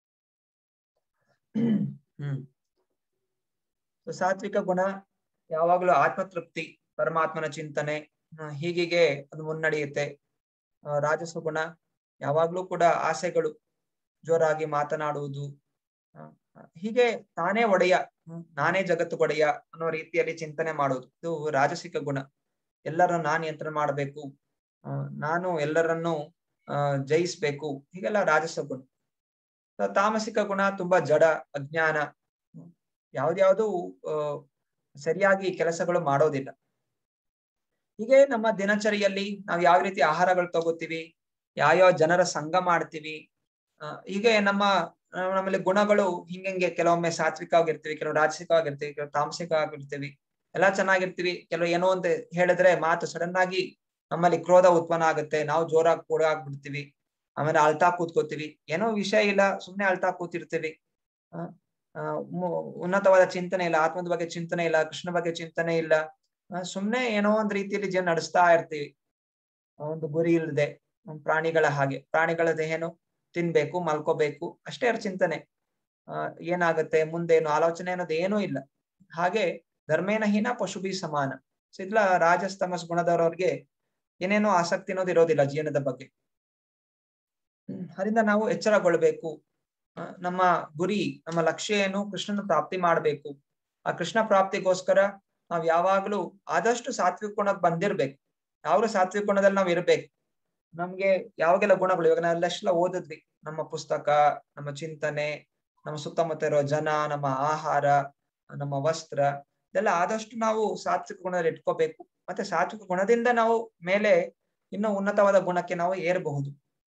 ಹ್ಮ್ So, ಸಾತ್ವಿಕ ಗುಣ ಯಾವಾಗ್ಲೂ ಆತ್ಮತೃಪ್ತಿ ಪರಮಾತ್ಮನ ಚಿಂತನೆ ಆ, ಹೀಗಿಗೆ ಅದು ಮುನ್ನಡೆಯುತ್ತೆ ಆ, ರಾಜಸ ಗುಣ ಯಾವಾಗ್ಲೂ ಕೂಡ ಆಸೆಗಳು ಜೋರಾಗಿ ಮಾತನಾಡುವುದು ಆ, ಆ, ಹೀಗೆ ತಾನೇ ಒಡೆಯ ಹ್ಮ್, ನಾನೇ ಜಗತ್ತು ಒಡೆಯ ಅನ್ನೋ ರೀತಿಯಲ್ಲಿ ಚಿಂತನೆ ಮಾಡೋದು ಇದು ರಾಜಸಿಕ ಗುಣ ಎಲ್ಲರನ್ನು ನಾನು ನಿಯಂತ್ರಣ ಮಾಡಬೇಕು ಆ, ನಾನು ಎಲ್ಲರನ್ನು ಆ ಜಯಿಸ್ಬೇಕು ಹೀಗೆಲ್ಲ ರಾಜಸ ಗುಣ So, ತಾಮಸಿಕ ಗುಣ ತುಂಬಾ ಜಡ ಅಜ್ಞಾನ ಹ್ಮ್, ಯಾವ್ದ್ಯಾವ್ದು ಆ ಸರಿಯಾಗಿ ಕೆಲಸಗಳು ಮಾಡೋದಿಲ್ಲ ಹೀಗೆ ನಮ್ಮ ದಿನಚರಿಯಲ್ಲಿ ನಾವು ಯಾವ ರೀತಿ ಆಹಾರಗಳು ತಗೋತೀವಿ ಯಾವ್ಯಾವ ಜನರ ಸಂಘ ಮಾಡ್ತೀವಿ ಆ, ಹೀಗೆ ನಮ್ಮ ಆ, ನಮ್ಮಲ್ಲಿ ಗುಣಗಳು ಹಿಂಗೆ ಕೆಲವೊಮ್ಮೆ ಸಾತ್ವಿಕವಾಗಿರ್ತೀವಿ ಕೆಲವು ರಾಜಸಿಕವಾಗಿರ್ತೀವಿ ಕೆಲವು ತಾಮಸಿಕವಾಗಿರ್ತೀವಿ ಎಲ್ಲಾ ಚೆನ್ನಾಗಿರ್ತೀವಿ ಕೆಲವು ಏನೋ ಅಂತ ಹೇಳಿದ್ರೆ ಮಾತು ಸಡನ್ ಆಗಿ ನಮ್ಮಲ್ಲಿ ಕ್ರೋಧ ಉತ್ಪನ್ನ ಆಗುತ್ತೆ ನಾವು ಜೋರಾಗಿ ಕೂಡ ಆಗ್ಬಿಡ್ತೀವಿ ಆಮೇಲೆ ಅಳ್ತಾ ಕೂತ್ಕೋತೀವಿ ಏನೋ ವಿಷಯ ಇಲ್ಲ ಸುಮ್ನೆ ಅಳ್ತಾ ಕೂತಿರ್ತೀವಿ ಆ ಉನ್ನತವಾದ ಚಿಂತನೆ ಇಲ್ಲ ಆತ್ಮದ ಬಗ್ಗೆ ಚಿಂತನೆ ಇಲ್ಲ ಕೃಷ್ಣ ಬಗ್ಗೆ ಚಿಂತನೆ ಇಲ್ಲ ಸುಮ್ನೆ ಏನೋ ಒಂದ್ ರೀತಿಯಲ್ಲಿ ಜೀವನ ನಡೆಸ್ತಾ ಇರ್ತೀವಿ ಒಂದು ಗುರಿ ಇಲ್ಲದೆ ಪ್ರಾಣಿಗಳ ಹಾಗೆ ಪ್ರಾಣಿಗಳದ ಏನು ತಿನ್ಬೇಕು ಮಲ್ಕೋಬೇಕು ಅಷ್ಟೇ ಅವ್ರ ಚಿಂತನೆ ಆ ಏನಾಗುತ್ತೆ ಮುಂದೇನು ಆಲೋಚನೆ ಅನ್ನೋದು ಏನೂ ಇಲ್ಲ ಹಾಗೆ ಧರ್ಮೇನ ಹೀನ ಪಶುಭಿ ಸಮಾನ ಸಿದ್ಲ ರಾಜಸ್ತಮಸ್ ಗುಣದವ್ರವ್ರಿಗೆ ಏನೇನೋ ಆಸಕ್ತಿ ಅನ್ನೋದು ಇರೋದಿಲ್ಲ ಜೀವನದ ಬಗ್ಗೆ ಅದರಿಂದ ನಾವು ಎಚ್ಚರಗೊಳ್ಬೇಕು ನಮ್ಮ ಗುರಿ ನಮ್ಮ ಲಕ್ಷ್ಯ ಏನು ಕೃಷ್ಣನ ಪ್ರಾಪ್ತಿ ಮಾಡ್ಬೇಕು ಆ ಕೃಷ್ಣ ಪ್ರಾಪ್ತಿಗೋಸ್ಕರ ನಾವ್ ಯಾವಾಗ್ಲೂ ಆದಷ್ಟು ಸಾತ್ವಿಕ ಗುಣಕ್ಕೆ ಬಂದಿರ್ಬೇಕು ಯಾವ್ದು ಸಾತ್ವಿಕ ಗುಣದಲ್ಲಿ ನಾವ್ ಇರ್ಬೇಕು ನಮ್ಗೆ ಯಾವಾಗೆಲ್ಲ ಗುಣಗಳು ಇವಾಗ ನಾವೆಲ್ಲ ಓದಿದ್ವಿ ನಮ್ಮ ಪುಸ್ತಕ ನಮ್ಮ ಚಿಂತನೆ ನಮ್ಮ ಸುತ್ತಮುತ್ತ ಇರೋ ಜನ ನಮ್ಮ ಆಹಾರ ನಮ್ಮ ವಸ್ತ್ರ ಇದೆಲ್ಲ ಆದಷ್ಟು ನಾವು ಸಾತ್ವಿಕ ಗುಣದಲ್ಲಿ ಇಟ್ಕೋಬೇಕು ಮತ್ತೆ ಸಾತ್ವಿಕ ಗುಣದಿಂದ ನಾವು ಮೇಲೆ ಇನ್ನೂ ಉನ್ನತವಾದ ಗುಣಕ್ಕೆ ನಾವು ಏರಬಹುದು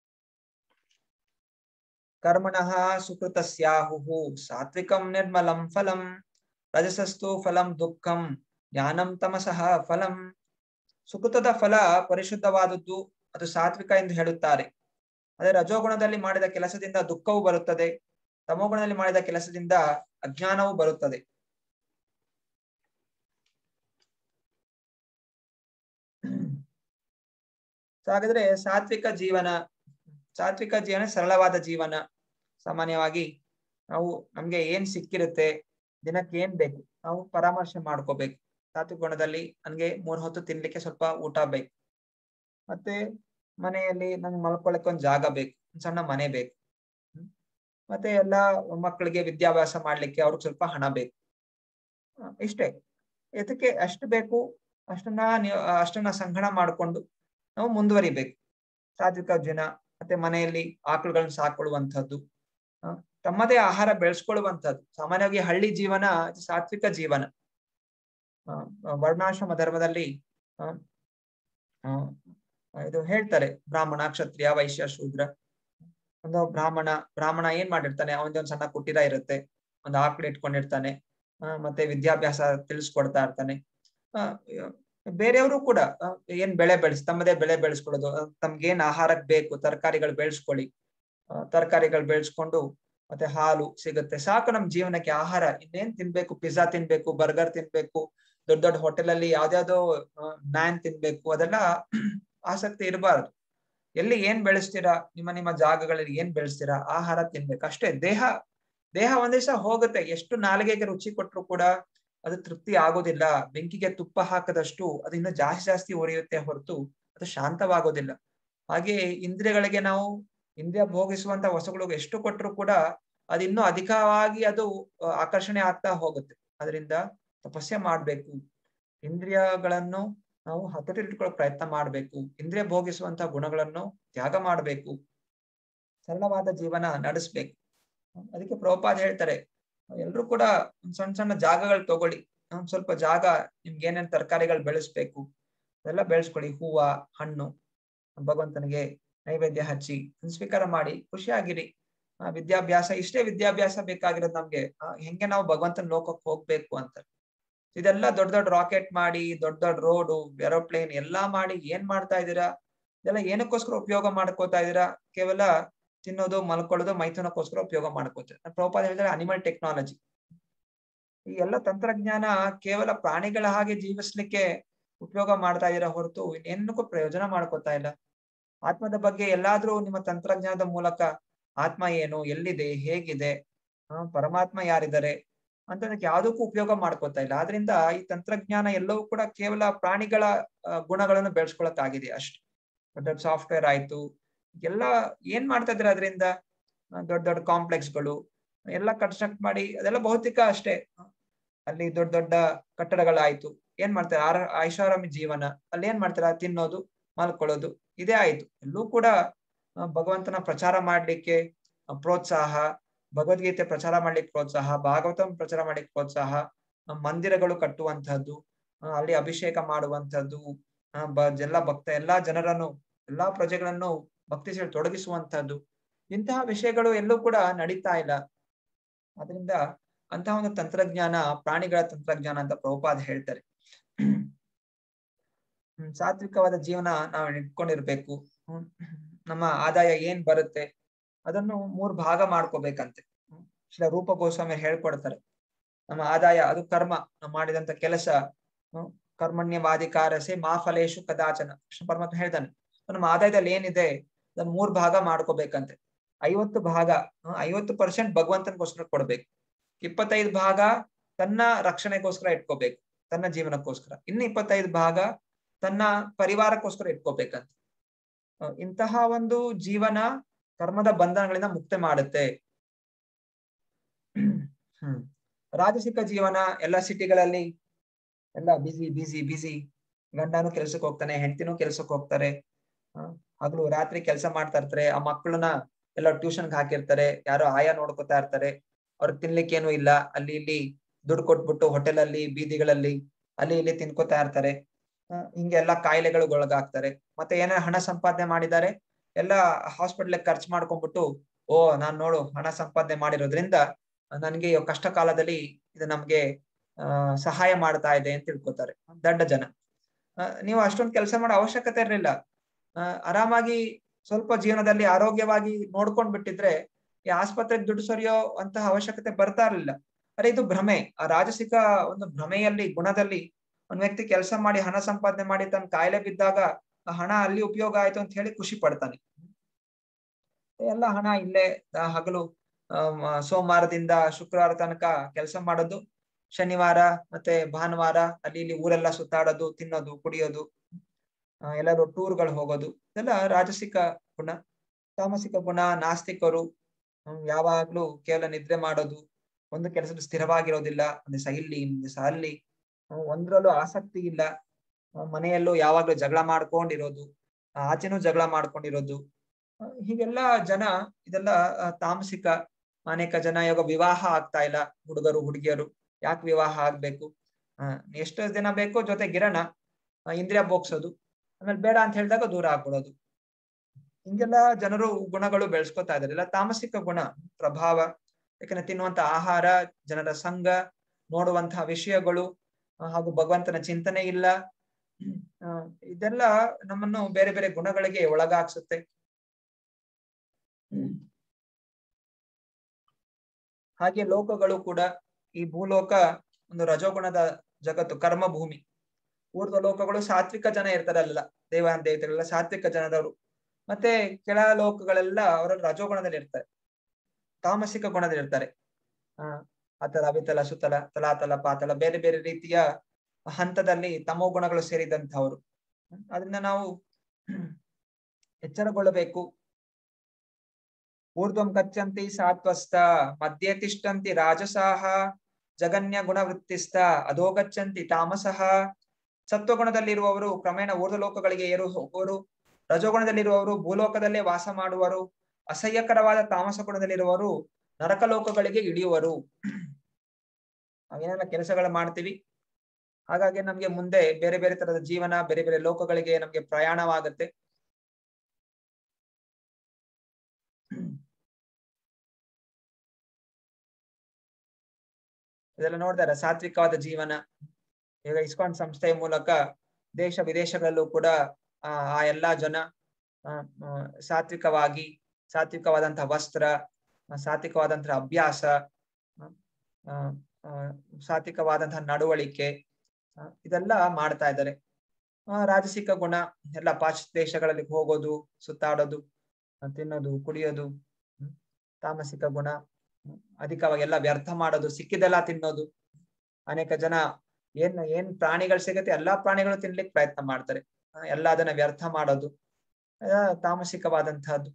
ಕರ್ಮಣಃ ಸುಕೃತ ಸ್ಯಾಹು ಸಾತ್ವಿಕಂ ನಿರ್ಮಲಂ ಫಲಂ ರಜಸಸ್ತು ಫಲಂ ದುಃಖಂ ಜ್ಞಾನಂ ತಮಸಃ ಫಲಂ ಸುಕೃತದ ಫಲ ಪರಿಶುದ್ಧವಾದದ್ದು ಅದು ಸಾತ್ವಿಕ ಎಂದು ಹೇಳುತ್ತಾರೆ ಅದೇ ರಜೋಗುಣದಲ್ಲಿ ಮಾಡಿದ ಕೆಲಸದಿಂದ ದುಃಖವು ಬರುತ್ತದೆ ತಮೋಗುಣದಲ್ಲಿ ಮಾಡಿದ ಕೆಲಸದಿಂದ ಅಜ್ಞಾನವು ಬರುತ್ತದೆ ಹಾಗಾದ್ರೆ ಸಾತ್ವಿಕ ಜೀವನ ಸಾತ್ವಿಕ ಜೀವನ ಸರಳವಾದ ಜೀವನ ಸಾಮಾನ್ಯವಾಗಿ ನಾವು ನಮ್ಗೆ ಏನ್ ಸಿಕ್ಕಿರುತ್ತೆ ದಿನಕ್ಕೆ ಏನ್ ಬೇಕು ನಾವು ಪರಾಮರ್ಶೆ ಮಾಡ್ಕೋಬೇಕು ಸಾತ್ವಿಕ ಗುಣದಲ್ಲಿ ನನ್ಗೆ ಮೂರ್ ಹೊತ್ತು ತಿನ್ಲಿಕ್ಕೆ ಸ್ವಲ್ಪ ಊಟ ಬೇಕು ಮತ್ತೆ ಮನೆಯಲ್ಲಿ ನನ್ಗೆ ಮಲ್ಕೊಳಕ್ಕೆ ಒಂದ್ ಜಾಗ ಬೇಕು ಒಂದ್ ಸಣ್ಣ ಮನೆ ಬೇಕು ಮತ್ತೆ ಎಲ್ಲಾ ಮಕ್ಕಳಿಗೆ ವಿದ್ಯಾಭ್ಯಾಸ ಮಾಡ್ಲಿಕ್ಕೆ ಅವ್ರಿಗೆ ಸ್ವಲ್ಪ ಹಣ ಬೇಕು ಇಷ್ಟೇ ಇದಕ್ಕೆ ಅಷ್ಟು ಬೇಕು ಅಷ್ಟನ್ನ ನೀವು ಅಷ್ಟನ್ನ ಸಂಗ್ರಹ ಮಾಡ್ಕೊಂಡು ನಾವು ಮುಂದುವರಿಬೇಕು ಸಾತ್ವಿಕ ಜನ ಮತ್ತೆ ಮನೆಯಲ್ಲಿ ಆಕಳುಗಳನ್ನ ಸಾಕೊಳ್ಳುವಂಥದ್ದು ತಮ್ಮದೇ ಆಹಾರ ಬೆಳೆಸ್ಕೊಳ್ಳುವಂಥದ್ದು ಸಾಮಾನ್ಯವಾಗಿ ಹಳ್ಳಿ ಜೀವನ ಸಾತ್ವಿಕ ಜೀವನ ವರ್ಣಾಶ್ರಮ ಧರ್ಮದಲ್ಲಿ ಇದು ಹೇಳ್ತಾರೆ ಬ್ರಾಹ್ಮಣ ಕ್ಷತ್ರಿಯ ವೈಶ್ಯ ಶೂದ್ರ ಒಂದು ಬ್ರಾಹ್ಮಣ ಬ್ರಾಹ್ಮಣ ಏನ್ ಮಾಡಿರ್ತಾನೆ ಅವನದೊಂದು ಸಣ್ಣ ಕುಟೀರ ಇರುತ್ತೆ ಒಂದು ಆಕಳು ಇಟ್ಕೊಂಡಿರ್ತಾನೆ ಮತ್ತೆ ವಿದ್ಯಾಭ್ಯಾಸ ತಿಳಿಸ್ಕೊಡ್ತಾ ಇರ್ತಾನೆ ಬೇರೆಯವರು ಕೂಡ ಏನ್ ಬೆಳೆ ಬೆಳೆಸ್ ತಮ್ಮದೇ ಬೆಳೆ ಬೆಳೆಸ್ಕೊಳ್ಳೋದು ತಮ್ಗೇನ್ ಆಹಾರಕ್ಕೆ ಬೇಕು ತರಕಾರಿಗಳು ಬೆಳೆಸ್ಕೊಳ್ಳಿ ತರಕಾರಿಗಳು ಬೆಳೆಸ್ಕೊಂಡು ಮತ್ತೆ ಹಾಲು ಸಿಗುತ್ತೆ ಸಾಕು ನಮ್ ಜೀವನಕ್ಕೆ ಆಹಾರ ಇನ್ನೇನ್ ತಿನ್ಬೇಕು ಪಿಜ್ಜಾ ತಿನ್ಬೇಕು ಬರ್ಗರ್ ತಿನ್ಬೇಕು ದೊಡ್ಡ ದೊಡ್ಡ ಹೋಟೆಲ್ ಅಲ್ಲಿ ಯಾವ್ದಾವ್ದೋ ನ್ಯಾನ್ ತಿನ್ಬೇಕು ಅದೆಲ್ಲ ಆಸಕ್ತಿ ಇರಬಾರ್ದು ಎಲ್ಲಿ ಏನ್ ಬೆಳೆಸ್ತೀರಾ ನಿಮ್ಮ ನಿಮ್ಮ ಜಾಗಗಳಲ್ಲಿ ಏನ್ ಬೆಳೆಸ್ತೀರಾ ಆಹಾರ ತಿನ್ಬೇಕು ಅಷ್ಟೇ ದೇಹ ದೇಹ ಒಂದ್ ದಿವಸ ಹೋಗುತ್ತೆ ಎಷ್ಟು ನಾಲಿಗೆಗೆ ರುಚಿ ಕೊಟ್ರು ಕೂಡ ಅದು ತೃಪ್ತಿ ಆಗೋದಿಲ್ಲ ಬೆಂಕಿಗೆ ತುಪ್ಪ ಹಾಕದಷ್ಟು ಅದು ಇನ್ನೂ ಜಾಸ್ತಿ ಜಾಸ್ತಿ ಉರಿಯುತ್ತೆ ಹೊರತು ಅದು ಶಾಂತವಾಗೋದಿಲ್ಲ ಹಾಗೆ ಇಂದ್ರಿಯಗಳಿಗೆ ನಾವು ಇಂದ್ರಿಯ ಭೋಗಿಸುವಂತ ವಸ್ತುಗಳು ಎಷ್ಟು ಕೊಟ್ಟರು ಕೂಡ ಅದು ಇನ್ನೂ ಅಧಿಕವಾಗಿ ಅದು ಆಕರ್ಷಣೆ ಆಗ್ತಾ ಹೋಗುತ್ತೆ ಅದರಿಂದ ತಪಸ್ಸೆ ಮಾಡ್ಬೇಕು ಇಂದ್ರಿಯಗಳನ್ನು ನಾವು ಹತೋಟಿಟ್ಕೊಳ್ಳೋ ಪ್ರಯತ್ನ ಮಾಡ್ಬೇಕು ಇಂದ್ರಿಯ ಭೋಗಿಸುವಂತಹ ಗುಣಗಳನ್ನು ತ್ಯಾಗ ಮಾಡ್ಬೇಕು ಸರಳವಾದ ಜೀವನ ನಡೆಸ್ಬೇಕು ಅದಕ್ಕೆ ಪ್ರಭುಪಾದ ಹೇಳ್ತಾರೆ ಎಲ್ರು ಕೂಡ ಒಂದ್ ಸಣ್ಣ ಸಣ್ಣ ಜಾಗಗಳು ತಗೊಳ್ಳಿ ಒಂದ್ ಸ್ವಲ್ಪ ಜಾಗ ನಿಮ್ಗೆ ಏನೇನ್ ತರಕಾರಿಗಳು ಬೆಳೆಸ್ಬೇಕು ಅದೆಲ್ಲ ಬೆಳೆಸ್ಕೊಳ್ಳಿ ಹೂವ ಹಣ್ಣು ಭಗವಂತನಿಗೆ ನೈವೇದ್ಯ ಹಚ್ಚಿ ಸ್ವೀಕಾರ ಮಾಡಿ ಖುಷಿಯಾಗಿರಿ ವಿದ್ಯಾಭ್ಯಾಸ ಇಷ್ಟೇ ವಿದ್ಯಾಭ್ಯಾಸ ಬೇಕಾಗಿರೋದು ನಮ್ಗೆ ಹೆಂಗೆ ನಾವು ಭಗವಂತನ ಲೋಕಕ್ಕೆ ಹೋಗ್ಬೇಕು ಅಂತ ಇದೆಲ್ಲ ದೊಡ್ಡ ದೊಡ್ಡ ರಾಕೆಟ್ ಮಾಡಿ ದೊಡ್ಡ ದೊಡ್ಡ ರೋಡು ಏರೋಪ್ಲೇನ್ ಎಲ್ಲಾ ಮಾಡಿ ಏನ್ ಮಾಡ್ತಾ ಇದೀರಾ ಇದೆಲ್ಲ ಏನಕ್ಕೋಸ್ಕರ ಉಪಯೋಗ ಮಾಡ್ಕೋತಾ ಇದೀರಾ ಕೇವಲ ತಿನ್ನೋದು ಮಲ್ಕೊಳ್ಳೋದು ಮೈಥುನಕ್ಕೋಸ್ಕರ ಉಪಯೋಗ ಮಾಡ್ಕೋತಾರೆ ಪ್ರಭುಪಾದ ಹೇಳಿದ್ರೆ ಅನಿಮಲ್ ಟೆಕ್ನಾಲಜಿ ಈ ಎಲ್ಲ ತಂತ್ರಜ್ಞಾನ ಕೇವಲ ಪ್ರಾಣಿಗಳ ಹಾಗೆ ಜೀವಿಸ್ಲಿಕ್ಕೆ ಉಪಯೋಗ ಮಾಡ್ತಾ ಇದೀರಾ ಹೊರತು ಇನ್ನೇನಕ್ಕೂ ಪ್ರಯೋಜನ ಮಾಡ್ಕೋತಾ ಇಲ್ಲ ಆತ್ಮದ ಬಗ್ಗೆ ಎಲ್ಲಾದ್ರೂ ನಿಮ್ಮ ತಂತ್ರಜ್ಞಾನದ ಮೂಲಕ ಆತ್ಮ ಏನು ಎಲ್ಲಿದೆ ಹೇಗಿದೆ ಪರಮಾತ್ಮ ಯಾರಿದ್ದಾರೆ ಅಂತದಕ್ಕೆ ಯಾವ್ದಕ್ಕೂ ಉಪಯೋಗ ಮಾಡ್ಕೋತಾ ಇಲ್ಲ ಆದ್ರಿಂದ ಈ ತಂತ್ರಜ್ಞಾನ ಎಲ್ಲವೂ ಕೂಡ ಕೇವಲ ಪ್ರಾಣಿಗಳ ಗುಣಗಳನ್ನು ಬೆಳೆಸ್ಕೊಳಕ್ಕಾಗಿದೆ ಅಷ್ಟೇ ದೊಡ್ಡ ಸಾಫ್ಟ್ವೇರ್ ಆಯ್ತು ಎಲ್ಲ ಏನ್ ಮಾಡ್ತಾ ಇದ್ರೆ ಅದರಿಂದ ದೊಡ್ಡ ದೊಡ್ಡ ಕಾಂಪ್ಲೆಕ್ಸ್ಗಳು ಎಲ್ಲ ಕನ್ಸ್ಟ್ರಕ್ಟ್ ಮಾಡಿ ಅದೆಲ್ಲ ಭೌತಿಕ ಅಷ್ಟೇ ಅಲ್ಲಿ ದೊಡ್ಡ ದೊಡ್ಡ ಕಟ್ಟಡಗಳಾಯ್ತು ಏನ್ ಮಾಡ್ತಾರೆ ಆರ ಐಷಾರಾಮಿ ಜೀವನ ಅಲ್ಲಿ ಏನ್ ಮಾಡ್ತಾರೆ ತಿನ್ನೋದು ಮಲ್ಕೊಳ್ಳೋದು ಇದೇ ಆಯ್ತು ಎಲ್ಲೂ ಕೂಡ ಭಗವಂತನ ಪ್ರಚಾರ ಮಾಡ್ಲಿಕ್ಕೆ ಪ್ರೋತ್ಸಾಹ ಭಗವದ್ಗೀತೆ ಪ್ರಚಾರ ಮಾಡ್ಲಿಕ್ಕೆ ಪ್ರೋತ್ಸಾಹ ಭಾಗವತಂ ಪ್ರಚಾರ ಮಾಡ್ಲಿಕ್ಕೆ ಪ್ರೋತ್ಸಾಹ ಮಂದಿರಗಳು ಕಟ್ಟುವಂತಹದ್ದು ಅಲ್ಲಿ ಅಭಿಷೇಕ ಮಾಡುವಂತಹದ್ದು ಎಲ್ಲ ಭಕ್ತ ಎಲ್ಲಾ ಜನರನ್ನು ಎಲ್ಲಾ ಪ್ರಜೆಗಳನ್ನು ಭಕ್ತಿ ಸೇರಿ ತೊಡಗಿಸುವಂತಹದ್ದು ಇಂತಹ ವಿಷಯಗಳು ಎಲ್ಲೂ ಕೂಡ ನಡೀತಾ ಇಲ್ಲ ಅದರಿಂದ ಅಂತಹ ಒಂದು ತಂತ್ರಜ್ಞಾನ ಪ್ರಾಣಿಗಳ ತಂತ್ರಜ್ಞಾನ ಅಂತ ಪ್ರಭುಪಾದ ಹೇಳ್ತಾರೆ ಹ್ಮ್ ಸಾತ್ವಿಕವಾದ ಜೀವನ ನಾವು ಇಟ್ಕೊಂಡಿರ್ಬೇಕು ಹ್ಮ್ ನಮ್ಮ ಆದಾಯ ಏನ್ ಬರುತ್ತೆ ಅದನ್ನು ಮೂರ್ ಭಾಗ ಮಾಡ್ಕೋಬೇಕಂತೆ ಹ್ಮ್ ಶ್ರೀ ರೂಪ ಗೋಸ್ವಾಮಿ ಹೇಳ್ಕೊಡ್ತಾರೆ ನಮ್ಮ ಆದಾಯ ಅದು ಕರ್ಮ ನಾವು ಮಾಡಿದಂತ ಕೆಲಸ ಹ್ಮ್ ಕರ್ಮಣ್ಯವಾಧಿಕಾರಸೆ ಮಾ ಫಲೇಶು ಕದಾಚನ ಕೃಷ್ಣ ಪರಮಾತ್ಮ ಹೇಳ್ತಾನೆ ನಮ್ಮ ಆದಾಯದಲ್ಲಿ ಏನಿದೆ ಅದನ್ನ ಮೂರ್ ಭಾಗ ಮಾಡ್ಕೋಬೇಕಂತೆ ಐವತ್ತು ಭಾಗ ಐವತ್ತು ಪರ್ಸೆಂಟ್ ಭಗವಂತನಿಗೋಸ್ಕರ ಕೊಡ್ಬೇಕು ಇಪ್ಪತ್ತೈದು ಭಾಗ ತನ್ನ ರಕ್ಷಣೆಗೋಸ್ಕರ ಇಟ್ಕೋಬೇಕು ತನ್ನ ಜೀವನಕ್ಕೋಸ್ಕರ ಇನ್ನು ಇಪ್ಪತ್ತೈದು ಭಾಗ ತನ್ನ ಪರಿವಾರಕ್ಕೋಸ್ಕರ ಇಟ್ಕೋಬೇಕಂತ ಇಂತಹ ಒಂದು ಜೀವನ ಕರ್ಮದ ಬಂಧನಗಳಿಂದ ಮುಕ್ತಿ ಮಾಡುತ್ತೆ ಹ್ಮ್ ರಾಜಸಿಕ ಜೀವನ ಎಲ್ಲ ಸಿಟಿಗಳಲ್ಲಿ ಎಲ್ಲ ಬಿಸಿ ಬಿಸಿ ಬಿಸಿ ಗಂಡನು ಕೆಲ್ಸಕ್ಕೆ ಹೋಗ್ತಾನೆ ಹೆಂಡತಿನೂ ಕೆಲ್ಸಕ್ಕೆ ಹೋಗ್ತಾರೆ ಹಗಲು ರಾತ್ರಿ ಕೆಲಸ ಮಾಡ್ತಾ ಇರ್ತಾರೆ ಆ ಮಕ್ಕಳನ್ನ ಎಲ್ಲ ಟ್ಯೂಷನ್ಗೆ ಹಾಕಿರ್ತಾರೆ ಯಾರೋ ಆಯಾ ನೋಡ್ಕೊತಾ ಇರ್ತಾರೆ ಅವ್ರಿಗೆ ತಿನ್ಲಿಕ್ಕೇನು ಇಲ್ಲ ಅಲ್ಲಿ ಇಲ್ಲಿ ದುಡ್ಡು ಕೊಟ್ಬಿಟ್ಟು ಹೋಟೆಲ್ ಅಲ್ಲಿ ಬೀದಿಗಳಲ್ಲಿ ಅಲ್ಲಿ ಇಲ್ಲಿ ತಿನ್ಕೋತಾ ಇರ್ತಾರೆ ಹಿಂಗೆಲ್ಲಾ ಕಾಯಿಲೆಗಳಿಗೆ ಒಳಗಾಗ್ತಾರೆ ಮತ್ತೆ ಏನಾರ ಹಣ ಸಂಪಾದನೆ ಮಾಡಿದ್ದಾರೆ ಎಲ್ಲ ಹಾಸ್ಪಿಟ್ಲ್ ಖರ್ಚು ಮಾಡ್ಕೊಂಡ್ಬಿಟ್ಟು ಓ ನಾನ್ ನೋಡು ಹಣ ಸಂಪಾದನೆ ಮಾಡಿರೋದ್ರಿಂದ ನನ್ಗೆ ಕಷ್ಟ ಕಾಲದಲ್ಲಿ ಇದು ನಮ್ಗೆ ಅಹ್ ಸಹಾಯ ಮಾಡ್ತಾ ಇದೆ ಅಂತ ತಿಳ್ಕೊತಾರೆ ದಡ್ಡ ಜನ ನೀವು ಅಷ್ಟೊಂದು ಕೆಲಸ ಮಾಡೋ ಅವಶ್ಯಕತೆ ಇರಲಿಲ್ಲ ಆರಾಮಾಗಿ ಸ್ವಲ್ಪ ಜೀವನದಲ್ಲಿ ಆರೋಗ್ಯವಾಗಿ ನೋಡ್ಕೊಂಡ್ ಬಿಟ್ಟಿದ್ರೆ ಈ ಆಸ್ಪತ್ರೆಗೆ ದುಡ್ಡು ಸರಿಯೋ ಅಂತಹ ಅವಶ್ಯಕತೆ ಬರ್ತಾ ಇರ್ಲಿಲ್ಲ ಅರೆ ಇದು ಭ್ರಮೆ ಆ ರಾಜಸಿಕ ಒಂದು ಭ್ರಮೆಯಲ್ಲಿ ಗುಣದಲ್ಲಿ ಒಂದ್ ವ್ಯಕ್ತಿ ಕೆಲಸ ಮಾಡಿ ಹಣ ಸಂಪಾದನೆ ಮಾಡಿ ತನ್ನ ಕಾಯಿಲೆ ಬಿದ್ದಾಗ ಆ ಹಣ ಅಲ್ಲಿ ಉಪಯೋಗ ಆಯ್ತು ಅಂತ ಹೇಳಿ ಖುಷಿ ಪಡ್ತಾನೆ ಎಲ್ಲ ಹಣ ಇಲ್ಲೇ ಹಗಲು ಸೋಮವಾರದಿಂದ ಶುಕ್ರವಾರ ತನಕ ಕೆಲಸ ಮಾಡೋದು ಶನಿವಾರ ಮತ್ತೆ ಭಾನುವಾರ ಅಲ್ಲಿ ಇಲ್ಲಿ ಊರೆಲ್ಲ ಸುತ್ತಾಡೋದು ತಿನ್ನೋದು ಕುಡಿಯೋದು ಎಲ್ಲರೂ ಟೂರ್ಗಳು ಹೋಗೋದು ಇದೆಲ್ಲ ರಾಜಸಿಕ ಗುಣ ತಾಮಸಿಕ ಗುಣ ನಾಸ್ತಿಕರು ಯಾವಾಗ್ಲೂ ಕೇವಲ ನಿದ್ರೆ ಮಾಡೋದು ಒಂದು ಕೆಲಸದ ಸ್ಥಿರವಾಗಿರೋದಿಲ್ಲ ಒಂದ್ ದಿವಸ ಇಲ್ಲಿ ಒಂದ್ ದಿವಸ ಅಲ್ಲಿ ಒಂದ್ರಲ್ಲೂ ಆಸಕ್ತಿ ಇಲ್ಲ ಮನೆಯಲ್ಲೂ ಯಾವಾಗ್ಲೂ ಜಗಳ ಮಾಡ್ಕೊಂಡಿರೋದು ಆಚೆನೂ ಜಗಳ ಮಾಡ್ಕೊಂಡಿರೋದು ಹೀಗೆಲ್ಲ ಜನ ಇದೆಲ್ಲ ತಾಮಸಿಕ ಅನೇಕ ಜನ ಇವಾಗ ವಿವಾಹ ಆಗ್ತಾ ಇಲ್ಲ ಹುಡುಗರು ಹುಡುಗಿಯರು ಯಾಕೆ ವಿವಾಹ ಆಗ್ಬೇಕು ಎಷ್ಟು ದಿನ ಬೇಕೋ ಜೊತೆ ಗಿರಣ ಇಂದ್ರಿಯ ಬೋಗ್ಸೋದು ಆಮೇಲೆ ಬೇಡ ಅಂತ ಹೇಳಿದಾಗ ದೂರ ಆಗ್ಬಿಡೋದು ಹಿಂಗೆಲ್ಲ ಜನರು ಗುಣಗಳು ಬೆಳೆಸ್ಕೊತಾ ಇದಾರೆ ಇಲ್ಲ ತಾಮಸಿಕ ಗುಣ ಪ್ರಭಾವ ಯಾಕಂದ್ರೆ ತಿನ್ನುವಂತ ಆಹಾರ ಜನರ ಸಂಘ ನೋಡುವಂತಹ ವಿಷಯಗಳು ಹಾಗೂ ಭಗವಂತನ ಚಿಂತನೆ ಇಲ್ಲ ಇದೆಲ್ಲ ನಮ್ಮನ್ನು ಬೇರೆ ಬೇರೆ ಗುಣಗಳಿಗೆ ಒಳಗಾಗ್ಸುತ್ತೆ ಹಾಗೆ ಲೋಕಗಳು ಕೂಡ ಈ ಭೂಲೋಕ ಒಂದು ರಜೋಗುಣದ ಜಗತ್ತು ಕರ್ಮ ಭೂಮಿ ಊರ್ಧ್ವ ಲೋಕಗಳು ಸಾತ್ವಿಕ ಜನ ಇರ್ತಾರಲ್ಲ ದೇವಾನ್ ದೇವತೆಗಳೆಲ್ಲ ಸಾತ್ವಿಕ ಜನದವರು ಮತ್ತೆ ಕೆಳ ಲೋಕಗಳೆಲ್ಲ ಅವರ ರಜೋಗುಣದಲ್ಲಿ ಇರ್ತಾರೆ ತಾಮಸಿಕ ಗುಣದಲ್ಲಿ ಇರ್ತಾರೆ ಆ ಅತಲ ವಿತಲ ಸುತಲ ತಲಾತಲ ಪಾತಲ ಬೇರೆ ಬೇರೆ ರೀತಿಯ ಹಂತದಲ್ಲಿ ತಮೋ ಗುಣಗಳು ಸೇರಿದಂತವರು ಅದರಿಂದ ನಾವು ಎಚ್ಚರಗೊಳ್ಳಬೇಕು ಊರ್ಧ್ವಂ ಗಚ್ಚಂತಿ ಸಾತ್ವಸ್ಥ ಮಧ್ಯೆ ತಿಷ್ಟಂತಿ ರಾಜಸಾಹ ಜಗನ್ಯ ಗುಣವೃತ್ತಿಸ್ಥ ಅಧೋ ಗಚ್ಚಂತಿ ತಾಮಸಃ ಸತ್ವಗುಣದಲ್ಲಿರುವವರು ಕ್ರಮೇಣ ಊರ್ಧ್ವ ಲೋಕಗಳಿಗೆ ಏರು ಹೋಗುವರು ರಜೋಗುಣದಲ್ಲಿರುವವರು ಭೂಲೋಕದಲ್ಲೇ ವಾಸ ಮಾಡುವರು ಅಸಹ್ಯಕರವಾದ ತಾಮಸ ಗುಣದಲ್ಲಿರುವವರು ನರಕ ಲೋಕಗಳಿಗೆ ಇಳಿಯುವರು ನಾವೇನೆಲ್ಲ ಕೆಲಸಗಳು ಮಾಡ್ತೀವಿ ಹಾಗಾಗಿ ನಮ್ಗೆ ಮುಂದೆ ಬೇರೆ ಬೇರೆ ತರದ ಜೀವನ ಬೇರೆ ಬೇರೆ ಲೋಕಗಳಿಗೆ ನಮ್ಗೆ ಪ್ರಯಾಣವಾಗುತ್ತೆ ಇದೆಲ್ಲ ನೋಡ್ತಾರೆ ಸಾತ್ವಿಕವಾದ ಜೀವನ ಈಗ ಇಸ್ಕಾನ್ ಸಂಸ್ಥೆಯ ಮೂಲಕ ದೇಶ ವಿದೇಶಗಳಲ್ಲೂ ಕೂಡ ಆ ಆ ಎಲ್ಲಾ ಜನ ಸಾತ್ವಿಕವಾಗಿ ಸಾತ್ವಿಕವಾದಂತಹ ವಸ್ತ್ರ ಸಾತ್ವಿಕವಾದಂತಹ ಅಭ್ಯಾಸ ಸಾತ್ವಿಕವಾದಂತಹ ನಡವಳಿಕೆ ಇದೆಲ್ಲ ಮಾಡ್ತಾ ಇದ್ದಾರೆ ರಾಜಸಿಕ ಗುಣ ಎಲ್ಲ ಪಾಶ್ಚಾತ್ಯ ದೇಶಗಳಲ್ಲಿ ಹೋಗೋದು ಸುತ್ತಾಡೋದು ತಿನ್ನೋದು ಕುಡಿಯೋದು ತಾಮಸಿಕ ಗುಣ ಅಧಿಕವಾಗಿ ಎಲ್ಲ ವ್ಯರ್ಥ ಮಾಡೋದು ಸಿಕ್ಕಿದೆಲ್ಲ ತಿನ್ನೋದು ಅನೇಕ ಜನ ಏನ್ ಏನ್ ಪ್ರಾಣಿಗಳು ಸಿಗತ್ತೆ ಎಲ್ಲಾ ಪ್ರಾಣಿಗಳು ತಿನ್ಲಿಕ್ಕೆ ಪ್ರಯತ್ನ ಮಾಡ್ತಾರೆ ಎಲ್ಲ ಅದನ್ನ ವ್ಯರ್ಥ ಮಾಡೋದು ತಾಮಸಿಕವಾದಂತಹದ್ದು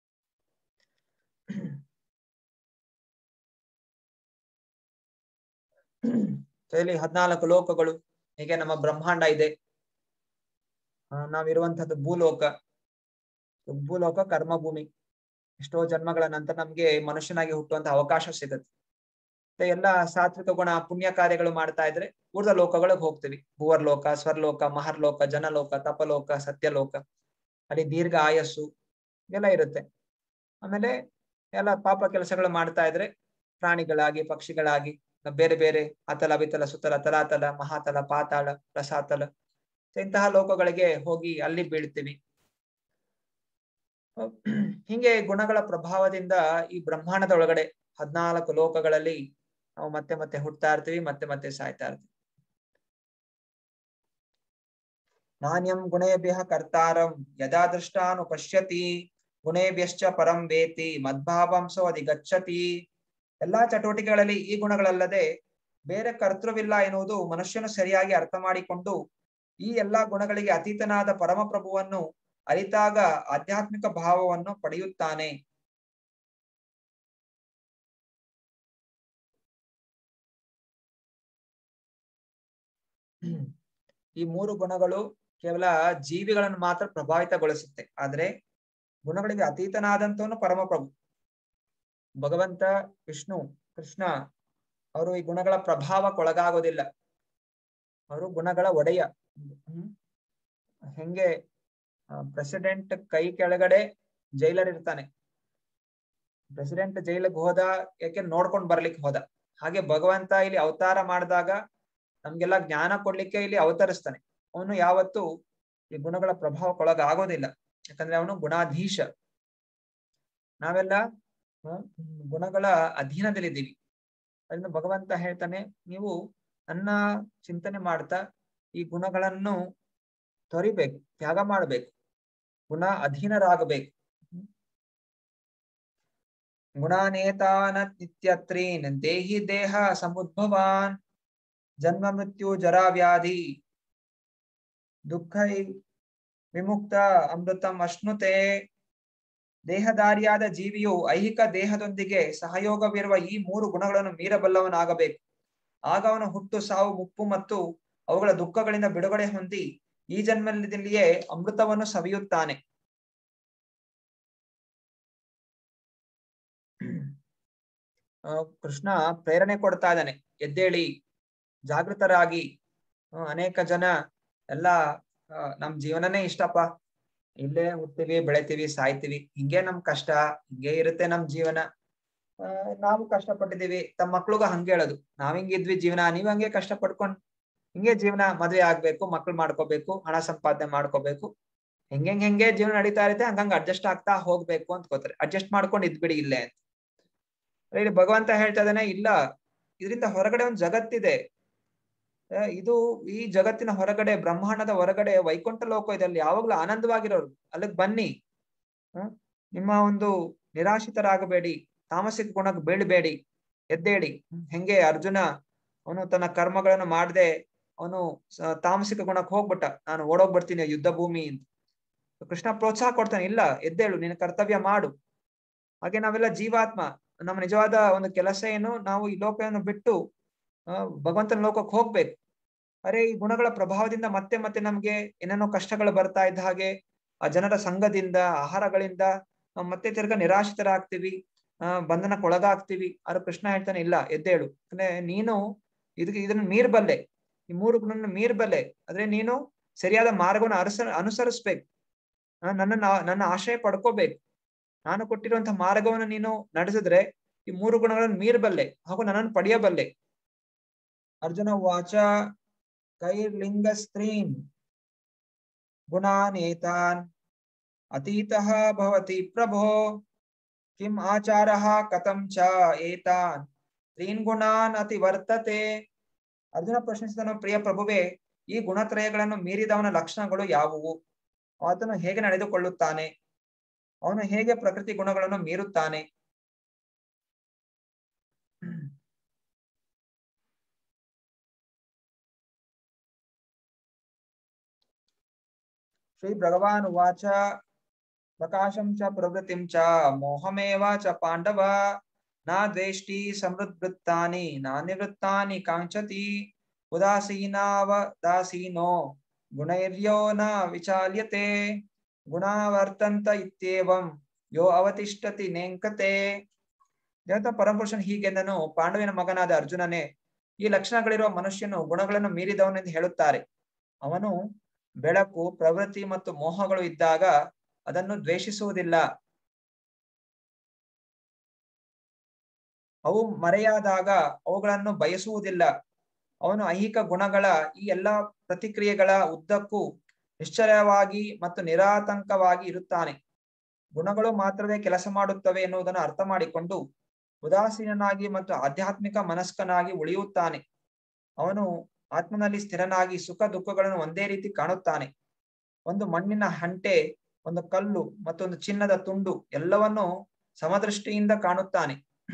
ಇಲ್ಲಿ ಹದಿನಾಲ್ಕು ಲೋಕಗಳು ಹೀಗೆ ನಮ್ಮ ಬ್ರಹ್ಮಾಂಡ ಇದೆ ನಾವಿರುವಂತಹದ್ದು ಭೂಲೋಕ ಭೂಲೋಕ ಕರ್ಮಭೂಮಿ ಎಷ್ಟೋ ಜನ್ಮಗಳ ನಂತರ ನಮ್ಗೆ ಮನುಷ್ಯನಾಗಿ ಹುಟ್ಟುವಂತ ಅವಕಾಶ ಸಿಗುತ್ತೆ ಎಲ್ಲ ಸಾತ್ವಿಕ ಗುಣ ಪುಣ್ಯ ಕಾರ್ಯಗಳು ಮಾಡ್ತಾ ಇದ್ರೆ ಊರ್ಧ ಲೋಕಗಳಿಗೆ ಹೋಗ್ತೀವಿ ಭೂವರ್ಲೋಕ ಸ್ವರ್ಲೋಕ ಮಹರ್ಲೋಕ ಜನಲೋಕ ತಪಲೋಕ ಸತ್ಯಲೋಕ ಅಲ್ಲಿ ದೀರ್ಘ ಆಯಸ್ಸು ಇದೆಲ್ಲ ಇರುತ್ತೆ ಆಮೇಲೆ ಎಲ್ಲ ಪಾಪ ಕೆಲಸಗಳು ಮಾಡ್ತಾ ಇದ್ರೆ ಪ್ರಾಣಿಗಳಾಗಿ ಪಕ್ಷಿಗಳಾಗಿ ಬೇರೆ ಬೇರೆ ಅತಲ ಬಿತಲ ಸುತಲ ತಲಾತಲ ಮಹಾತಲ ಪಾತಾಳ ರಸಾತಲ ಇಂತಹ ಲೋಕಗಳಿಗೆ ಹೋಗಿ ಅಲ್ಲಿ ಬೀಳ್ತೀವಿ ಹಿಂಗೆ ಗುಣಗಳ ಪ್ರಭಾವದಿಂದ ಈ ಬ್ರಹ್ಮಾಂಡದ ಒಳಗಡೆ ಹದ್ನಾಲ್ಕು ಲೋಕಗಳಲ್ಲಿ ನಾವು ಮತ್ತೆ ಮತ್ತೆ ಹುಟ್ಟತಾ ಇರ್ತೀವಿ ಮತ್ತೆ ಮತ್ತೆ ಸಾಯ್ತಾ ಇರ್ತೀವಿ ನಾಣ್ಯಂ ಗುಣೇಭ್ಯ ಕರ್ತಾರಂ ಯದಾ ದೃಷ್ಟಾನು ಪಶ್ಯತಿ ಗುಣೇಭ್ಯಶ್ಚ ಪರಂ ವೇತಿ ಮದ್ಭಾವಾಂಶೋ ಅಧಿಗಚ್ಚತಿ ಎಲ್ಲಾ ಚಟುವಟಿಕೆಗಳಲ್ಲಿ ಈ ಗುಣಗಳಲ್ಲದೆ ಬೇರೆ ಕರ್ತೃವಿಲ್ಲ ಎನ್ನುವುದು ಮನುಷ್ಯನು ಸರಿಯಾಗಿ ಅರ್ಥ ಮಾಡಿಕೊಂಡು ಈ ಎಲ್ಲಾ ಗುಣಗಳಿಗೆ ಅತೀತನಾದ ಪರಮಪ್ರಭುವನ್ನು ಅರಿತಾಗ ಆಧ್ಯಾತ್ಮಿಕ ಭಾವವನ್ನು ಪಡೆಯುತ್ತಾನೆ ಈ ಮೂರು ಗುಣಗಳು ಕೇವಲ ಜೀವಿಗಳನ್ನು ಮಾತ್ರ ಪ್ರಭಾವಿತಗೊಳಿಸುತ್ತೆ ಆದ್ರೆ ಗುಣಗಳಿಗೆ ಅತೀತನಾದಂತವನು ಪರಮಪ್ರಭು ಭಗವಂತ ವಿಷ್ಣು ಕೃಷ್ಣ ಅವರು ಈ ಗುಣಗಳ ಪ್ರಭಾವಕ್ಕೊಳಗಾಗೋದಿಲ್ಲ ಅವರು ಗುಣಗಳ ಒಡೆಯ ಹ್ಮ್ ಹೆಂಗೆ ಪ್ರೆಸಿಡೆಂಟ್ ಕೈ ಕೆಳಗಡೆ ಜೈಲರ್ ಇರ್ತಾನೆ ಪ್ರೆಸಿಡೆಂಟ್ ಜೈಲಿಗೆ ಹೋದ ಯಾಕೆ ನೋಡ್ಕೊಂಡ್ ಬರ್ಲಿಕ್ಕೆ ಹೋದ ಹಾಗೆ ಭಗವಂತ ಇಲ್ಲಿ ಅವತಾರ ಮಾಡಿದಾಗ ನಮ್ಗೆಲ್ಲ ಜ್ಞಾನ ಕೊಡ್ಲಿಕ್ಕೆ ಇಲ್ಲಿ ಅವತರಿಸ್ತಾನೆ ಅವನು ಯಾವತ್ತು ಈ ಗುಣಗಳ ಪ್ರಭಾವಕ್ಕೊಳಗ ಆಗೋದಿಲ್ಲ ಯಾಕಂದ್ರೆ ಅವನು ಗುಣಾಧೀಶ ನಾವೆಲ್ಲ ಗುಣಗಳ ಅಧೀನದಲ್ಲಿದ್ದೀವಿ ಅದರಿಂದ ಭಗವಂತ ಹೇಳ್ತಾನೆ ನೀವು ನನ್ನ ಚಿಂತನೆ ಮಾಡ್ತಾ ಈ ಗುಣಗಳನ್ನು ತೊರಿಬೇಕು ತ್ಯಾಗ ಮಾಡ್ಬೇಕು ಗುಣ ಅಧೀನರಾಗಬೇಕು ಗುಣಾನೇತಾನ ನಿತ್ಯತ್ರೀನ್ ದೇಹಿ ದೇಹ ಸಮುದ್ಭವಾನ್ ಜನ್ಮ ಮೃತ್ಯು ಜರಾ ವ್ಯಾಧಿ ದುಃಖೈ ವಿಮುಕ್ತ ಅಮೃತಂ ಅಶ್ನುತೆ ದೇಹದಾರಿಯಾದ ಜೀವಿಯು ಐಹಿಕ ದೇಹದೊಂದಿಗೆ ಸಹಯೋಗವಿರುವ ಈ ಮೂರು ಗುಣಗಳನ್ನು ಮೀರಬಲ್ಲವನಾಗಬೇಕು ಆಗ ಅವನು ಹುಟ್ಟು ಸಾವು ಮುಪ್ಪು ಮತ್ತು ಅವುಗಳ ದುಃಖಗಳಿಂದ ಬಿಡುಗಡೆ ಹೊಂದಿ ಈ ಜನ್ಮದಲ್ಲಿಯೇ ಅಮೃತವನ್ನು ಸವಿಯುತ್ತಾನೆ ಕೃಷ್ಣ ಪ್ರೇರಣೆ ಕೊಡ್ತಾ ಇದ್ದಾನೆ ಎದ್ದೇಳಿ ಜಾಗೃತರಾಗಿ ಅನೇಕ ಜನ ಎಲ್ಲ ನಮ್ ಜೀವನನೇ ಇಷ್ಟಪ್ಪ ಇಲ್ಲೇ ಹುಡ್ತೀವಿ ಬೆಳಿತೀವಿ ಸಾಯ್ತೀವಿ ಹಿಂಗೆ ನಮ್ ಕಷ್ಟ ಹಿಂಗೆ ಇರುತ್ತೆ ನಮ್ ಜೀವನ ನಾವು ಕಷ್ಟ ಪಟ್ಟಿದೀವಿ ತಮ್ಮ ಮಕ್ಳಿಗೂ ಹಂಗೆ ಹೇಳೋದು ನಾವ್ ಹಿಂಗಿದ್ವಿ ಜೀವನ ನೀವ್ ಹಂಗೆ ಕಷ್ಟ ಪಡ್ಕೊಂಡ್ ಹಿಂಗೆ ಜೀವನ ಮದ್ವೆ ಆಗ್ಬೇಕು ಮಕ್ಳು ಮಾಡ್ಕೋಬೇಕು ಹಣ ಸಂಪಾದನೆ ಮಾಡ್ಕೋಬೇಕು ಹೆಂಗೆ ಹೆಂಗೆ ಜೀವನ ನಡೀತಾ ಇರುತ್ತೆ ಹಂಗಂಗ ಅಡ್ಜಸ್ಟ್ ಆಗ್ತಾ ಹೋಗ್ಬೇಕು ಅಂತ ಗೊತ್ತಾರೆ ಅಡ್ಜಸ್ಟ್ ಮಾಡ್ಕೊಂಡು ಇದ್ಬಿಡಿ ಇಲ್ಲೇ ಅಂತ ಇಲ್ಲಿ ಭಗವಂತ ಹೇಳ್ತಾ ಇದ್ದಾನೆ ಇಲ್ಲ ಇದರಿಂದ ಹೊರಗಡೆ ಒಂದು ಜಗತ್ತಿದೆ ಇದು ಈ ಜಗತ್ತಿನ ಹೊರಗಡೆ ಬ್ರಹ್ಮಾಂಡದ ಹೊರಗಡೆ ವೈಕುಂಠ ಲೋಕ ಇದೆ ಅಲ್ಲಿ ಯಾವಾಗ್ಲೂ ಆನಂದವಾಗಿರೋರು ಅಲ್ಲಿಗ್ ಬನ್ನಿ ನಿಮ್ಮ ಒಂದು ನಿರಾಶಿತರಾಗಬೇಡಿ ತಾಮಸಿಕ ಗುಣಕ್ಕೆ ಬೀಳ್ಬೇಡಿ ಎದ್ದೇಳಿ ಹೆಂಗೆ ಅರ್ಜುನ ಅವನು ತನ್ನ ಕರ್ಮಗಳನ್ನು ಮಾಡದೆ ಅವನು ತಾಮಸಿಕ ಗುಣಕ್ಕೆ ಹೋಗ್ಬಿಟ್ಟ ನಾನು ಓಡೋಗ್ಬಿಡ್ತೀನಿ ಯುದ್ಧ ಭೂಮಿ ಅಂತ ಕೃಷ್ಣ ಪ್ರೋತ್ಸಾಹ ಕೊಡ್ತಾನೆ ಇಲ್ಲ ಎದ್ದೇಳು ನಿನ್ನ ಕರ್ತವ್ಯ ಮಾಡು ಹಾಗೆ ನಾವೆಲ್ಲ ಜೀವಾತ್ಮ ನಮ್ಮ ನಿಜವಾದ ಒಂದು ಕೆಲಸ ಏನು ನಾವು ಈ ಲೋಕವನ್ನು ಬಿಟ್ಟು ಭಗವಂತನ ಲೋಕಕ್ಕೆ ಹೋಗ್ಬೇಕು ಅರೆ ಈ ಗುಣಗಳ ಪ್ರಭಾವದಿಂದ ಮತ್ತೆ ಮತ್ತೆ ನಮ್ಗೆ ಏನೇನೋ ಕಷ್ಟಗಳು ಬರ್ತಾ ಇದ್ದ ಹಾಗೆ ಆ ಜನರ ಸಂಘದಿಂದ ಆಹಾರಗಳಿಂದ ಮತ್ತೆ ತಿರ್ಗಾ ನಿರಾಶಿತರಾಗ್ತೀವಿ ಆ ಬಂಧನಕ್ಕೊಳಗಾಗ್ತೀವಿ ಆದ್ರೆ ಕೃಷ್ಣ ಹೇಳ್ತಾನೆ ಇಲ್ಲ ಎದ್ದೇಳು ಅಂದ್ರೆ ನೀನು ಇದಕ್ಕೆ ಇದನ್ನ ಮೀರ್ಬಲ್ಲೆ ಈ ಮೂರು ಗುಣ ಮೀರ್ಬಲ್ಲೆ ಆದ್ರೆ ನೀನು ಸರಿಯಾದ ಮಾರ್ಗವನ್ನು ಅನುಸ ಅನುಸರಿಸ್ಬೇಕು ನನ್ನ ನನ್ನ ಆಶಯ ಪಡ್ಕೋಬೇಕು ನಾನು ಕೊಟ್ಟಿರುವಂತಹ ಮಾರ್ಗವನ್ನು ನೀನು ನಡೆಸಿದ್ರೆ ಈ ಮೂರು ಗುಣಗಳನ್ನು ಮೀರ್ಬಲ್ಲೆ ಹಾಗೂ ನನ್ನನ್ನು ಪಡೆಯಬಲ್ಲೆ ಅರ್ಜುನ ವಾಚ ಕೈರ್ಲಿಂಗ ಸ್ತ್ರೀನ್ ಗುಣಾನೇತಾನ್ ಅತೀತಃ ಭವತಿ ಪ್ರಭೋ ಕಿಂ ಆಚಾರ ಕಥಂ ಚ ಏತಾನ್ ತ್ರೀನ್ ಗುಣಾನ್ ಅತಿ ವರ್ತತೆ ಅರ್ಜುನ ಪ್ರಶ್ನಿಸಿದನು ಪ್ರಿಯ ಪ್ರಭುವೆ ಈ ಗುಣತ್ರಯಗಳನ್ನು ಮೀರಿದವನ ಲಕ್ಷಣಗಳು ಯಾವುವು ಆತನು ಹೇಗೆ ನಡೆದುಕೊಳ್ಳುತ್ತಾನೆ ಅವನು ಹೇಗೆ ಪ್ರಕೃತಿ ಗುಣಗಳನ್ನು ಮೀರುತ್ತಾನೆ ಶ್ರೀ ಭಗವಾನ್ ವಾಚ ಪ್ರಕಾಶಂ ಚ ಪ್ರವೃತ್ತಿಂ ಚ ಮೋಹಮೇವ ಚ ಪಾಂಡವ ನ ದ್ವೇಷ್ಟಿ ಸಮೃದ್ವೃತ್ತಾನಿ ನಾನಿವೃತ್ತಾನಿ ಕಾಂಕ್ಷತಿ ಉದಾಸೀನಾವದಾಸೀನೋ ಗುಣೈರ್ಯೋ ನ ವಿಚಾಲ್ಯತೆ ಗುಣವರ್ತಂತ ಇತ್ಯೇವಂ ಯೋ ಅವತಿಷ್ಠತಿ ನೇಂಕತೆ ದೇವತ ಪರಮಪುರುಷನ್ ಹೀಗೆಂದನು ಪಾಂಡವಿನ ಮಗನಾದ ಅರ್ಜುನನೇ ಈ ಲಕ್ಷಣಗಳಿರುವ ಮನುಷ್ಯನು ಗುಣಗಳನ್ನು ಮೀರಿದವನೆಂದು ಹೇಳುತ್ತಾರೆ ಅವನು ಬೆಳಕು ಪ್ರವೃತ್ತಿ ಮತ್ತು ಮೋಹಗಳು ಇದ್ದಾಗ ಅದನ್ನು ದ್ವೇಷಿಸುವುದಿಲ್ಲ ಅವು ಮರೆಯಾದಾಗ ಅವುಗಳನ್ನು ಬಯಸುವುದಿಲ್ಲ ಅವನು ಐಹಿಕ ಗುಣಗಳ ಈ ಎಲ್ಲಾ ಪ್ರತಿಕ್ರಿಯೆಗಳ ಉದ್ದಕ್ಕೂ ನಿಶ್ಚಯವಾಗಿ ಮತ್ತು ನಿರಾತಂಕವಾಗಿ ಇರುತ್ತಾನೆ ಗುಣಗಳು ಮಾತ್ರವೇ ಕೆಲಸ ಮಾಡುತ್ತವೆ ಎನ್ನುವುದನ್ನು ಅರ್ಥ ಮಾಡಿಕೊಂಡು ಉದಾಸೀನನಾಗಿ ಮತ್ತು ಆಧ್ಯಾತ್ಮಿಕ ಮನಸ್ಕನಾಗಿ ಉಳಿಯುತ್ತಾನೆ ಅವನು ಆತ್ಮನಲ್ಲಿ ಸ್ಥಿರನಾಗಿ ಸುಖ ದುಃಖಗಳನ್ನು ಒಂದೇ ರೀತಿ ಕಾಣುತ್ತಾನೆ ಒಂದು ಮಣ್ಣಿನ ಹಂಟೆ ಒಂದು ಕಲ್ಲು ಮತ್ತೊಂದು ಚಿನ್ನದ ತುಂಡು ಎಲ್ಲವನ್ನು ಸಮದೃಷ್ಟಿಯಿಂದ ಕಾಣುತ್ತಾನೆ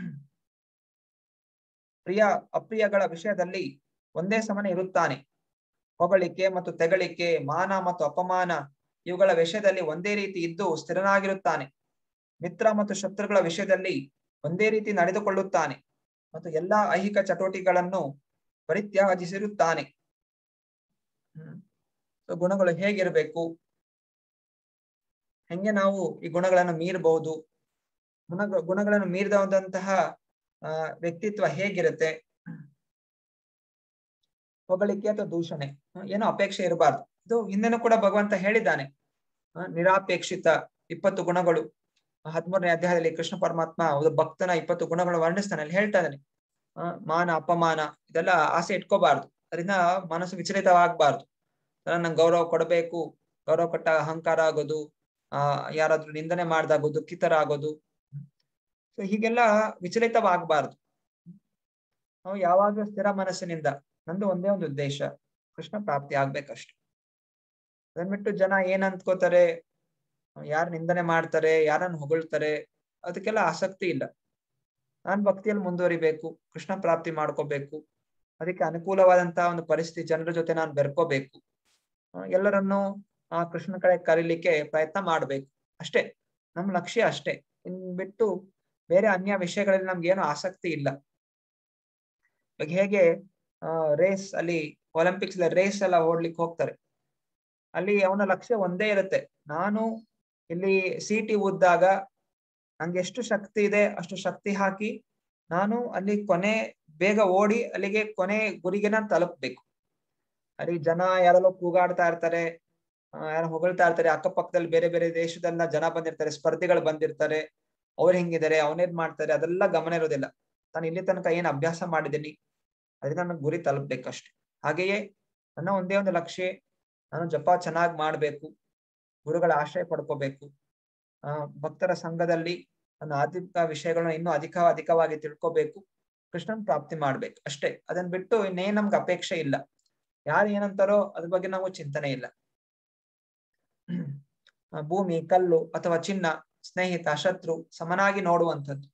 ಪ್ರಿಯ ಅಪ್ರಿಯಗಳ ವಿಷಯದಲ್ಲಿ ಒಂದೇ ಸಮನೆ ಇರುತ್ತಾನೆ ಹೊಗಳಿಕೆ ಮತ್ತು ತೆಗಳಿಕೆ ಮಾನ ಮತ್ತು ಅಪಮಾನ ಇವುಗಳ ವಿಷಯದಲ್ಲಿ ಒಂದೇ ರೀತಿ ಇದ್ದು ಸ್ಥಿರನಾಗಿರುತ್ತಾನೆ ಮಿತ್ರ ಮತ್ತು ಶತ್ರುಗಳ ವಿಷಯದಲ್ಲಿ ಒಂದೇ ರೀತಿ ನಡೆದುಕೊಳ್ಳುತ್ತಾನೆ ಮತ್ತು ಎಲ್ಲಾ ಐಹಿಕ ಚಟುವಟಿಕೆಗಳನ್ನು ಪರಿತ್ಯಾಜಿಸಿರುತ್ತಾನೆ ಹ್ಮ್ ಗುಣಗಳು ಹೇಗಿರಬೇಕು ಹೆಂಗೆ ನಾವು ಈ ಗುಣಗಳನ್ನು ಮೀರಬಹುದು ಗುಣ ಗುಣಗಳನ್ನು ಮೀರಿದಂತಹ ಆ ವ್ಯಕ್ತಿತ್ವ ಹೇಗಿರುತ್ತೆ ಹೊಗಳಿಕೆ ಅಥವಾ ದೂಷಣೆ ಏನೋ ಅಪೇಕ್ಷೆ ಇರಬಾರ್ದು ಇದು ಹಿಂದೆನೂ ಕೂಡ ಭಗವಂತ ಹೇಳಿದ್ದಾನೆ ನಿರಾಪೇಕ್ಷಿತ ಇಪ್ಪತ್ತು ಗುಣಗಳು ಹದಿಮೂರನೇ ಅಧ್ಯಾಯದಲ್ಲಿ ಕೃಷ್ಣ ಪರಮಾತ್ಮ ಭಕ್ತನ ಇಪ್ಪತ್ತು ಗುಣಗಳು ವರ್ಣಿಸ್ತಾನೆ ಅಲ್ಲಿ ಹೇಳ್ತಾ ಇದ್ದಾನೆ ಮಾನ ಅಪಮಾನ ಇದೆಲ್ಲ ಆಸೆ ಇಟ್ಕೋಬಾರ್ದು ಅದರಿಂದ ಮನಸ್ಸು ವಿಚಲಿತವಾಗಬಾರ್ದು ನಂಗೆ ಗೌರವ ಕೊಡಬೇಕು ಗೌರವ ಕೊಟ್ಟ ಅಹಂಕಾರ ಆಗೋದು ಆ ಯಾರಾದ್ರೂ ನಿಂದನೆ ಮಾಡ್ದಾಗೋ ದುಃಖಿತರಾಗೋದು ಸೊ ಹೀಗೆಲ್ಲ ವಿಚಲಿತವಾಗಬಾರ್ದು ನಾವು ಯಾವಾಗ್ಲೂ ಸ್ಥಿರ ಮನಸ್ಸಿನಿಂದ ನಂದು ಒಂದೇ ಒಂದು ಉದ್ದೇಶ ಕೃಷ್ಣ ಪ್ರಾಪ್ತಿ ಆಗ್ಬೇಕಷ್ಟೆ ಅದನ್ ಬಿಟ್ಟು ಜನ ಏನ್ ಅಂದ್ಕೋತಾರೆ ಯಾರು ನಿಂದನೆ ಮಾಡ್ತಾರೆ ಯಾರನ್ನು ಹೊಗಳ್ತಾರೆ ಅದಕ್ಕೆಲ್ಲ ಆಸಕ್ತಿ ಇಲ್ಲ ನಾನ್ ಭಕ್ತಿಯಲ್ಲಿ ಮುಂದುವರಿಬೇಕು ಕೃಷ್ಣ ಪ್ರಾಪ್ತಿ ಮಾಡ್ಕೋಬೇಕು ಅದಕ್ಕೆ ಅನುಕೂಲವಾದಂತಹ ಒಂದು ಪರಿಸ್ಥಿತಿ ಜನರ ಜೊತೆ ನಾನು ಬೆರ್ಕೋಬೇಕು ಎಲ್ಲರನ್ನು ಆ ಕೃಷ್ಣ ಕಡೆ ಕರೀಲಿಕ್ಕೆ ಪ್ರಯತ್ನ ಮಾಡ್ಬೇಕು ಅಷ್ಟೇ ನಮ್ ಲಕ್ಷ್ಯ ಅಷ್ಟೇ ಇನ್ ಬಿಟ್ಟು ಬೇರೆ ಅನ್ಯ ವಿಷಯಗಳಲ್ಲಿ ನಮ್ಗೆ ಏನು ಆಸಕ್ತಿ ಇಲ್ಲ ಇವಾಗ ಹೇಗೆ ರೇಸ್ ಅಲ್ಲಿ ಒಲಿಂಪಿಕ್ಸ್ ರೇಸ್ ಎಲ್ಲ ಓಡ್ಲಿಕ್ಕೆ ಹೋಗ್ತಾರೆ ಅಲ್ಲಿ ಅವನ ಲಕ್ಷ್ಯ ಒಂದೇ ಇರುತ್ತೆ ನಾನು ಇಲ್ಲಿ ಸೀಟಿ ಊದ್ದಾಗ ನಂಗೆ ಎಷ್ಟು ಶಕ್ತಿ ಇದೆ ಅಷ್ಟು ಶಕ್ತಿ ಹಾಕಿ ನಾನು ಅಲ್ಲಿ ಕೊನೆ ಬೇಗ ಓಡಿ ಅಲ್ಲಿಗೆ ಕೊನೆ ಗುರಿಗೆ ನಾನು ತಲುಪಬೇಕು ಅಲ್ಲಿ ಜನ ಯಾರೆಲ್ಲೋ ಕೂಗಾಡ್ತಾ ಇರ್ತಾರೆ ಯಾರು ಹೊಗಳ್ತಾ ಇರ್ತಾರೆ ಅಕ್ಕಪಕ್ಕದಲ್ಲಿ ಬೇರೆ ಬೇರೆ ದೇಶದಲ್ಲ ಜನ ಬಂದಿರ್ತಾರೆ ಸ್ಪರ್ಧಿಗಳು ಬಂದಿರ್ತಾರೆ ಅವ್ರು ಹೆಂಗಿದ್ದಾರೆ ಅವನೇನ್ ಮಾಡ್ತಾರೆ ಅದೆಲ್ಲ ಗಮನ ಇರೋದಿಲ್ಲ ನಾನು ಇಲ್ಲಿ ತನಕ ಏನ್ ಅಭ್ಯಾಸ ಮಾಡಿದ್ದೀನಿ ಅದಕ್ಕೆ ನನ್ನ ಗುರಿ ತಲುಪ್ಬೇಕಷ್ಟೆ ಹಾಗೆಯೇ ನನ್ನ ಒಂದೇ ಒಂದು ಲಕ್ಷ್ಯ ನಾನು ಜಪ ಚೆನ್ನಾಗಿ ಮಾಡ್ಬೇಕು ಗುರುಗಳ ಆಶ್ರಯ ಪಡ್ಕೋಬೇಕು ಆ ಭಕ್ತರ ಸಂಘದಲ್ಲಿ ನನ್ನ ಆಧ್ಯಾತ್ಮಿಕ ವಿಷಯಗಳನ್ನ ಇನ್ನೂ ಅಧಿಕ ಅಧಿಕವಾಗಿ ತಿಳ್ಕೋಬೇಕು ಕೃಷ್ಣನ್ ಪ್ರಾಪ್ತಿ ಮಾಡ್ಬೇಕು ಅಷ್ಟೇ ಅದನ್ ಬಿಟ್ಟು ಇನ್ನೇನ್ ನಮ್ಗೆ ಅಪೇಕ್ಷೆ ಇಲ್ಲ ಯಾರು ಏನಂತಾರೋ ಅದ್ರ ಬಗ್ಗೆ ನಾವು ಚಿಂತನೆ ಇಲ್ಲ ಭೂಮಿ ಕಲ್ಲು ಅಥವಾ ಚಿನ್ನ ಸ್ನೇಹಿತ ಶತ್ರು ಸಮನಾಗಿ ನೋಡುವಂಥದ್ದು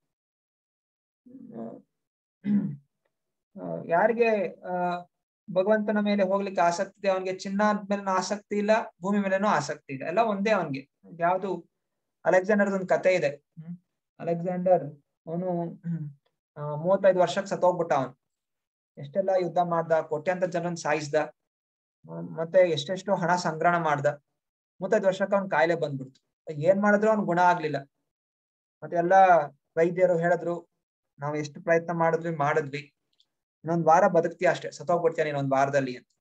ಯಾರಿಗೆ ಆ ಭಗವಂತನ ಮೇಲೆ ಹೋಗ್ಲಿಕ್ಕೆ ಆಸಕ್ತಿ ಇದೆ ಅವನಿಗೆ ಚಿನ್ನ ಮೇಲೆ ಆಸಕ್ತಿ ಇಲ್ಲ ಭೂಮಿ ಮೇಲೆನೂ ಆಸಕ್ತಿ ಇದೆ ಎಲ್ಲ ಒಂದೇ ಅವನ್ಗೆ ಯಾವ್ದು ಅಲೆಕ್ಸಾಂಡರ್ ಒಂದು ಕತೆ ಇದೆ ಹ್ಮ್ ಅಲೆಕ್ಸಾಂಡರ್ ಅವನು ಮೂವತ್ತೈದು ವರ್ಷಕ್ಕೆ ಸತ್ತೋಗ್ಬಿಟ್ಟ ಅವನು ಎಷ್ಟೆಲ್ಲ ಯುದ್ಧ ಮಾಡ್ದ ಕೋಟ್ಯಾಂತರ ಜನರನ್ನ ಸಾಯಿಸ್ದ ಮತ್ತೆ ಎಷ್ಟೆಷ್ಟು ಹಣ ಸಂಗ್ರಹಣ ಮಾಡ್ದ ಮೂವತ್ತೈದು ವರ್ಷಕ್ಕೆ ಅವ್ನ ಕಾಯಿಲೆ ಬಂದ್ಬಿಡ್ತು ಏನ್ ಮಾಡಿದ್ರು ಅವ್ನ್ ಗುಣ ಆಗ್ಲಿಲ್ಲ ಮತ್ತೆ ಎಲ್ಲಾ ವೈದ್ಯರು ಹೇಳಿದ್ರು ನಾವ್ ಎಷ್ಟು ಪ್ರಯತ್ನ ಮಾಡಿದ್ವಿ ಮಾಡಿದ್ವಿ ಇನ್ನೊಂದ್ ವಾರ ಬದುಕ್ತೀಯ ಅಷ್ಟೇ ಸತ್ತೋಗ್ಬಿಡ್ತೀಯ ಇನ್ನೊಂದ್ ವಾರದಲ್ಲಿ ಅಂತ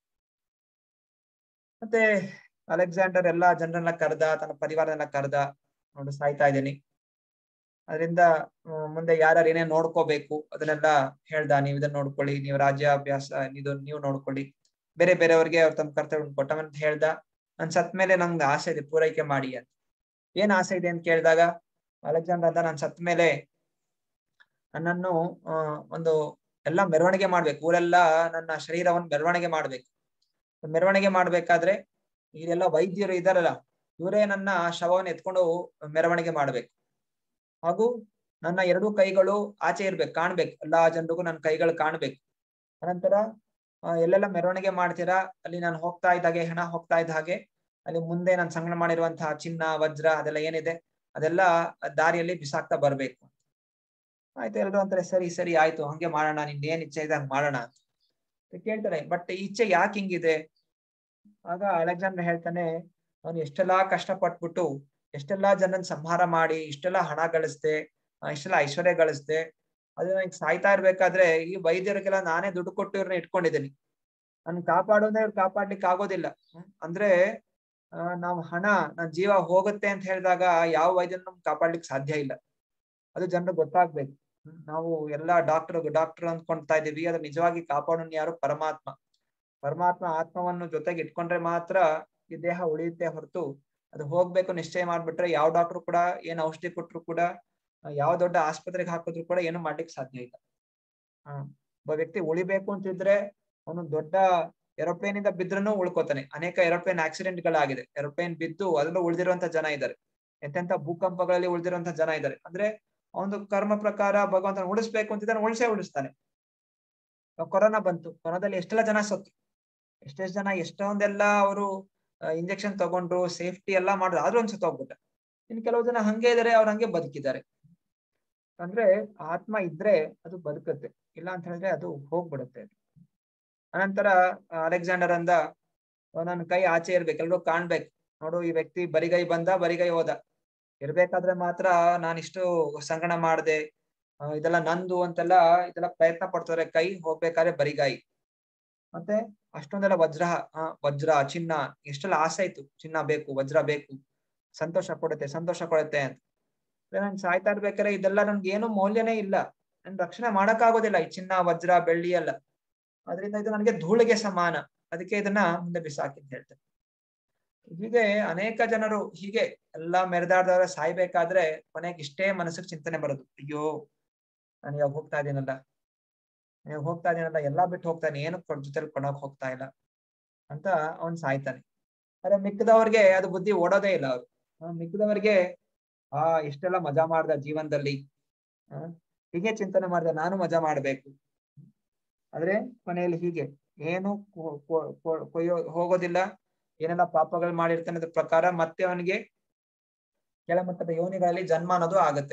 ಮತ್ತೆ ಅಲೆಕ್ಸಾಂಡರ್ ಎಲ್ಲಾ ಜನರನ್ನ ಕರೆದ ತನ್ನ ಪರಿವಾರನೆಲ್ಲ ಕರೆದ ನೋಡು ಸಾಯ್ತಾ ಇದ್ದೀನಿ ಅದರಿಂದ ಮುಂದೆ ಯಾರ್ಯಾರು ಏನೇನ್ ನೋಡ್ಕೋಬೇಕು ಅದನ್ನೆಲ್ಲ ಹೇಳ್ದ ನೀವ್ ಇದನ್ನ ನೋಡ್ಕೊಳ್ಳಿ ನೀವು ರಾಜ್ಯಾಭ್ಯಾಸ ಇದು ನೀವು ನೋಡ್ಕೊಳ್ಳಿ ಬೇರೆ ಬೇರೆಯವ್ರಿಗೆ ಅವ್ರ ತಮ್ಮ ಕರ್ತವ್ಯ ಕೊಟ್ಟವಂತ ಹೇಳ್ದ ನನ್ ಸತ್ ಮೇಲೆ ನಂಗೆ ಆಸೆ ಇದೆ ಪೂರೈಕೆ ಮಾಡಿ ಅಂತ ಏನ್ ಆಸೆ ಇದೆ ಅಂತ ಕೇಳಿದಾಗ ಅಲೆಕ್ಸಾಂಡರ್ ಅಂತ ನಾನ್ ಸತ್ ಮೇಲೆ ನನ್ನನ್ನು ಅಹ್ ಒಂದು ಎಲ್ಲಾ ಮೆರವಣಿಗೆ ಮಾಡ್ಬೇಕು ಊರೆಲ್ಲ ನನ್ನ ಶರೀರವನ್ನು ಮೆರವಣಿಗೆ ಮಾಡ್ಬೇಕು ಮೆರವಣಿಗೆ ಮಾಡ್ಬೇಕಾದ್ರೆ ಇದೆಲ್ಲ ವೈದ್ಯರು ಇದಾರಲ್ಲ ಇವರೇ ನನ್ನ ಶವವನ್ನು ಎತ್ಕೊಂಡು ಮೆರವಣಿಗೆ ಮಾಡ್ಬೇಕು ಹಾಗೂ ನನ್ನ ಎರಡೂ ಕೈಗಳು ಆಚೆ ಇರ್ಬೇಕು ಕಾಣ್ಬೇಕು ಎಲ್ಲಾ ಜನರಿಗೂ ನನ್ನ ಕೈಗಳು ಕಾಣ್ಬೇಕು ಅನಂತರ ಎಲ್ಲೆಲ್ಲ ಮೆರವಣಿಗೆ ಮಾಡ್ತೀರಾ ಅಲ್ಲಿ ನಾನು ಹೋಗ್ತಾ ಇದ್ದ ಹಾಗೆ ಹೆಣ ಹೋಗ್ತಾ ಇದ್ದ ಹಾಗೆ ಅಲ್ಲಿ ಮುಂದೆ ನಾನು ಸಂಗ್ರಹ ಮಾಡಿರುವಂತಹ ಚಿನ್ನ ವಜ್ರ ಅದೆಲ್ಲ ಏನಿದೆ ಅದೆಲ್ಲ ದಾರಿಯಲ್ಲಿ ಬಿಸಾಕ್ತಾ ಬರ್ಬೇಕು ಆಯ್ತು ಎಲ್ರು ಅಂತಾರೆ ಸರಿ ಸರಿ ಆಯ್ತು ಹಂಗೆ ಮಾಡೋಣ ನಿನ್ ಏನ್ ಇಚ್ಛೆ ಇದೆ ಹಂಗ್ ಮಾಡೋಣ ಅಂತ ಕೇಳ್ತಾರೆ ಬಟ್ ಇಚ್ಛೆ ಯಾಕೆ ಹಿಂಗಿದೆ ಆಗ ಅಲೆಕ್ಸಾಂಡರ್ ಹೇಳ್ತಾನೆ ಅವನು ಎಷ್ಟೆಲ್ಲಾ ಕಷ್ಟ ಪಟ್ಬಿಟ್ಟು ಎಷ್ಟೆಲ್ಲಾ ಜನನ್ ಸಂಹಾರ ಮಾಡಿ ಇಷ್ಟೆಲ್ಲ ಹಣ ಗಳಿಸ್ದೆ ಇಷ್ಟೆಲ್ಲ ಐಶ್ವರ್ಯ ಗಳಿಸ್ದೆ ಅದು ನನಗೆ ಸಾಯ್ತಾ ಇರ್ಬೇಕಾದ್ರೆ ಈ ವೈದ್ಯರಿಗೆಲ್ಲ ನಾನೇ ದುಡ್ಡು ಕೊಟ್ಟು ಇವ್ರನ್ನ ಇಟ್ಕೊಂಡಿದ್ದೀನಿ ನನ್ ಕಾಪಾಡೋದೇ ಇವ್ರು ಕಾಪಾಡ್ಲಿಕ್ಕೆ ಆಗೋದಿಲ್ಲ ಅಂದ್ರೆ ನಾವು ಹಣ ನನ್ ಜೀವ ಹೋಗುತ್ತೆ ಅಂತ ಹೇಳಿದಾಗ ಯಾವ ವೈದ್ಯನ ನಮ್ಗೆ ಕಾಪಾಡ್ಲಿಕ್ಕೆ ಸಾಧ್ಯ ಇಲ್ಲ ಅದು ಜನರಿಗೆ ಗೊತ್ತಾಗ್ಬೇಕು ನಾವು ಎಲ್ಲಾ ಡಾಕ್ಟರ್ ಡಾಕ್ಟರ್ ಅಂದ್ಕೊಂತಾ ಇದೀವಿ ಅದ್ರ ನಿಜವಾಗಿ ಕಾಪಾಡೋನ್ ಯಾರು ಪರಮಾತ್ಮ ಪರಮಾತ್ಮ ಆತ್ಮವನ್ನು ಜೊತೆಗೆ ಇಟ್ಕೊಂಡ್ರೆ ಮಾತ್ರ ಈ ದೇಹ ಉಳಿಯುತ್ತೆ ಹೊರತು ಅದು ಹೋಗ್ಬೇಕು ನಿಶ್ಚಯ ಮಾಡ್ಬಿಟ್ರೆ ಯಾವ ಡಾಕ್ಟರ್ ಕೂಡ ಏನ್ ಔಷಧಿ ಕೊಟ್ರು ಕೂಡ ಯಾವ ದೊಡ್ಡ ಆಸ್ಪತ್ರೆಗೆ ಹಾಕಿದ್ರು ಕೂಡ ಏನು ಮಾಡ್ಲಿಕ್ಕೆ ಸಾಧ್ಯ ಇಲ್ಲ ಆ ಒಬ್ಬ ವ್ಯಕ್ತಿ ಉಳಿಬೇಕು ಅಂತಿದ್ರೆ ಅವನು ದೊಡ್ಡ ಏರೋಪ್ಲೇನ್ ಇಂದ ಬಿದ್ರೂ ಉಳ್ಕೋತಾನೆ ಅನೇಕ ಏರೋಪ್ಲೇನ್ ಆಕ್ಸಿಡೆಂಟ್ ಗಳಾಗಿದೆ ಏರೋಪ್ಲೇನ್ ಬಿದ್ದು ಅದ್ರಲ್ಲೂ ಉಳಿದಿರುವಂತ ಜನ ಇದ್ದಾರೆ ಎಂತೆಂತ ಭೂಕಂಪಗಳಲ್ಲಿ ಉಳಿದಿರುವಂತ ಜನ ಇದ್ದಾರೆ ಅಂದ್ರೆ ಅವನು ಕರ್ಮ ಪ್ರಕಾರ ಭಗವಂತನ ಉಳಿಸ್ಬೇಕು ಅಂತಿದ್ದಾನೆ ಉಳಿಸೇ ಉಳಿಸ್ತಾನೆ ಕೊರೋನಾ ಬಂತು ಕೊರೋನಾದಲ್ಲಿ ಎಷ್ಟೆಲ್ಲ ಜನ ಸತ್ತು ಎಷ್ಟೆಷ್ಟು ಜನ ಎಷ್ಟೊಂದೆಲ್ಲ ಅವರು ಇಂಜೆಕ್ಷನ್ ತಗೊಂಡ್ರು ಸೇಫ್ಟಿ ಎಲ್ಲಾ ಮಾಡಿದ್ರು ಆದ್ರೂ ಒಂದ್ ಸತ್ತು ಹೋಗ್ಬಿಟ್ಟ ಇನ್ ಕೆಲವು ಜನ ಹಂಗೆ ಇದಾರೆ ಅವ್ರು ಹಂಗೆ ಬದುಕಿದ್ದಾರೆ ಅಂದ್ರೆ ಆತ್ಮ ಇದ್ರೆ ಅದು ಬದುಕುತ್ತೆ ಇಲ್ಲ ಅಂತ ಹೇಳಿದ್ರೆ ಅದು ಹೋಗ್ಬಿಡುತ್ತೆ ಅನಂತರ ಅಲೆಕ್ಸಾಂಡರ್ ಅಂದ ನನ್ನ ಕೈ ಆಚೆ ಇರ್ಬೇಕು ಎಲ್ರು ಕಾಣ್ಬೇಕು ನೋಡು ಈ ವ್ಯಕ್ತಿ ಬರಿಗೈ ಬಂದ ಬರಿಗೈ ಹೋದ ಇರ್ಬೇಕಾದ್ರೆ ಮಾತ್ರ ನಾನು ಇಷ್ಟು ಸಂಗಣ ಮಾಡ್ದೆ ಇದೆಲ್ಲ ನಂದು ಅಂತೆಲ್ಲ ಇದೆಲ್ಲ ಪ್ರಯತ್ನ ಪಡ್ತಾರೆ ಕೈ ಹೋಗ್ಬೇಕಾದ್ರೆ ಬರಿಗಾಯಿ ಮತ್ತೆ ಅಷ್ಟೊಂದೆಲ್ಲ ವಜ್ರ ವಜ್ರ ಚಿನ್ನ ಎಷ್ಟೆಲ್ಲ ಆಸೆ ಆಯ್ತು ಚಿನ್ನ ಬೇಕು ವಜ್ರ ಬೇಕು ಸಂತೋಷ ಕೊಡುತ್ತೆ ಸಂತೋಷ ಕೊಡುತ್ತೆ ಅಂತ ನಾನು ಸಾಯ್ತಾ ಇರ್ಬೇಕಾದ್ರೆ ಇದೆಲ್ಲ ನನ್ಗೆ ಏನು ಮೌಲ್ಯನೇ ಇಲ್ಲ ನನ್ ರಕ್ಷಣೆ ಮಾಡಕ್ ಆಗೋದಿಲ್ಲ ಈ ಚಿನ್ನ ವಜ್ರ ಬೆಳ್ಳಿ ಎಲ್ಲ ಅದರಿಂದ ಇದು ನನಗೆ ಧೂಳಿಗೆ ಸಮಾನ ಅದಕ್ಕೆ ಇದನ್ನ ಮುಂದೆ ಬಿಸಾಕಿ ಅಂತ ಹೇಳ್ತಾರೆ ಹೀಗೆ ಅನೇಕ ಜನರು ಹೀಗೆ ಎಲ್ಲಾ ಮೆರೆದಾಡ್ದವ್ರ ಸಾಯ್ಬೇಕಾದ್ರೆ ಕೊನೆಗೆ ಇಷ್ಟೇ ಮನಸ್ಸಿಗೆ ಚಿಂತನೆ ಬರೋದು ಅಯ್ಯೋ ನಾನು ಇವಾಗ ಹೋಗ್ತಾ ಇದೀನಲ್ಲ ನೀವು ಹೋಗ್ತಾ ಇದೀನಲ್ಲ ಎಲ್ಲಾ ಬಿಟ್ಟು ಹೋಗ್ತಾನೆ ಏನು ಜೊತೆಲಿ ಕೊಂಡೋಗ್ ಹೋಗ್ತಾ ಇಲ್ಲ ಅಂತ ಅವನ್ ಸಾಯ್ತಾನೆ ಆದ್ರೆ ಮಿಕ್ಕದವ್ರಿಗೆ ಅದು ಬುದ್ಧಿ ಓಡೋದೇ ಇಲ್ಲ ಅವ್ರು ಮಿಕ್ಕದವ್ರಿಗೆ ಆ ಇಷ್ಟೆಲ್ಲ ಮಜಾ ಮಾಡ್ದ ಜೀವನದಲ್ಲಿ ಆ ಹೀಗೆ ಚಿಂತನೆ ಮಾಡ್ದೆ ನಾನು ಮಜಾ ಮಾಡ್ಬೇಕು ಆದ್ರೆ ಕೊನೆಯಲ್ಲಿ ಹೀಗೆ ಏನು ಕೊಯ್ಯೋ ಹೋಗೋದಿಲ್ಲ ಏನೆಲ್ಲ ಪಾಪಗಳು ಮಾಡಿರ್ತಾನೆ ಅದ್ರ ಪ್ರಕಾರ ಮತ್ತೆ ಅವನಿಗೆ ಕೆಳಮಟ್ಟದ ಯೋನಿಗಳಲ್ಲಿ ಜನ್ಮ ಅನ್ನೋದು ಆಗತ್ತೆ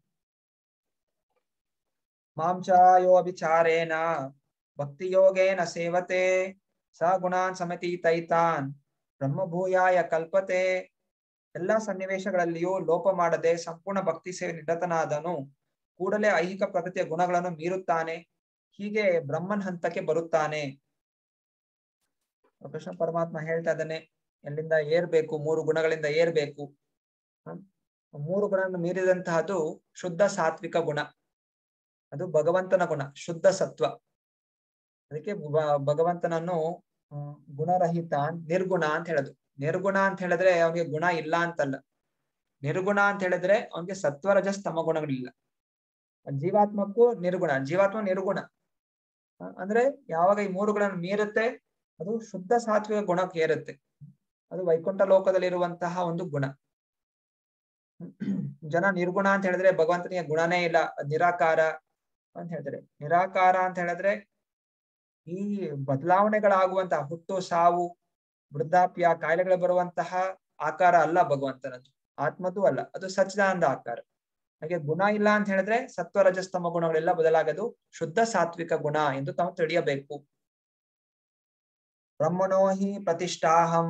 ಮಾಂಚಾಯೋ ವಿಚಾರೇನ ಭಕ್ತಿ ಯೋಗೇನ ಸೇವತೆ ಸ ಗುಣಾನ್ ಸಮತಿ ತೈತಾನ್ ಬ್ರಹ್ಮಭೂಯಾಯ ಕಲ್ಪತೆ ಎಲ್ಲಾ ಸನ್ನಿವೇಶಗಳಲ್ಲಿಯೂ ಲೋಪ ಮಾಡದೆ ಸಂಪೂರ್ಣ ಭಕ್ತಿ ಸೇವೆ ನಿರತನಾದನು ಕೂಡಲೇ ಐಹಿಕ ಪ್ರಕೃತಿಯ ಗುಣಗಳನ್ನು ಮೀರುತ್ತಾನೆ ಹೀಗೆ ಬ್ರಹ್ಮನ್ ಹಂತಕ್ಕೆ ಬರುತ್ತಾನೆ ಕೃಷ್ಣ ಪರಮಾತ್ಮ ಹೇಳ್ತಾ ಇದ್ದಾನೆ ಎಲ್ಲಿಂದ ಏರ್ಬೇಕು ಮೂರು ಗುಣಗಳಿಂದ ಏರ್ಬೇಕು ಮೂರು ಗುಣವನ್ನು ಮೀರಿದಂತಹದ್ದು ಶುದ್ಧ ಸಾತ್ವಿಕ ಗುಣ ಅದು ಭಗವಂತನ ಗುಣ ಶುದ್ಧ ಸತ್ವ ಅದಕ್ಕೆ ಭಗವಂತನನ್ನು ಗುಣರಹಿತ ನಿರ್ಗುಣ ಅಂತ ಹೇಳೋದು ನಿರ್ಗುಣ ಅಂತ ಹೇಳಿದ್ರೆ ಅವನಿಗೆ ಗುಣ ಇಲ್ಲ ಅಂತಲ್ಲ ನಿರ್ಗುಣ ಅಂತ ಹೇಳಿದ್ರೆ ಅವನಿಗೆ ಸತ್ವ ರಜಸ್ ತಮ ಗುಣಗಳಿಲ್ಲ ಜೀವಾತ್ಮಕ್ಕೂ ನಿರ್ಗುಣ ಜೀವಾತ್ಮ ನಿರ್ಗುಣ ಅಂದ್ರೆ ಯಾವಾಗ ಈ ಮೂರು ಗುಣ ಮೀರುತ್ತೆ ಅದು ಶುದ್ಧ ಸಾತ್ವಿಕ ಗುಣಕ್ಕೆ ಏರುತ್ತೆ ಅದು ವೈಕುಂಠ ಲೋಕದಲ್ಲಿರುವಂತಹ ಒಂದು ಗುಣ ಜನ ನಿರ್ಗುಣ ಅಂತ ಹೇಳಿದ್ರೆ ಭಗವಂತನಿಗೆ ಗುಣನೇ ಇಲ್ಲ ನಿರಾಕಾರ ಅಂತ ಹೇಳ್ತಾರೆ ನಿರಾಕಾರ ಅಂತ ಹೇಳಿದ್ರೆ ಈ ಬದಲಾವಣೆಗಳಾಗುವಂತಹ ಹುಟ್ಟು ಸಾವು ವೃದ್ಧಾಪ್ಯ ಕಾಯಿಲೆಗಳು ಬರುವಂತಹ ಆಕಾರ ಅಲ್ಲ ಭಗವಂತನದ್ದು ಆತ್ಮದ್ದು ಅಲ್ಲ ಅದು ಸಚ್ಚಿದಾನಂದ ಆಕಾರ ಹಾಗೆ ಗುಣ ಇಲ್ಲ ಅಂತ ಹೇಳಿದ್ರೆ ಸತ್ವ ರಜಸ್ತಮ ಗುಣಗಳೆಲ್ಲ ಬದಲಾಗದು ಶುದ್ಧ ಸಾತ್ವಿಕ ಗುಣ ಎಂದು ತಾವು ತಿಳಿಯಬೇಕು ಬ್ರಹ್ಮಣೋ ಹಿ ಪ್ರತಿಷ್ಠಾಹಂ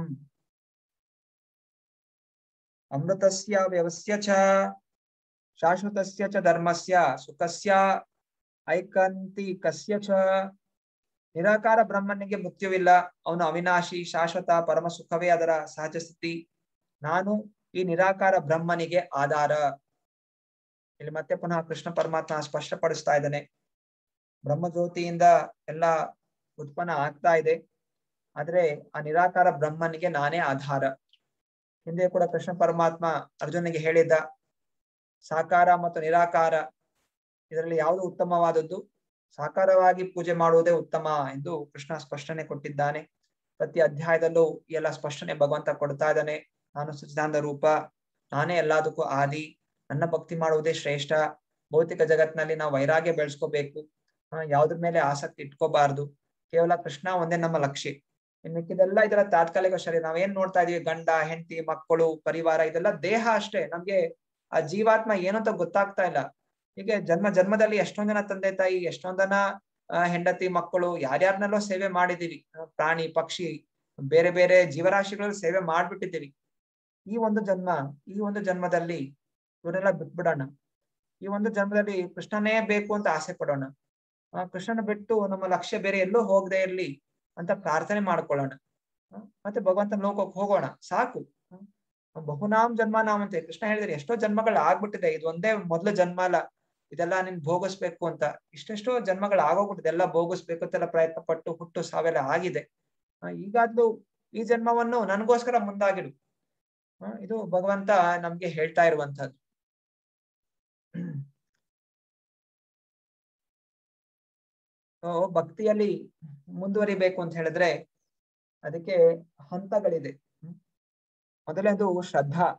ಅಮೃತಸ್ಯ ವ್ಯವಸ್ಯ ಚ ಶಾಶ್ವತಸ್ಯ ಚ ಧರ್ಮಸ್ಯ ಸುಖಸ್ಯ ಐಕಂತಿಕಸ್ಯ ಚ ನಿರಾಕಾರ ಬ್ರಹ್ಮನಿಗೆ ಮೃತ್ಯುವಿಲ್ಲ ಅವನು ಅವಿನಾಶಿ ಶಾಶ್ವತ ಪರಮ ಸುಖವೇ ಅದರ ಸಹಜ ಸ್ಥಿತಿ ನಾನು ಈ ನಿರಾಕಾರ ಬ್ರಹ್ಮನಿಗೆ ಆಧಾರ ಇಲ್ಲಿ ಮತ್ತೆ ಪುನಃ ಕೃಷ್ಣ ಪರಮಾತ್ಮ ಸ್ಪಷ್ಟಪಡಿಸ್ತಾ ಇದ್ದಾನೆ ಬ್ರಹ್ಮಜ್ಯೋತಿಯಿಂದ ಎಲ್ಲ ಉತ್ಪನ್ನ ಆಗ್ತಾ ಇದೆ ಆದ್ರೆ ಆ ನಿರಾಕಾರ ಬ್ರಹ್ಮನಿಗೆ ನಾನೇ ಆಧಾರ ಹಿಂದೆ ಕೂಡ ಕೃಷ್ಣ ಪರಮಾತ್ಮ ಅರ್ಜುನಿಗೆ ಹೇಳಿದ್ದ ಸಾಕಾರ ಮತ್ತು ನಿರಾಕಾರ ಇದರಲ್ಲಿ ಯಾವುದು ಉತ್ತಮವಾದದ್ದು ಸಾಕಾರವಾಗಿ ಪೂಜೆ ಮಾಡುವುದೇ ಉತ್ತಮ ಎಂದು ಕೃಷ್ಣ ಸ್ಪಷ್ಟನೆ ಕೊಟ್ಟಿದ್ದಾನೆ ಪ್ರತಿ ಅಧ್ಯಾಯದಲ್ಲೂ ಈ ಎಲ್ಲ ಸ್ಪಷ್ಟನೆ ಭಗವಂತ ಕೊಡ್ತಾ ಇದ್ದಾನೆ ನಾನು ಸಚ್ಚಿದಾನಂದ ರೂಪ ನಾನೇ ಎಲ್ಲದಕ್ಕೂ ಆದಿ ನನ್ನ ಭಕ್ತಿ ಮಾಡುವುದೇ ಶ್ರೇಷ್ಠ ಭೌತಿಕ ಜಗತ್ನಲ್ಲಿ ನಾವು ವೈರಾಗ್ಯ ಬೆಳೆಸ್ಕೋಬೇಕು ಯಾವ್ದ್ರ ಮೇಲೆ ಆಸಕ್ತಿ ಇಟ್ಕೋಬಾರ್ದು ಕೇವಲ ಕೃಷ್ಣ ಒಂದೇ ನಮ್ಮ ಲಕ್ಷ್ಯ ಇನ್ ಮಿಕ್ಕಿದೆಲ್ಲ ಇದರ ತಾತ್ಕಾಲಿಕ ಶರೀರ ನಾವೇನ್ ನೋಡ್ತಾ ಇದೀವಿ ಗಂಡ ಹೆಂಡತಿ ಮಕ್ಕಳು ಪರಿವಾರ ಇದೆಲ್ಲ ದೇಹ ಅಷ್ಟೇ ನಮ್ಗೆ ಆ ಜೀವಾತ್ಮ ಏನು ಅಂತ ಗೊತ್ತಾಗ್ತಾ ಇಲ್ಲ ಹೀಗೆ ಜನ್ಮ ಜನ್ಮದಲ್ಲಿ ಎಷ್ಟೊಂದ್ ಜನ ತಂದೆ ತಾಯಿ ಎಷ್ಟೊಂದ್ ಜನ ಹೆಂಡತಿ ಮಕ್ಕಳು ಯಾರ್ಯಾರನ್ನೆಲ್ಲೋ ಸೇವೆ ಮಾಡಿದೀವಿ ಪ್ರಾಣಿ ಪಕ್ಷಿ ಬೇರೆ ಬೇರೆ ಜೀವರಾಶಿಗಳಲ್ಲಿ ಸೇವೆ ಮಾಡ್ಬಿಟ್ಟಿದ್ದೀವಿ ಈ ಒಂದು ಜನ್ಮ ಈ ಒಂದು ಜನ್ಮದಲ್ಲಿ ಇವರೆಲ್ಲ ಬಿಟ್ಬಿಡೋಣ ಈ ಒಂದು ಜನ್ಮದಲ್ಲಿ ಕೃಷ್ಣನೇ ಬೇಕು ಅಂತ ಆಸೆ ಪಡೋಣ ಆ ಕೃಷ್ಣನ ಬಿಟ್ಟು ನಮ್ಮ ಲಕ್ಷ್ಯ ಬೇರೆ ಎಲ್ಲೂ ಹೋಗದೆ ಇರ್ಲಿ ಅಂತ ಪ್ರಾರ್ಥನೆ ಮಾಡ್ಕೊಳ್ಳೋಣ ಮತ್ತೆ ಭಗವಂತನ ಲೋಕಕ್ಕೆ ಹೋಗೋಣ ಸಾಕು ಬಹುನಾಮ್ ಜನ್ಮ ನಾಮಂತೆ ಕೃಷ್ಣ ಹೇಳಿದ್ರೆ ಎಷ್ಟೋ ಜನ್ಮಗಳು ಆಗ್ಬಿಟ್ಟಿದೆ ಇದು ಒಂದೇ ಮೊದಲು ಜನ್ಮ ಅಲ್ಲ ಇದೆಲ್ಲ ನಿನ್ ಭೋಗಿಸ್ಬೇಕು ಅಂತ ಇಷ್ಟೆಷ್ಟೋ ಜನ್ಮಗಳು ಆಗೋಗ್ಬಿಟ್ಟಿದೆ ಎಲ್ಲ ಭೋಗಿಸ್ಬೇಕು ಅಂತೆಲ್ಲ ಪ್ರಯತ್ನ ಪಟ್ಟು ಹುಟ್ಟು ಸಾವೆಲ್ಲ ಆಗಿದೆ ಆ, ಈಗಾದ್ರೂ ಈ ಜನ್ಮವನ್ನು ನನ್ಗೋಸ್ಕರ ಮುಂದಾಗಿಡು ಆ, ಇದು ಭಗವಂತ ನಮ್ಗೆ ಹೇಳ್ತಾ ಇರುವಂತಹದ್ದು ಸೊ ಭಕ್ತಿಯಲ್ಲಿ ಮುಂದುವರಿಬೇಕು ಅಂತ ಹೇಳಿದ್ರೆ ಅದಕ್ಕೆ ಹಂತಗಳಿದೆ ಹ್ಮ್. ಮೊದಲನೇದು ಶ್ರದ್ಧಾ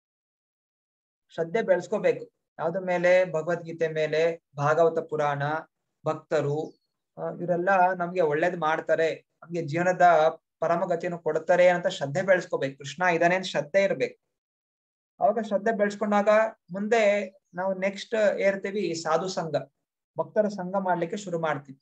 ಶ್ರದ್ಧೆ ಬೆಳೆಸ್ಕೋಬೇಕು ಯಾವ್ದ್ರ ಮೇಲೆ ಭಗವದ್ಗೀತೆ ಮೇಲೆ ಭಾಗವತ ಪುರಾಣ ಭಕ್ತರು ಆ, ಇವರೆಲ್ಲ ನಮ್ಗೆ ಒಳ್ಳೇದ್ ಮಾಡ್ತಾರೆ ನಮ್ಗೆ ಜೀವನದ ಪರಮಗತಿಯನ್ನು ಕೊಡ್ತಾರೆ ಅಂತ ಶ್ರದ್ಧೆ ಬೆಳೆಸ್ಕೋಬೇಕು ಕೃಷ್ಣ ಇದಾನೆ ಅಂತ ಶ್ರದ್ಧೆ ಇರ್ಬೇಕು ಅವಾಗ ಶ್ರದ್ಧೆ ಬೆಳೆಸ್ಕೊಂಡಾಗ ಮುಂದೆ ನಾವು ನೆಕ್ಸ್ಟ್ ಏರ್ತೀವಿ ಸಾಧು ಸಂಘ ಭಕ್ತರ ಸಂಘ ಮಾಡ್ಲಿಕ್ಕೆ ಶುರು ಮಾಡ್ತೀವಿ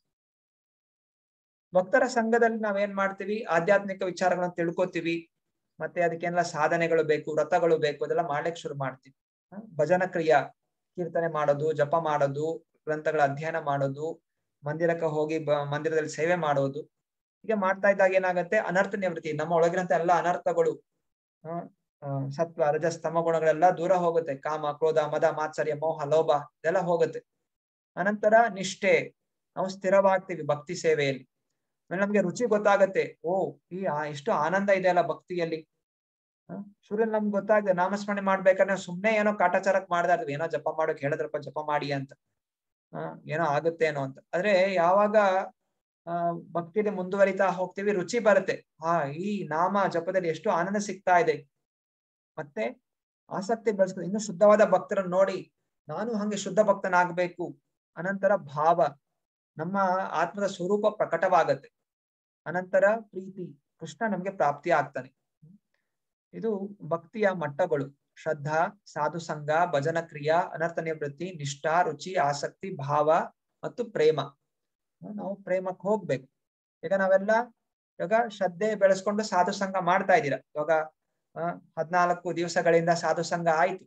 ಭಕ್ತರ ಸಂಘದಲ್ಲಿ ನಾವೇನ್ ಮಾಡ್ತೀವಿ ಆಧ್ಯಾತ್ಮಿಕ ವಿಚಾರಗಳನ್ನ ತಿಳ್ಕೊತೀವಿ ಮತ್ತೆ ಅದಕ್ಕೆಲ್ಲ ಸಾಧನೆಗಳು ಬೇಕು ವ್ರತಗಳು ಬೇಕು ಅದೆಲ್ಲ ಮಾಡ್ಲಿಕ್ಕೆ ಶುರು ಮಾಡ್ತೀವಿ ಹ? ಭಜನ ಕ್ರಿಯಾ ಕೀರ್ತನೆ ಮಾಡೋದು ಜಪ ಮಾಡೋದು ಗ್ರಂಥಗಳ ಅಧ್ಯಯನ ಮಾಡೋದು ಮಂದಿರಕ್ಕೆ ಹೋಗಿ ಬ- ಮಂದಿರದಲ್ಲಿ ಸೇವೆ ಮಾಡೋದು ಹೀಗೆ ಮಾಡ್ತಾ ಇದ್ದಾಗ ಏನಾಗತ್ತೆ ಅನರ್ಥ ನಿವೃತ್ತಿ ನಮ್ಮ ಒಳಗಿರಂತ ಎಲ್ಲ ಅನರ್ಥಗಳು ಆ, ಆ, ಸತ್ವ ರಜಸ್ ತಮ ಗುಣಗಳೆಲ್ಲ ದೂರ ಹೋಗುತ್ತೆ ಕಾಮ ಕ್ರೋಧ ಮದ ಮಾತ್ಸರ್ಯ ಮೋಹ ಲೋಭ ಇದೆಲ್ಲ ಹೋಗುತ್ತೆ ಅನಂತರ ನಿಷ್ಠೆ ನಾವು ಸ್ಥಿರವಾಗ್ತೀವಿ ಭಕ್ತಿ ಸೇವೆಯಲ್ಲಿ ಆಮೇಲೆ ನಮ್ಗೆ ರುಚಿ ಗೊತ್ತಾಗತ್ತೆ ಓ ಈ ಆ- ಎಷ್ಟು ಆನಂದ ಇದೆ ಅಲ್ಲ ಭಕ್ತಿಯಲ್ಲಿ ಹ? ಶುರುವಿನಲ್ಲಿ ನಮ್ಗೆ ಗೊತ್ತಾಗಿದೆ ನಾಮಸ್ಮರಣೆ ಮಾಡ್ಬೇಕಾದ್ರೆ ನಾವು ಸುಮ್ನೆ ಏನೋ ಕಾಟಾಚಾರಕ್ ಮಾಡ್ತಾ ಇರ್ತೀವಿ ಏನೋ ಜಪ ಮಾಡೋಕ್ ಹೇಳಿದ್ರಪ್ಪ ಜಪ ಮಾಡಿ ಅಂತ ಆ ಏನೋ ಆಗುತ್ತೆ ಏನೋ ಅಂತ ಆದ್ರೆ ಯಾವಾಗ ಆ ಭಕ್ತಿಯಲ್ಲಿ ಮುಂದುವರಿತಾ ಹೋಗ್ತೀವಿ ರುಚಿ ಬರುತ್ತೆ ಹಾ ಈ ನಾಮ ಜಪದಲ್ಲಿ ಎಷ್ಟು ಆನಂದ ಸಿಗ್ತಾ ಇದೆ ಮತ್ತೆ ಆಸಕ್ತಿ ಬೆಳೆಸ್ಕೊಂಡು ಇನ್ನು ಶುದ್ಧವಾದ ಭಕ್ತರನ್ನ ನೋಡಿ ನಾನು ಹಂಗೆ ಶುದ್ಧ ಭಕ್ತನಾಗ್ಬೇಕು ಅನಂತರ ಭಾವ ನಮ್ಮ ಆತ್ಮದ ಸ್ವರೂಪ ಪ್ರಕಟವಾಗತ್ತೆ ಅನಂತರ ಪ್ರೀತಿ ಕೃಷ್ಣ ನಮ್ಗೆ ಪ್ರಾಪ್ತಿ ಆಗ್ತಾನೆ ಇದು ಭಕ್ತಿಯ ಮಟ್ಟಗಳು ಶ್ರದ್ಧಾ ಸಾಧು ಸಂಘ ಭಜನ ಕ್ರಿಯಾ ಅನರ್ಥ ನಿವೃತ್ತಿ ನಿಷ್ಠಾ ರುಚಿ ಆಸಕ್ತಿ ಭಾವ ಮತ್ತು ಪ್ರೇಮ ನಾವು ಪ್ರೇಮಕ್ಕೆ ಹೋಗ್ಬೇಕು ಈಗ ನಾವೆಲ್ಲ ಇವಾಗ ಶ್ರದ್ಧೆ ಬೆಳೆಸ್ಕೊಂಡು ಸಾಧು ಸಂಘ ಮಾಡ್ತಾ ಇದ್ದೀರಾ ಇವಾಗ ಆ ಹದ್ನಾಲ್ಕು ದಿವಸಗಳಿಂದ ಸಾಧು ಸಂಘ ಆಯ್ತು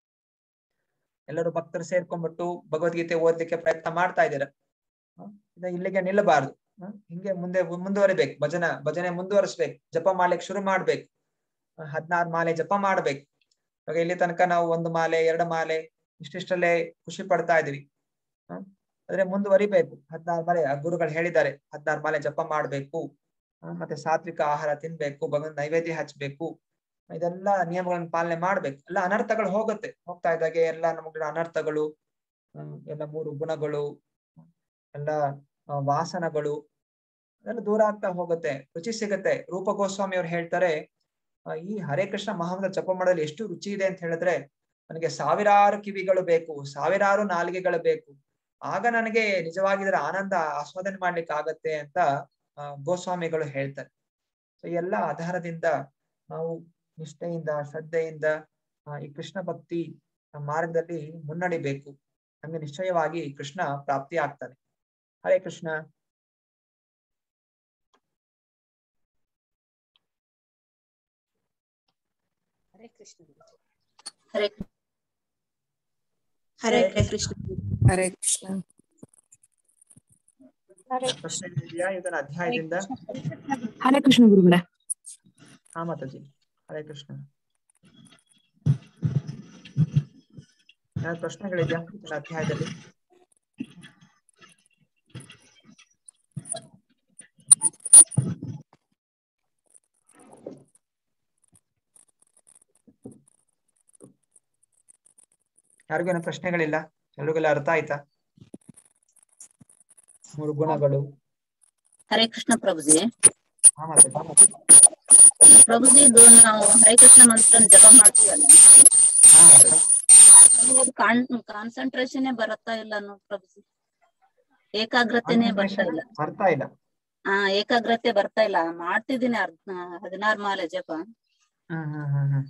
ಎಲ್ಲರೂ ಭಕ್ತರು ಸೇರ್ಕೊಂಡ್ಬಿಟ್ಟು ಭಗವದ್ಗೀತೆ ಓದ್ಲಿಕ್ಕೆ ಪ್ರಯತ್ನ ಮಾಡ್ತಾ ಇದ್ದೀರಾ ಆ, ಇದು ಇಲ್ಲಿಗೆ ನಿಲ್ಲಬಾರ್ದು ಆ, ಹಿಂಗೆ ಮುಂದೆ ಮುಂದುವರಿಬೇಕು ಭಜನ ಭಜನೆ ಮುಂದುವರಿಸ್ಬೇಕು ಜಪ ಮಾಡ್ಲಿಕ್ಕೆ ಶುರು ಮಾಡ್ಬೇಕು ಹದ್ನಾರು ಮಾಲೆ ಜಪ ಮಾಡ್ಬೇಕು ಇವಾಗ ಇಲ್ಲಿ ತನಕ ನಾವು ಒಂದು ಮಾಲೆ ಎರಡು ಮಾಲೆ ಇಷ್ಟಿಷ್ಟಲ್ಲೇ ಖುಷಿ ಪಡ್ತಾ ಇದೀವಿ ಹ ಆದ್ರೆ ಮುಂದುವರಿಬೇಕು ಹದ್ನಾರು ಮಾಲೆ ಆ ಗುರುಗಳು ಹೇಳಿದ್ದಾರೆ ಹದ್ನಾರು ಮಾಲೆ ಜಪ ಮಾಡ್ಬೇಕು ಆ, ಮತ್ತೆ ಸಾತ್ವಿಕ ಆಹಾರ ತಿನ್ಬೇಕು ಭಗವಂತ ನೈವೇದ್ಯ ಹಚ್ಬೇಕು ಇದೆಲ್ಲ ನಿಯಮಗಳನ್ನ ಪಾಲನೆ ಮಾಡ್ಬೇಕು ಎಲ್ಲ ಅನರ್ಥಗಳು ಹೋಗುತ್ತೆ ಹೋಗ್ತಾ ಇದ್ದಾಗೆ ಎಲ್ಲ ನಮ್ಗಳ ಅನರ್ಥಗಳು ಹ್ಮ್, ಎಲ್ಲ ಮೂರು ಗುಣಗಳು ಎಲ್ಲ ಆ, ವಾಸನಗಳು ಅದೆಲ್ಲ ದೂರ ಆಗ್ತಾ ಹೋಗುತ್ತೆ ರುಚಿ ಸಿಗುತ್ತೆ ರೂಪ ಗೋಸ್ವಾಮಿ ಅವ್ರು ಹೇಳ್ತಾರೆ ಆ, ಈ ಹರೇ ಕೃಷ್ಣ ಮಹಾಮಂತ್ರ ಜಪ ಮಾಡಲು ಎಷ್ಟು ರುಚಿ ಇದೆ ಅಂತ ಹೇಳಿದ್ರೆ ನನಗೆ ಸಾವಿರಾರು ಕಿವಿಗಳು ಬೇಕು ಸಾವಿರಾರು ನಾಲಿಗೆಗಳು ಬೇಕು ಆಗ ನನಗೆ ನಿಜವಾಗಿ ಇದರ ಆನಂದ ಆಸ್ವಾದನೆ ಮಾಡ್ಲಿಕ್ಕೆ ಆಗತ್ತೆ ಅಂತ ಆ, ಗೋಸ್ವಾಮಿಗಳು ಹೇಳ್ತಾರೆ ಸೊ ಎಲ್ಲ ಆಧಾರದಿಂದ ನಾವು ನಿಷ್ಠೆಯಿಂದ ಶ್ರದ್ಧೆಯಿಂದ ಆ, ಈ ಕೃಷ್ಣ ಭಕ್ತಿ ಮಾರ್ಗದಲ್ಲಿ ಮುನ್ನಡಿಬೇಕು ನಮ್ಗೆ ನಿಶ್ಚಯವಾಗಿ ಕೃಷ್ಣ ಪ್ರಾಪ್ತಿ ಆಗ್ತಾನೆ ಹರೇ ಕೃಷ್ಣ ಹರೇ ಕೃಷ್ಣ ಹರೇ ಹರೇ ಹರೇ ಕೃಷ್ಣ ಹರೇ ಕೃಷ್ಣ ಪ್ರಶ್ನೆ ಇದೆಯಾ ಇದನ್ನ ಅಧ್ಯಾಯದಿಂದ ಹರೇ ಕೃಷ್ಣ ಗುರುಗಳೇ ಹಾ ಮಾತಾಜಿ ಹರೇ ಕೃಷ್ಣ ಏನಾದ್ರು ಪ್ರಶ್ನೆಗಳಿದ್ಯಾ ಇದನ್ನ ಅಧ್ಯಾಯದಲ್ಲಿ ಯಾರಿಗೂ ಏನೋ ಪ್ರಶ್ನೆಗಳಿಲ್ಲ ಎಲ್ರಿಗೆಲ್ಲ ಅರ್ಥ ಆಯ್ತಾ ಮೂರು ಗುಣಗಳು ಹರೇ ಕೃಷ್ಣ ಪ್ರಭುಜಿ ಹಾ ಮಾತಾಜಿ ಪ್ರಭುಜಿ ಇದು ನಾವು ಹರೇ ಕೃಷ್ಣ ಮಂತ್ರ ಜಪ ಮಾಡ್ತೀವಲ್ಲ ಹಾ ಮಾತಾಜಿ ಅದು ಕಾನ್ ಕಾನ್ಸಂಟ್ರೇಷನ್ ಬರುತ್ತಾ ಇಲ್ಲ ಅನ್ನೋ ಪ್ರಭುಜಿ ಏಕಾಗ್ರತೆನೆ ಬರ್ತಾ ಇಲ್ಲ ಬರ್ತಾ ಇಲ್ಲ ಹಾ ಏಕಾಗ್ರತೆ ಬರ್ತಾ ಇಲ್ಲ ಮಾಡ್ತಿದ್ದೀನಿ ಅರ್ಧ ಹದಿನಾರು ಮಾಲೆ ಜಪ ಹ್ಮ್ ಹ್ಮ್ ಹ್ಮ್ ಹ್ಮ್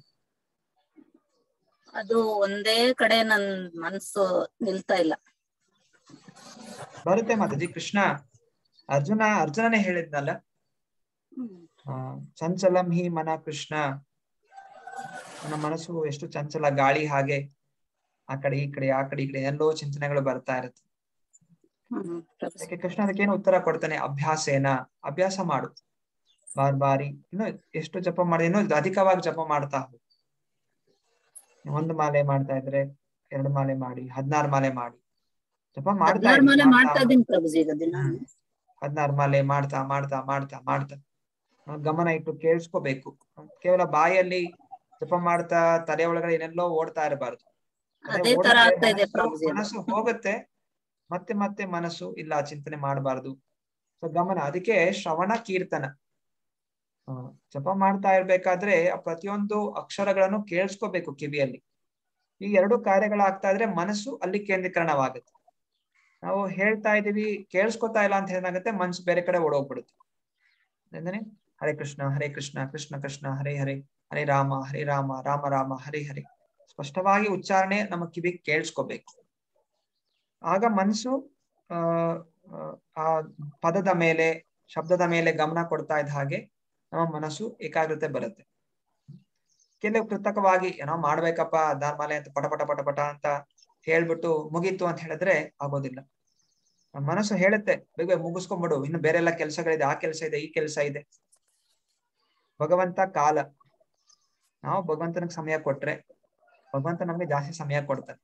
ಅದು ಒಂದೇ ಕಡೆ ನನ್ ಮನ್ಸು ನಿಲ್ತಾ ಇಲ್ಲ ಬರುತ್ತೆ ಮಾತಾಜಿ ಕೃಷ್ಣ ಅರ್ಜುನ ಅರ್ಜುನನೇ ಹೇಳಿದ್ನಲ್ಲ ಹ್ಮ್. ಆ, ಚಂಚಲಂ ಹಿ ಮನ ಕೃಷ್ಣ ನನ್ನ ಮನಸ್ಸು ಎಷ್ಟು ಚಂಚಲ ಗಾಳಿ ಹಾಗೆ ಆ ಕಡೆ ಈ ಕಡೆ ಆ ಕಡೆ ಈ ಕಡೆ ಎಲ್ಲೋ ಚಿಂತನೆಗಳು ಬರ್ತಾ ಇರುತ್ತೆ ಹ್ಮ್ ಪ್ರಭುಜಿ ಅದಕ್ಕೆ ಕೃಷ್ಣ ಅದಕ್ಕೇನು ಉತ್ತರ ಕೊಡ್ತಾನೆ ಅಭ್ಯಾಸೇನ ಅಭ್ಯಾಸ ಮಾಡು ಬಾರ್ ಬಾರಿ ಇನ್ನು ಎಷ್ಟು ಜಪ ಮಾಡಿ ಇನ್ನೂ ಅಧಿಕವಾಗಿ ಜಪ ಮಾಡ್ತಾ ಹೋಗು ಒಂದು ಮಾಲೆ ಮಾಡ್ತಾ ಇದ್ರೆ ಎರಡು ಮಾಲೆ ಮಾಡಿ ಹದಿನಾರು ಮಾಲೆ ಮಾಡಿ ಜಪ ಮಾಡ್ತಾ ಹದಿನಾರು ಮಾಲೆ ಇದ್ದೀನಿ, ಮಾಡ್ತಾ ಇದೀನಿ ಪ್ರಭುಜಿ ಈಗ ದಿನ ಹ್ಮ್. ಹದಿನಾರು ಮಾಲೆ ಮಾಡ್ತಾ ಮಾಡ್ತಾ ಮಾಡ್ತಾ ಮಾಡ್ತಾ ಆ, ಗಮನ ಇಟ್ಟು ಕೇಳಿಸ್ಕೋಬೇಕು ಕೇವಲ ಬಾಯಲ್ಲಿ ಜಪ ಮಾಡ್ತಾ ತಲೆ ಒಳಗಡೆ ಏನೆಲ್ಲೋ ಓಡ್ತಾ ಇರಬಾರ್ದು ಅದೇ ಅದೇ ತರ ಓಡುತ್ತೆ, ಆಗ್ತಾ ಇದೆ ಮನಸ್ಸು- ಪ್ರಭುಜಿ ಮನಸ್ಸು ಹೋಗುತ್ತೆ ಮತ್ತೆ ಮತ್ತೆ ಮನಸ್ಸು ಇಲ್ಲ ಚಿಂತನೆ ಮಾಡಬಾರ್ದು ಸೊ ಗಮನ ಅದಕ್ಕೆ ಶ್ರವಣ ಕೀರ್ತನ ಆ, ಜಪ ಮಾಡ್ತಾ ಇರ್ಬೇಕಾದ್ರೆ ಆ ಪ್ರತಿಯೊಂದು ಅಕ್ಷರಗಳನ್ನು ಕೇಳಿಸ್ಕೋಬೇಕು ಕಿವಿಯಲ್ಲಿ ಈ ಎರಡು ಕಾರ್ಯಗಳಾಗ್ತಾ ಇದ್ರೆ ಮನಸ್ಸು ಅಲ್ಲಿ ಕೇಂದ್ರೀಕರಣವಾಗುತ್ತೆ ನಾವು ಹೇಳ್ತಾ ಇದೀವಿ ಕೇಳಿಸ್ಕೊತಾ ಇಲ್ಲ ಅಂತ ಏನಾಗುತ್ತೆ ಮನಸ್ಸು ಬೇರೆ ಕಡೆ ಓಡೋಗ್ಬಿಡುತ್ತೆ ಅಂದ್ರೆ ಹರೇ ಕೃಷ್ಣ ಹರೇ ಕೃಷ್ಣ ಕೃಷ್ಣ ಕೃಷ್ಣ ಹರೇ ಹರೇ ಹರೇ ರಾಮ ಹರೇ ರಾಮ ರಾಮ ರಾಮ ಹರೇ ಹರೇ ಸ್ಪಷ್ಟವಾಗಿ ಉಚ್ಚಾರಣೆ ನಮ್ಮ ಕಿವಿಗೆ ಕೇಳಿಸ್ಕೋಬೇಕು ಆಗ ಮನಸ್ಸು ಆ ಆ ಪದದ ಮೇಲೆ ಶಬ್ದದ ಮೇಲೆ ಗಮನ ಕೊಡ್ತಾ ಇದ್ದ ಹಾಗೆ ನಮ್ಮ ಮನಸ್ಸು ಏಕಾಗ್ರತೆ ಬರುತ್ತೆ ಕೆಲವು ಕೃತಕವಾಗಿ ಏನೋ ಮಾಡ್ಬೇಕಪ್ಪ ದಾರ್ಮಾಲೆ ಅಂತ ಪಟ ಪಟ ಪಟ ಪಟ ಅಂತ ಹೇಳ್ಬಿಟ್ಟು ಮುಗೀತು ಅಂತ ಹೇಳಿದ್ರೆ ಆಗೋದಿಲ್ಲ ನಮ್ಮ ಮನಸ್ಸು ಹೇಳುತ್ತೆ ಬೇಗ ಬೇಗ ಮುಗಿಸ್ಕೊಂಡ್ಬಿಡು ಇನ್ನು ಬೇರೆ ಎಲ್ಲ ಕೆಲಸಗಳಿದೆ ಆ ಕೆಲಸ ಇದೆ ಈ ಕೆಲಸ ಇದೆ ಭಗವಂತ ಕಾಲ ನಾವು ಭಗವಂತನಿಗೆ ಸಮಯ ಕೊಟ್ರೆ ಭಗವಂತ ನಮ್ಗೆ ಜಾಸ್ತಿ ಸಮಯ ಕೊಡ್ತಾನೆ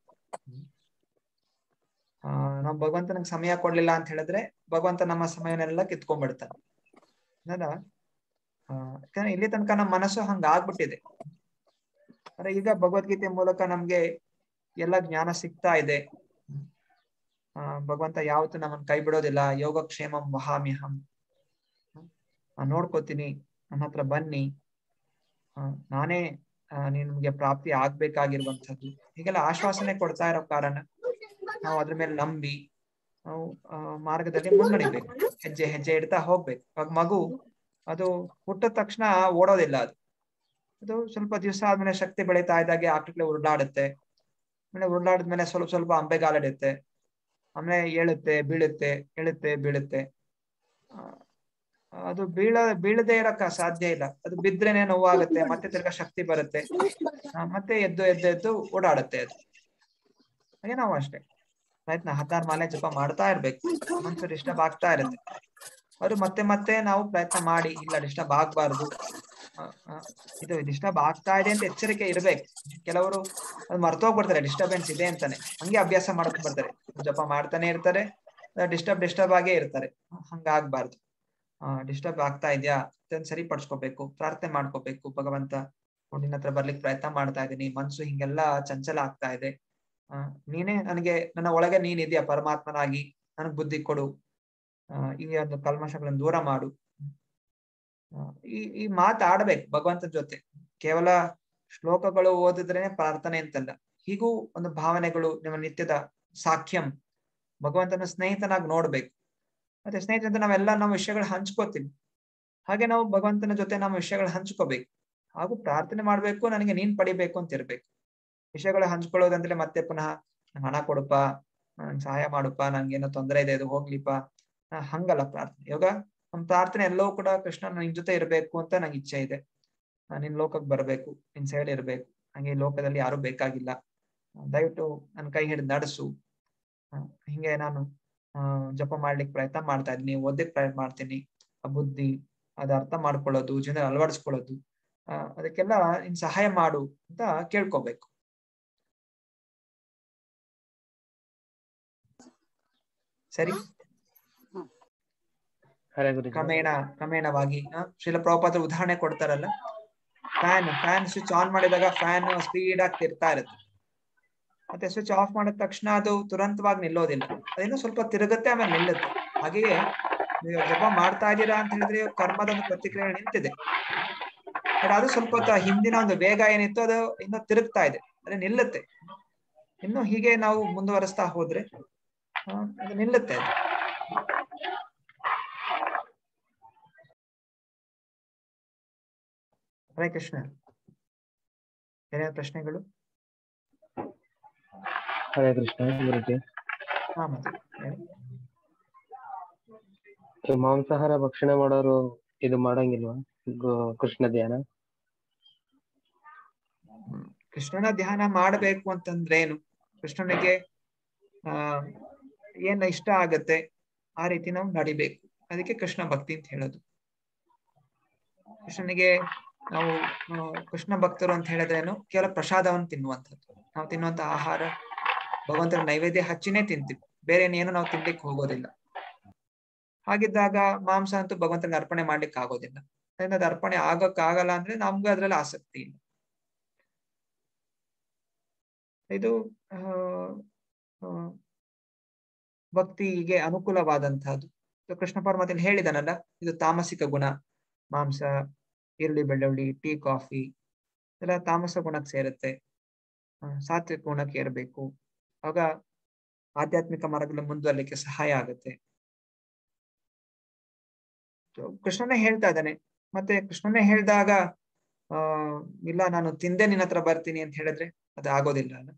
ಆ ನಾವು ಭಗವಂತನಿಗೆ ಸಮಯ ಕೊಡ್ಲಿಲ್ಲ ಅಂತ ಹೇಳಿದ್ರೆ ಭಗವಂತ ನಮ್ಮ ಸಮಯನೆಲ್ಲ ಕಿತ್ಕೊಂಡ್ಬಿಡ್ತಾನೆ ಹೌದಾ ಆ ಯಾಕಂದ್ರೆ ಇಲ್ಲಿ ತನಕ ನಮ್ಮ ಮನಸ್ಸು ಹಂಗ ಆಗ್ಬಿಟ್ಟಿದೆ ಆದ್ರೆ ಈಗ ಭಗವದ್ಗೀತೆ ಮೂಲಕ ನಮ್ಗೆ ಎಲ್ಲ ಜ್ಞಾನ ಸಿಗ್ತಾ ಇದೆ ಆ ಭಗವಂತ ಯಾವತ್ತು ನಮ್ಮನ್ನ ಕೈ ಬಿಡೋದಿಲ್ಲ ಯೋಗಕ್ಷೇಮಂ ವಹಾಮ್ಯಹಂ ನಾನ್ ನೋಡ್ಕೋತೀನಿ ನನ್ನ ಹತ್ರ ಬನ್ನಿ ಆ, ನಾನೇ ಆ, ನಿಮ್ಗೆ ಪ್ರಾಪ್ತಿ ಆಗ್ಬೇಕಾಗಿರುವಂತದ್ದು ಹೀಗೆಲ್ಲ ಆಶ್ವಾಸನೆ ಕೊಡ್ತಾ ಇರೋ ಕಾರಣ ನಾವು ಅದ್ರ ಮೇಲೆ ನಂಬಿ ನಾವು ಆ, ಮಾರ್ಗದಲ್ಲಿ ಮುನ್ನಡಿಬೇಕು ಹೆಜ್ಜೆ ಹೆಜ್ಜೆ ಇಡ್ತಾ ಹೋಗ್ಬೇಕು ಇವಾಗ ಮಗು ಅದು ಹುಟ್ಟಿದ ತಕ್ಷಣ ಓಡೋದಿಲ್ಲ ಅದು ಅದು ಸ್ವಲ್ಪ ದಿವಸ ಆದ್ಮೇಲೆ ಶಕ್ತಿ ಬೆಳೀತಾ ಇದ್ದಾಗೆ ಆಕಡೆ ಉರುಳಾಡುತ್ತೆ ಆಮೇಲೆ ಉರುಳಾಡಿದ್ಮೇಲೆ ಸ್ವಲ್ಪ ಸ್ವಲ್ಪ ಅಂಬೆಗಾಲಿಡುತ್ತೆ ಆಮೇಲೆ ಏಳುತ್ತೆ ಬೀಳುತ್ತೆ ಏಳುತ್ತೆ ಬೀಳುತ್ತೆ ಆ, ಅದು ಬೀಳ ಬೀಳದೆ ಇರಕ್ಕ ಸಾಧ್ಯ ಇಲ್ಲ ಅದು ಬಿದ್ರೇನೆ ನೋವಾಗುತ್ತೆ ಮತ್ತೆ ತಿರ್ಗಾ ಶಕ್ತಿ ಬರುತ್ತೆ ಆ, ಮತ್ತೆ ಎದ್ದು ಎದ್ದು ಎದ್ದು ಓಡಾಡುತ್ತೆ ಅದು ಹಾಗೆ ನಾವು ಅಷ್ಟೇ ಪ್ರಯತ್ನ ಹತ್ತಾರು ಮಾಲೆ ಜಪ ಮಾಡ್ತಾ ಇರ್ಬೇಕು ಮನ್ಸು ಡಿಸ್ಟರ್ಬ್ ಆಗ್ತಾ ಇರುತ್ತೆ ಅವರು ಮತ್ತೆ ಮತ್ತೆ ನಾವು ಪ್ರಯತ್ನ ಮಾಡಿ ಇಲ್ಲ ಡಿಸ್ಟರ್ಬ್ ಆಗ್ಬಾರ್ದು ಆ, ಆ, ಇದು ಡಿಸ್ಟರ್ಬ್ ಆಗ್ತಾ ಇದೆ ಅಂತ ಎಚ್ಚರಿಕೆ ಇರ್ಬೇಕು ಕೆಲವರು ಅದು ಮರ್ತೋಗ್ಬಿಡ್ತಾರೆ ಡಿಸ್ಟರ್ಬೆನ್ಸ್ ಇದೆ ಅಂತಾನೆ ಹಂಗೆ ಅಭ್ಯಾಸ ಮಾಡ್ಕೊಂಡ್ ಬರ್ತಾರೆ ಜಪ ಮಾಡ್ತಾನೆ ಇರ್ತಾರೆ ಡಿಸ್ಟರ್ಬ್ ಡಿಸ್ಟರ್ಬ್ ಆಗೇ ಇರ್ತಾರೆ ಹಂಗಾಗ್ಬಾರ್ದು ಡಿಸ್ಟರ್ಬ್ ಆಗ್ತಾ ಇದೆಯಾ ಅದನ್ನ ಸರಿಪಡಿಸ್ಕೋಬೇಕು ಪ್ರಾರ್ಥನೆ ಮಾಡ್ಕೋಬೇಕು ಭಗವಂತ ನಿನ್ನ ಹತ್ರ ಬರ್ಲಿಕ್ಕೆ ಪ್ರಯತ್ನ ಮಾಡ್ತಾ ಇದ್ದೀನಿ ಮನ್ಸು ಹಿಂಗೆಲ್ಲ ಚಂಚಲ ಆಗ್ತಾ ಇದೆ ಆ ನೀನೇ ನನಗೆ ನನ್ನ ಒಳಗೆ ನೀನ್ ಇದೆಯಾ ಪರಮಾತ್ಮನಾಗಿ ನನಗ್ ಬುದ್ಧಿ ಕೊಡು ಆ ಈ ಒಂದು ಕಲ್ಮಶಗಳನ್ನು ದೂರ ಮಾಡು ಆ, ಈ ಈ ಮಾತಾಡ್ಬೇಕು ಭಗವಂತನ ಜೊತೆ ಕೇವಲ ಶ್ಲೋಕಗಳು ಓದಿದ್ರೇನೆ ಪ್ರಾರ್ಥನೆ ಅಂತಲ್ಲ ಹೀಗೂ ಒಂದು ಭಾವನೆಗಳು ನಿಮ್ಮ ನಿತ್ಯದ ಸಾಖ್ಯಂ ಭಗವಂತನ ಸ್ನೇಹಿತನಾಗಿ ನೋಡ್ಬೇಕು ಮತ್ತೆ ಸ್ನೇಹಿತರಂತ ನಾವೆಲ್ಲ ನಮ್ಮ ವಿಷಯಗಳು ಹಂಚ್ಕೋತೀವಿ ಹಾಗೆ ನಾವು ಭಗವಂತನ ಜೊತೆ ನಮ್ಮ ವಿಷಯಗಳು ಹಂಚ್ಕೋಬೇಕು ಹಾಗೂ ಪ್ರಾರ್ಥನೆ ಮಾಡ್ಬೇಕು ನನಗೆ ನೀನ್ ಪಡಿಬೇಕು ಅಂತ ಇರ್ಬೇಕು ವಿಷಯಗಳು ಹಂಚ್ಕೊಳ್ಳೋದಂದ್ರೆ ಮತ್ತೆ ಪುನಃ ನಂಗ್ ಹಣ ಕೊಡುಪ್ಪ ನಂಗೆ ಸಹಾಯ ಮಾಡುಪ್ಪ ನಂಗೇನೋ ತೊಂದರೆ ಇದೆ ಇದು ಹೋಗ್ಲಿಪ್ಪ ಆ, ಹಂಗಲ್ಲ ಪ್ರಾರ್ಥನೆ ಇವಾಗ ನಮ್ ಪ್ರಾರ್ಥನೆ ಎಲ್ಲವೂ ಕೂಡ ಕೃಷ್ಣ ನಿನ್ ಜೊತೆ ಇರ್ಬೇಕು ಅಂತ ನಂಗೆ ಇಚ್ಛೆ ಇದೆ ಆ, ನಿನ್ ಲೋಕಕ್ಕೆ ಬರ್ಬೇಕು ನಿನ್ ಸೈಡ್ ಇರ್ಬೇಕು ಹಂಗೆ ಈ ಲೋಕದಲ್ಲಿ ಯಾರು ಬೇಕಾಗಿಲ್ಲ ಆ, ದಯವಿಟ್ಟು ನನ್ ಕೈ ಹಿಡಿದು ನಡೆಸು ಆ, ಹಿಂಗೆ ನಾನು ಆ ಜಪ ಮಾಡ್ಲಿಕ್ಕೆ ಪ್ರಯತ್ನ ಮಾಡ್ತಾ ಇದ್ದೀನಿ ಓದಕ್ ಪ್ರಯತ್ನ ಮಾಡ್ತೀನಿ ಆ ಬುದ್ಧಿ ಅದ ಅರ್ಥ ಮಾಡ್ಕೊಳ್ಳೋದು ಜನ ಅಳವಡಿಸ್ಕೊಳ್ಳೋದು ಆ ಅದಕ್ಕೆಲ್ಲ ನೀನ್ ಸಹಾಯ ಮಾಡು ಅಂತ ಕೇಳ್ಕೊಬೇಕು ಸರಿ ಹರೇ ಗುರುಜಿ ಕ್ರಮೇಣ ಕ್ರಮೇಣವಾಗಿ ಆ, ಶ್ರೀಲ ಪ್ರಭುಪಾದ್ರ ಉದಾಹರಣೆ ಕೊಡ್ತಾರಲ್ಲ ಫ್ಯಾನ್ ಫ್ಯಾನ್ ಸ್ವಿಚ್ ಆನ್ ಮಾಡಿದಾಗ ಫ್ಯಾನ್ ಸ್ಪೀಡ್ ಆಗಿ ತಿರ್ತಾ ಇರುತ್ತೆ ಮತ್ತೆ ಸ್ವಿಚ್ ಆಫ್ ಮಾಡಿದ ತಕ್ಷಣ ಅದು ತುರಂತವಾಗಿ ನಿಲ್ಲೋದಿಲ್ಲ ಅದೇನೋ ಸ್ವಲ್ಪ ತಿರುಗುತ್ತೆ ಆಮೇಲೆ ನಿಲ್ಲುತ್ತೆ ಹಾಗೆಯೇ ನೀವು ಜಪ ಮಾಡ್ತಾ ಇದ್ದೀರಾ ಅಂತ ಹೇಳಿದ್ರೆ ಕರ್ಮದ ಒಂದು ಪ್ರತಿಕ್ರಿಯೆ ನಿಂತಿದೆ ಬಟ್ ಅದು ಸ್ವಲ್ಪ ಹೊತ್ತು ಆ ಹಿಂದಿನ ಒಂದು ವೇಗ ಏನಿತ್ತು ಅದು ಇನ್ನೂ ತಿರುಗ್ತಾ ಇದೆ ಅದೇ ನಿಲ್ಲುತ್ತೆ ಇನ್ನು ಹೀಗೆ ನಾವು ಮುಂದುವರಿಸ್ತಾ ಹೋದ್ರೆ ಆ, ಅದು ನಿಲ್ಲುತ್ತೆ ಅದು ಹರೇ ಕೃಷ್ಣ ಏನೇ ಪ್ರಶ್ನೆಗಳು ಹರೇ ಕೃಷ್ಣ ಗುರುಜಿ ಹಾ ಮತ್ತೆ ಹೇಳಿ. ಈ ಮಾಂಸಾಹಾರ ಭಕ್ಷಣೆ ಮಾಡೋರು ಇದು ಮಾಡಂಗಿಲ್ವಾ ಗು- ಕೃಷ್ಣ ಧ್ಯಾನ ಹ್ಮ್. ಕೃಷ್ಣನ ಧ್ಯಾನ ಮಾಡಬೇಕು ಅಂತಂದ್ರೆ ಏನು ಕೃಷ್ಣನಿಗೆ ಆ ಏನ್ ಇಷ್ಟ ಆಗತ್ತೆ ಆ ರೀತಿ ನಾವು ನಡಿಬೇಕು ಅದಕ್ಕೆ ಕೃಷ್ಣ ಭಕ್ತಿ ಅಂತ ಹೇಳೋದು ಕೃಷ್ಣನಿಗೆ ನಾವು ಆ, ಕೃಷ್ಣ ಭಕ್ತರು ಅಂತ ಹೇಳಿದ್ರೇನು ಕೇವಲ ಪ್ರಸಾದವನ್ನು ತಿನ್ನುವಂಥದ್ದು ನಾವು ತಿನ್ನುವಂತ ಆಹಾರ ಭಗವಂತನ ನೈವೇದ್ಯ ಹಚ್ಚಿನೇ ತಿಂತೀವಿ ಬೇರೆ ಏನು ನಾವು ತಿನ್ಲಿಕ್ಕೆ ಹೋಗೋದಿಲ್ಲ ಹಾಗಿದ್ದಾಗ ಮಾಂಸ ಅಂತೂ ಭಗವಂತನಿಗೆ ಅರ್ಪಣೆ ಮಾಡ್ಲಿಕ್ಕೆ ಆಗೋದಿಲ್ಲ ಅದರಿಂದ ಅದು ಅರ್ಪಣೆ ಆಗಕ್ ಆಗಲ್ಲ ಅಂದ್ರೆ ನಮ್ಗೆ ಅದ್ರಲ್ಲಿ ಆಸಕ್ತಿ ಇಲ್ಲ ಇದು ಆ ಆ, ಭಕ್ತಿಗೆ ಅನುಕೂಲವಾದಂತಹದ್ದು ಇದು ಕೃಷ್ಣ ಪರಮಾತ್ಮ ಹೇಳಿದನಲ್ಲ ಇದು ತಾಮಸಿಕ ಗುಣ ಮಾಂಸ ಈರುಳ್ಳಿ ಬೆಳ್ಳುಳ್ಳಿ ಟೀ ಕಾಫಿ ಎಲ್ಲ ತಾಮಸ ಗುಣಕ್ಕೆ ಸೇರುತ್ತೆ ಆ, ಸಾತ್ವಿಕ ಗುಣಕ್ಕೆ ಏರ್ಬೇಕು ಆಗ ಆಧ್ಯಾತ್ಮಿಕ ಮಾರ್ಗದಲ್ಲಿ ಮುಂದುವರಲಿಕ್ಕೆ ಸಹಾಯ ಆಗುತ್ತೆ So, ಕೃಷ್ಣನೇ ಹೇಳ್ತಾ ಇದ್ದಾನೆ ಮತ್ತೆ ಕೃಷ್ಣನೇ ಹೇಳಿದಾಗ ಆ ಇಲ್ಲ ನಾನು ತಿಂದೆ ನಿನ್ನ ಹತ್ರ ಬರ್ತೀನಿ ಅಂತ ಹೇಳಿದ್ರೆ ಅದು ಆಗೋದಿಲ್ಲ ಅಲ್ಲ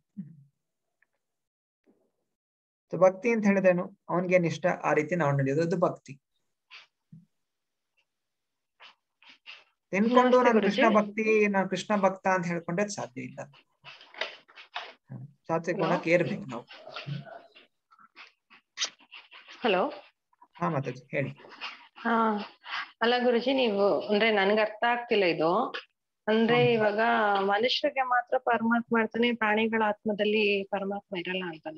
So, ಭಕ್ತಿ ಅಂತ ಹೇಳಿದ್ರೇನು ಅವನಿಗೇನ್ ಇಷ್ಟ ಆ ರೀತಿ ನಾವು ನಡೆಯೋದು ಅದು ಭಕ್ತಿ ತಿನ್ಕೊಂಡು ನಮಸ್ತೆ ನಾನು ಗುರೂಜಿ. ಕೃಷ್ಣ ಭಕ್ತಿ ನಾನು ಕೃಷ್ಣ ಭಕ್ತ ಅಂತ ಹೇಳ್ಕೊಂಡೆ ಅದ್ ಸಾಧ್ಯ ಇಲ್ಲ ಹ್ಮ್. ಸಾತ್ವಿಕ ಗುಣಕ್ಕೆ ಏರ್ಬೇಕು ನಾವು ಹಲೋ ಹಾ ಮಾತಾಜಿ ಹೇಳಿ ಹಾ ಅಲ್ಲ ಗುರುಜಿ ನೀವು ಅಂದ್ರೆ ನನ್ಗೆ ಅರ್ಥ ಆಗ್ತಿಲ್ಲ ಇದು ಅಂದ್ರೆ ಹ್ಮ್. ಇವಾಗ ಮನುಷ್ಯರಿಗೆ ಮಾತ್ರ ಪರಮಾತ್ಮ ಇರ್ತಾನೆ ಪ್ರಾಣಿಗಳ ಆತ್ಮದಲ್ಲಿ ಪರಮಾತ್ಮ ಇರಲ್ಲ ಅಂತನ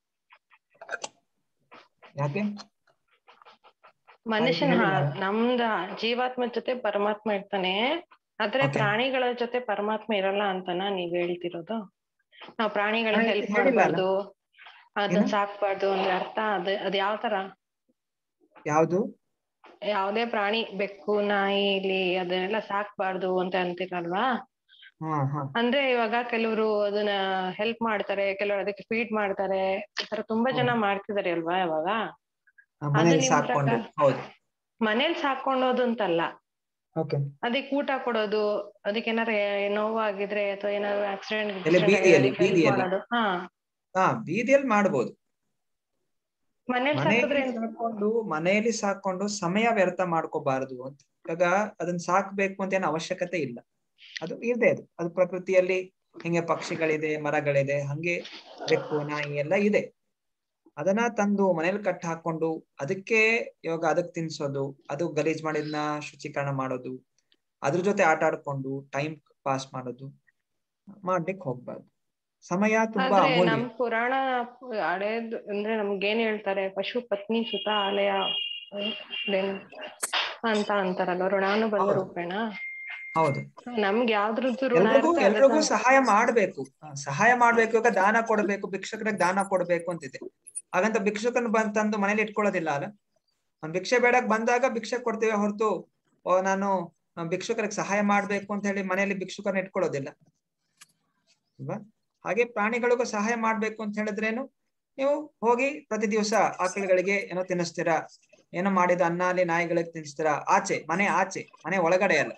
ಯಾಕೆ ಮನುಷ್ಯನ ಹೇಳಿಲ್ಲ. ಹಾ- ನಮ್ದ ಜೀವಾತ್ಮ ಜೊತೆ ಪರಮಾತ್ಮ ಇರ್ತಾನೆ ಆದ್ರೆ Okay. ಪ್ರಾಣಿಗಳ ಜೊತೆ ಪರಮಾತ್ಮ ಇರಲ್ಲ ಅಂತನ ನೀವ್ ಹೇಳ್ತಿರೋದು ನಾವ್ ಪ್ರಾಣಿಗಳ ಹಾಗೆ ಹೆಲ್ಪ್ ಹೇಳಿಲ್ಲ ಅಲ್ಲ? ಮಾಡ್ಬಾರ್ದು ಅದನ್ನ ಏನು? ಸಾಕ್ಬಾರ್ದು ಅಂದ್ರೆ ಅರ್ಥ ಅದ್ ಅದ್ ಯಾವ ತರ ಯಾವ್ದು ಯಾವ್ದೇ ಪ್ರಾಣಿ ಬೆಕ್ಕು ನಾಯಿ ಇಲ್ಲಿ ಅದನ್ನೆಲ್ಲ ಸಾಕ್ಬಾರ್ದು ಅಂತ ಅಂತೀರಲ್ವಾ ಹಾ ಹಾ ಅಂದ್ರೆ ಇವಾಗ ಕೆಲವರು ಅದನ್ನ ಹೆಲ್ಪ್ ಮಾಡ್ತಾರೆ ಕೆಲವರು ಅದಕ್ಕೆ ಫೀಡ್ ಮಾಡ್ತಾರೆ ಈ ತರ ತುಂಬಾ ಜನ ಮಾಡ್ತಿದಾರೆ ಅಲ್ವಾ ಇವಾಗ ಆ, ಮನೇಲಿ ನಿಮ್ ಸಾಕೊಂಡು ಪ್ರಕಾರ- ಹೌದು ಮನೇಲಿ ಸಾಕೊಳ್ಳೋದು ಅಂತಲ್ಲ ಓಕೆ ಅದಕ್ಕೆ ಊಟ ಕೊಡೋದು ಅದಕ್ಕೆ ಏನಾರ ನೋವಾಗಿದ್ರೆ ಅಥವಾ ಏನಾದ್ರು ಆಕ್ಸಿಡೆಂಟ್ ಎಲ್ಲಿ ಬೀದಿಯಲ್ಲಿ, ಬೀದಿಯಲ್ಲಿ? ಹಾ ಹಾ ಬೀದಿಯಲ್ಲಿ ಮಾಡ್ಬೋದು ಮನೇಲಿ ಸಾಕಿದ್ರೆ ಮನೆಯಲ್ಲಿ ಸಾಕೊಂಡು ಮನೆಯಲ್ಲಿ ಸಾಕೊಂಡು ಸಮಯ ವ್ಯರ್ಥ ಮಾಡ್ಕೋಬಾರದು ಅಂತ ಇವಾಗ ಅದನ್ನ ಸಾಕ್ಬೇಕು ಅಂತ ಏನು ಅವಶ್ಯಕತೆ ಇಲ್ಲ ಅದು ಇದೆ ಅದು ಅದು ಪ್ರಕೃತಿಯಲ್ಲಿ ಹಿಂಗೆ ಪಕ್ಷಿಗಳಿದೆ ಮರಗಳಿದೆ ಹಂಗೆ ಬೆಕ್ಕು ನಾಯಿ ಎಲ್ಲ ಇದೆ ಅದನ್ನ ತಂದು ಮನೇಲಿ ಕಟ್ ಹಾಕೊಂಡು ಅದಕ್ಕೆ ಇವಾಗ ಅದಕ್ ತಿನ್ಸೋದು ಅದು ಗಲೀಜ್ ಮಾಡಿದ್ನ ಶುಚೀಕರಣ ಮಾಡೋದು ಅದ್ರ ಜೊತೆ ಆಟ ಆಡ್ಕೊಂಡು ಟೈಮ್ ಪಾಸ್ ಮಾಡೋದು ಮಾಡ್ಲಿಕ್ಕೆ ಹೋಗ್ಬಾರ್ದು ಸಮಯ ತುಂಬಾ ಆದ್ರೆ ಅಮೂಲ್ಯ ನಮ್ ಪುರಾಣ ಹಳೇದು ಅಂದ್ರೆ ನಮ್ಗೇನ್ ಹೇಳ್ತಾರೆ ಪಶು ಪತ್ನಿ ಸುತ ಆಲಯ ಅದೇನು ಅಂತ ಅಂತಾರಲ್ಲ ಋಣಾನುಬಂಧ ಹೌದು. ರೂಪೇಣ ಹೌದು ನಮ್ಗೆ ಯಾವ್ದ್ರದ್ದು ಋಣ ಎಲ್ರಿಗೂ ಇರುತ್ತೆ ಎಲ್ರಿಗೂ ಅದನ್ನ- ಸಹಾಯ ಮಾಡ್ಬೇಕು ಆ, ಸಹಾಯ ಮಾಡ್ಬೇಕು ಇವಾಗ ದಾನ ಕೊಡ್ಬೇಕು ಭಿಕ್ಷುಕರಿಗೆ ದಾನ ಕೊಡ್ಬೇಕು ಅಂತಿದೆ ಹಾಗಂತ ಭಿಕ್ಷುಕನ್ ಬಂದ್ ತಂದು ಮನೇಲಿ ಇಟ್ಕೊಳ್ಳೋದಿಲ್ಲ ಅಲ್ಲ ಒಂದ್ ಭಿಕ್ಷೆ ಬೇಡಕ್ ಬಂದಾಗ ಭಿಕ್ಷೆ ಕೊಡ್ತೀವಿ ಹೊರತು ಓ ನಾನು ಆ, ಭಿಕ್ಷುಕರಿಗೆ ಸಹಾಯ ಮಾಡ್ಬೇಕು ಅಂತ ಹೇಳಿ ಮನೆಯಲ್ಲಿ ಭಿಕ್ಷುಕರನ್ನ ಇಟ್ಕೊಳ್ಳೋದಿಲ್ಲ ಅಲ್ವಾ ಹಾಗೆ ಪ್ರಾಣಿಗಳಿಗೂ ಸಹಾಯ ಮಾಡ್ಬೇಕು ಅಂತ ಹೇಳಿದ್ರೇನು ನೀವು ಹೋಗಿ ಪ್ರತಿ ದಿವಸ ಆಕಳುಗಳಿಗೆ ಏನೋ ತಿನ್ನಿಸ್ತೀರಾ ಏನೋ ಮಾಡಿದ ಅನ್ನ ಅಲ್ಲಿ ನಾಯಿಗಳಿಗೆ ತಿನ್ನಿಸ್ತೀರಾ ಆಚೆ ಮನೆ ಆಚೆ ಮನೆ ಒಳಗಡೆ ಅಲ್ಲ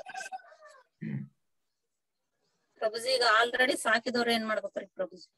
ಪ್ರಭುಜಿ ಈಗ ಆಲ್ರೆಡಿ ಸಾಕಿದವ್ರು ಏನ್ ಮಾಡ್ಬೇಕ್ರಿ ಪ್ರಭುಜಿ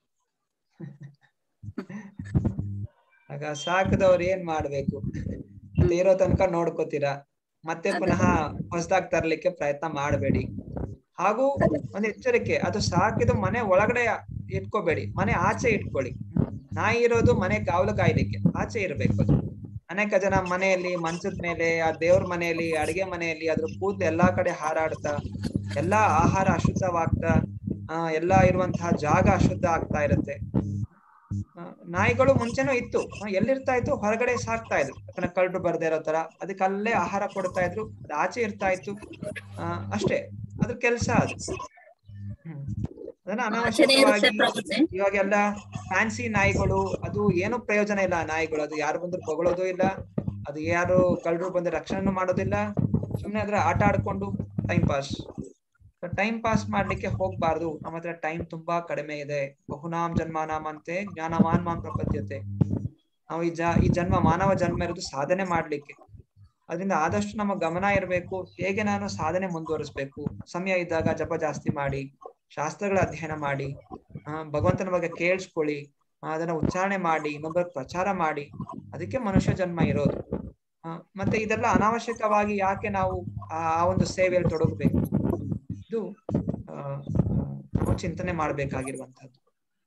ಆಗ ಸಾಕದವ್ರು ಏನ್ ಮಾಡ್ಬೇಕು ಮತ್ತೆ ಇರೋ ತನಕ ನೋಡ್ಕೋತೀರಾ ಮತ್ತೆ ಪುನಃ ಹೊಸದಾಗ್ ತರ್ಲಿಕ್ಕೆ ಪ್ರಯತ್ನ ಮಾಡಬೇಡಿ ಹಾಗೂ ಒಂದು ಎಚ್ಚರಿಕೆ ಅದು ಸಾಕಿದ ಮನೆ ಒಳಗಡೆ ಇಟ್ಕೋಬೇಡಿ ಮನೆ ಆಚೆ ಇಟ್ಕೊಳ್ಳಿ ನಾಯಿ ಇರೋದು ಮನೆ ಕಾವಲು ಕಾಯ್ಲಿಕ್ಕೆ ಆಚೆ ಇರ್ಬೇಕು ಅದು ಅನೇಕ ಜನ ಮನೆಯಲ್ಲಿ ಮಂಚದ ಮೇಲೆ ಆ ದೇವ್ರ ಮನೆಯಲ್ಲಿ ಅಡಿಗೆ ಮನೆಯಲ್ಲಿ ಅದ್ರ ಕೂದಲು ಎಲ್ಲಾ ಕಡೆ ಹಾರಾಡ್ತಾ ಎಲ್ಲಾ ಆಹಾರ ಅಶುದ್ಧವಾಗ್ತಾ ಆ ಎಲ್ಲಾ ಇರುವಂತಹ ಜಾಗ ಅಶುದ್ಧ ಆಗ್ತಾ ಇರುತ್ತೆ ಆ, ನಾಯಿಗಳು ಮುಂಚೆನೂ ಇತ್ತು ಆ, ಎಲ್ಲಿರ್ತಾ ಇತ್ತು ಹೊರಗಡೆ ಸಾಕ್ತಾ ಇದ್ರು ಯಾಕಂದ್ರೆ ಕಳ್ಳರು ಬರ್ದೇ ಇರೋ ತರ ಅದಕ್ಕೆ ಅಲ್ಲೇ ಆಹಾರ ಕೊಡ್ತಾ ಇದ್ರು ಅದು ಆಚೆ ಇರ್ತಾ ಇತ್ತು ಆ, ಅಷ್ಟೇ ಅದ್ರ ಕೆಲ್ಸ ಅದು ಹ್ಮ್. ಅದನ್ನ ಆಚೆನೆ ಇರುತ್ತೆ ಅನಾವಶ್ಯಕವಾಗಿ ಪ್ರಭುಜಿ ಇವಾಗೆಲ್ಲ ಫ್ಯಾನ್ಸಿ ನಾಯಿಗಳು ಅದು ಏನು ಪ್ರಯೋಜನ ಇಲ್ಲ ಆ ನಾಯಿಗಳು ಅದು ಯಾರು ಬಂದ್ರು ಬಗಳೋದು ಇಲ್ಲ ಅದು ಯಾರು ಕಳ್ಳರು ಬಂದು ರಕ್ಷಣೆ ಮಾಡೋದಿಲ್ಲ ಸುಮ್ನೆ ಅದ್ರ ಆಟ ಆಡ್ಕೊಂಡು ಟೈಮ್ ಪಾಸ್ ಟೈಮ್ ಪಾಸ್ ಮಾಡ್ಲಿಕ್ಕೆ ಹೋಗ್ಬಾರ್ದು ನಮ್ಮ ಹತ್ರ ಟೈಮ್ ತುಂಬಾ ಕಡಿಮೆ ಇದೆ ಬಹುನಾಮ್ ಜನ್ಮಾನಾಮ್ ಅಂತೆ ಜ್ಞಾನವಾನ್ ಮಾನ್ ಪ್ರಪದ್ಯತೆ ನಾವು ಈ ಜ ಈ ಜನ್ಮ ಮಾನವ ಜನ್ಮ ಇರೋದು ಸಾಧನೆ ಮಾಡ್ಲಿಕ್ಕೆ ಅದರಿಂದ ಆದಷ್ಟು ನಮ್ಮ ಗಮನ ಇರಬೇಕು ಹೇಗೆ ನಾನು ಸಾಧನೆ ಮುಂದುವರಿಸ್ಬೇಕು ಸಮಯ ಇದ್ದಾಗ ಜಪ ಜಾಸ್ತಿ ಮಾಡಿ ಶಾಸ್ತ್ರಗಳ ಅಧ್ಯಯನ ಮಾಡಿ ಆ, ಭಗವಂತನ ಬಗ್ಗೆ ಕೇಳಿಸ್ಕೊಳ್ಳಿ ಆ, ಅದನ್ನ ಉಚ್ಚಾರಣೆ ಮಾಡಿ ಇನ್ನೊಬ್ಬರ ಪ್ರಚಾರ ಮಾಡಿ ಅದಕ್ಕೆ ಮನುಷ್ಯ ಜನ್ಮ ಇರೋದು ಆ, ಮತ್ತೆ ಇದೆಲ್ಲ ಅನಾವಶ್ಯಕವಾಗಿ ಯಾಕೆ ನಾವು ಆ ಆ ಒಂದು ಸೇವೆಯಲ್ಲಿ ತೊಡಗಬೇಕು ಇದು ಆ, ಆ, ನಾವು ಚಿಂತನೆ ಮಾಡ್ಬೇಕಾಗಿರುವಂತಹದ್ದು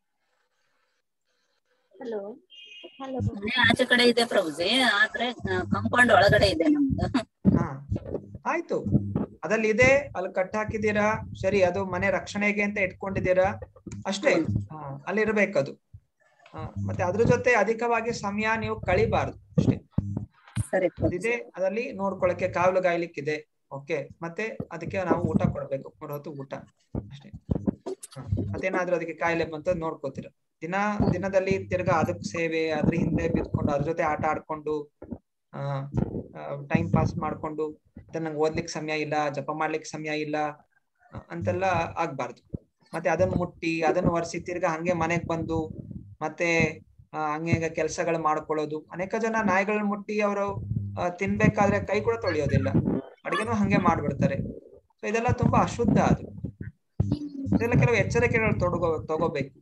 ಹಲೋ ಹಲೋ ಮನೆ ಆಚೆ ಕಡೆ ಇದೆ ಪ್ರಭುಜಿ ಆದ್ರೆ ಕಂಪೌಂಡ್ ಒಳಗಡೆ ಇದೆ ನಮ್ದು ಹಾ ಆಯ್ತು ಅದಲ್ಲಿ ಇದೆ ಅಲ್ಲಿ ಕಟ್ ಹಾಕಿದೀರಾ ಸರಿ ಅದು ಮನೆ ರಕ್ಷಣೆಗೆ ಅಂತ ಇಟ್ಕೊಂಡಿದ್ದೀರಾ ಅಷ್ಟೇ ಹಾ ಅಲ್ಲಿ ಇರ್ಬೇಕದು ಆ, ಮತ್ತೆ ಅದ್ರ ಜೊತೆ ಅಧಿಕವಾಗಿ ಸಮಯ ನೀವು ಕಳಿಬಾರ್ದು ಅಷ್ಟೇ ಸರಿ ಪ್ರಭು ಅದಿದೆ ಅದರಲ್ಲಿ ನೋಡ್ಕೊಳಕ್ಕೆ ಕಾವಲು ಗಾಯ್ಲಿಕ್ಕಿದೆ ಓಕೆ ಮತ್ತೆ ಅದಕ್ಕೆ ನಾವು ಊಟ ಕೊಡ್ಬೇಕು ಮೂರ್ ಹೊತ್ತು ಊಟ ಅಷ್ಟೇ ಹ. ಮತ್ತೇನಾದ್ರೂ ಅದಕ್ಕೆ ಕಾಯಿಲೆ ಬಂತ ನೋಡ್ಕೋತೀರ ದಿನ ದಿನದಲ್ಲಿ ತಿರ್ಗಾ ಅದಕ್ ಸೇವೆ ಅದ್ರ ಹಿಂದೆ ಬಿದ್ಕೊಂಡು ಅದ್ರ ಜೊತೆ ಆಟ ಆಡ್ಕೊಂಡು ಆ ಟೈಮ್ ಪಾಸ್ ಮಾಡ್ಕೊಂಡು ಮತ್ತೆ ನಂಗೆ ಓದ್ಲಿಕ್ಕೆ ಸಮಯ ಇಲ್ಲ ಜಪ ಮಾಡ್ಲಿಕ್ಕೆ ಸಮಯ ಇಲ್ಲ ಆ, ಅಂತೆಲ್ಲ ಆಗ್ಬಾರ್ದು ಮತ್ತೆ ಅದನ್ನ ಮುಟ್ಟಿ ಅದನ್ನ ಒರೆಸಿ ತಿರ್ಗಾ ಹಂಗೆ ಮನೆಗ್ ಬಂದು ಮತ್ತೆ ಆ, ಹಂಗೆ ಕೆಲಸಗಳು ಮಾಡ್ಕೊಳ್ಳೋದು ಅನೇಕ ಜನ ನಾಯಿಗಳನ್ನ ಮುಟ್ಟಿ ಅವರು ತಿನ್ಬೇಕಾದ್ರೆ ಕೈ ಕೂಡ ತೊಳೆಯೋದಿಲ್ಲ ಅಡಿಗೆನೂ ಹಂಗೆ ಮಾಡ್ಬಿಡ್ತಾರೆ ಸೊ ಇದೆಲ್ಲ ತುಂಬಾ ಅಶುದ್ಧ ಅದು ಇದೆಲ್ಲ ಕೆಲವು ಎಚ್ಚರಿಕೆಗಳು ತೊಡಗೋ ತಗೋಬೇಕು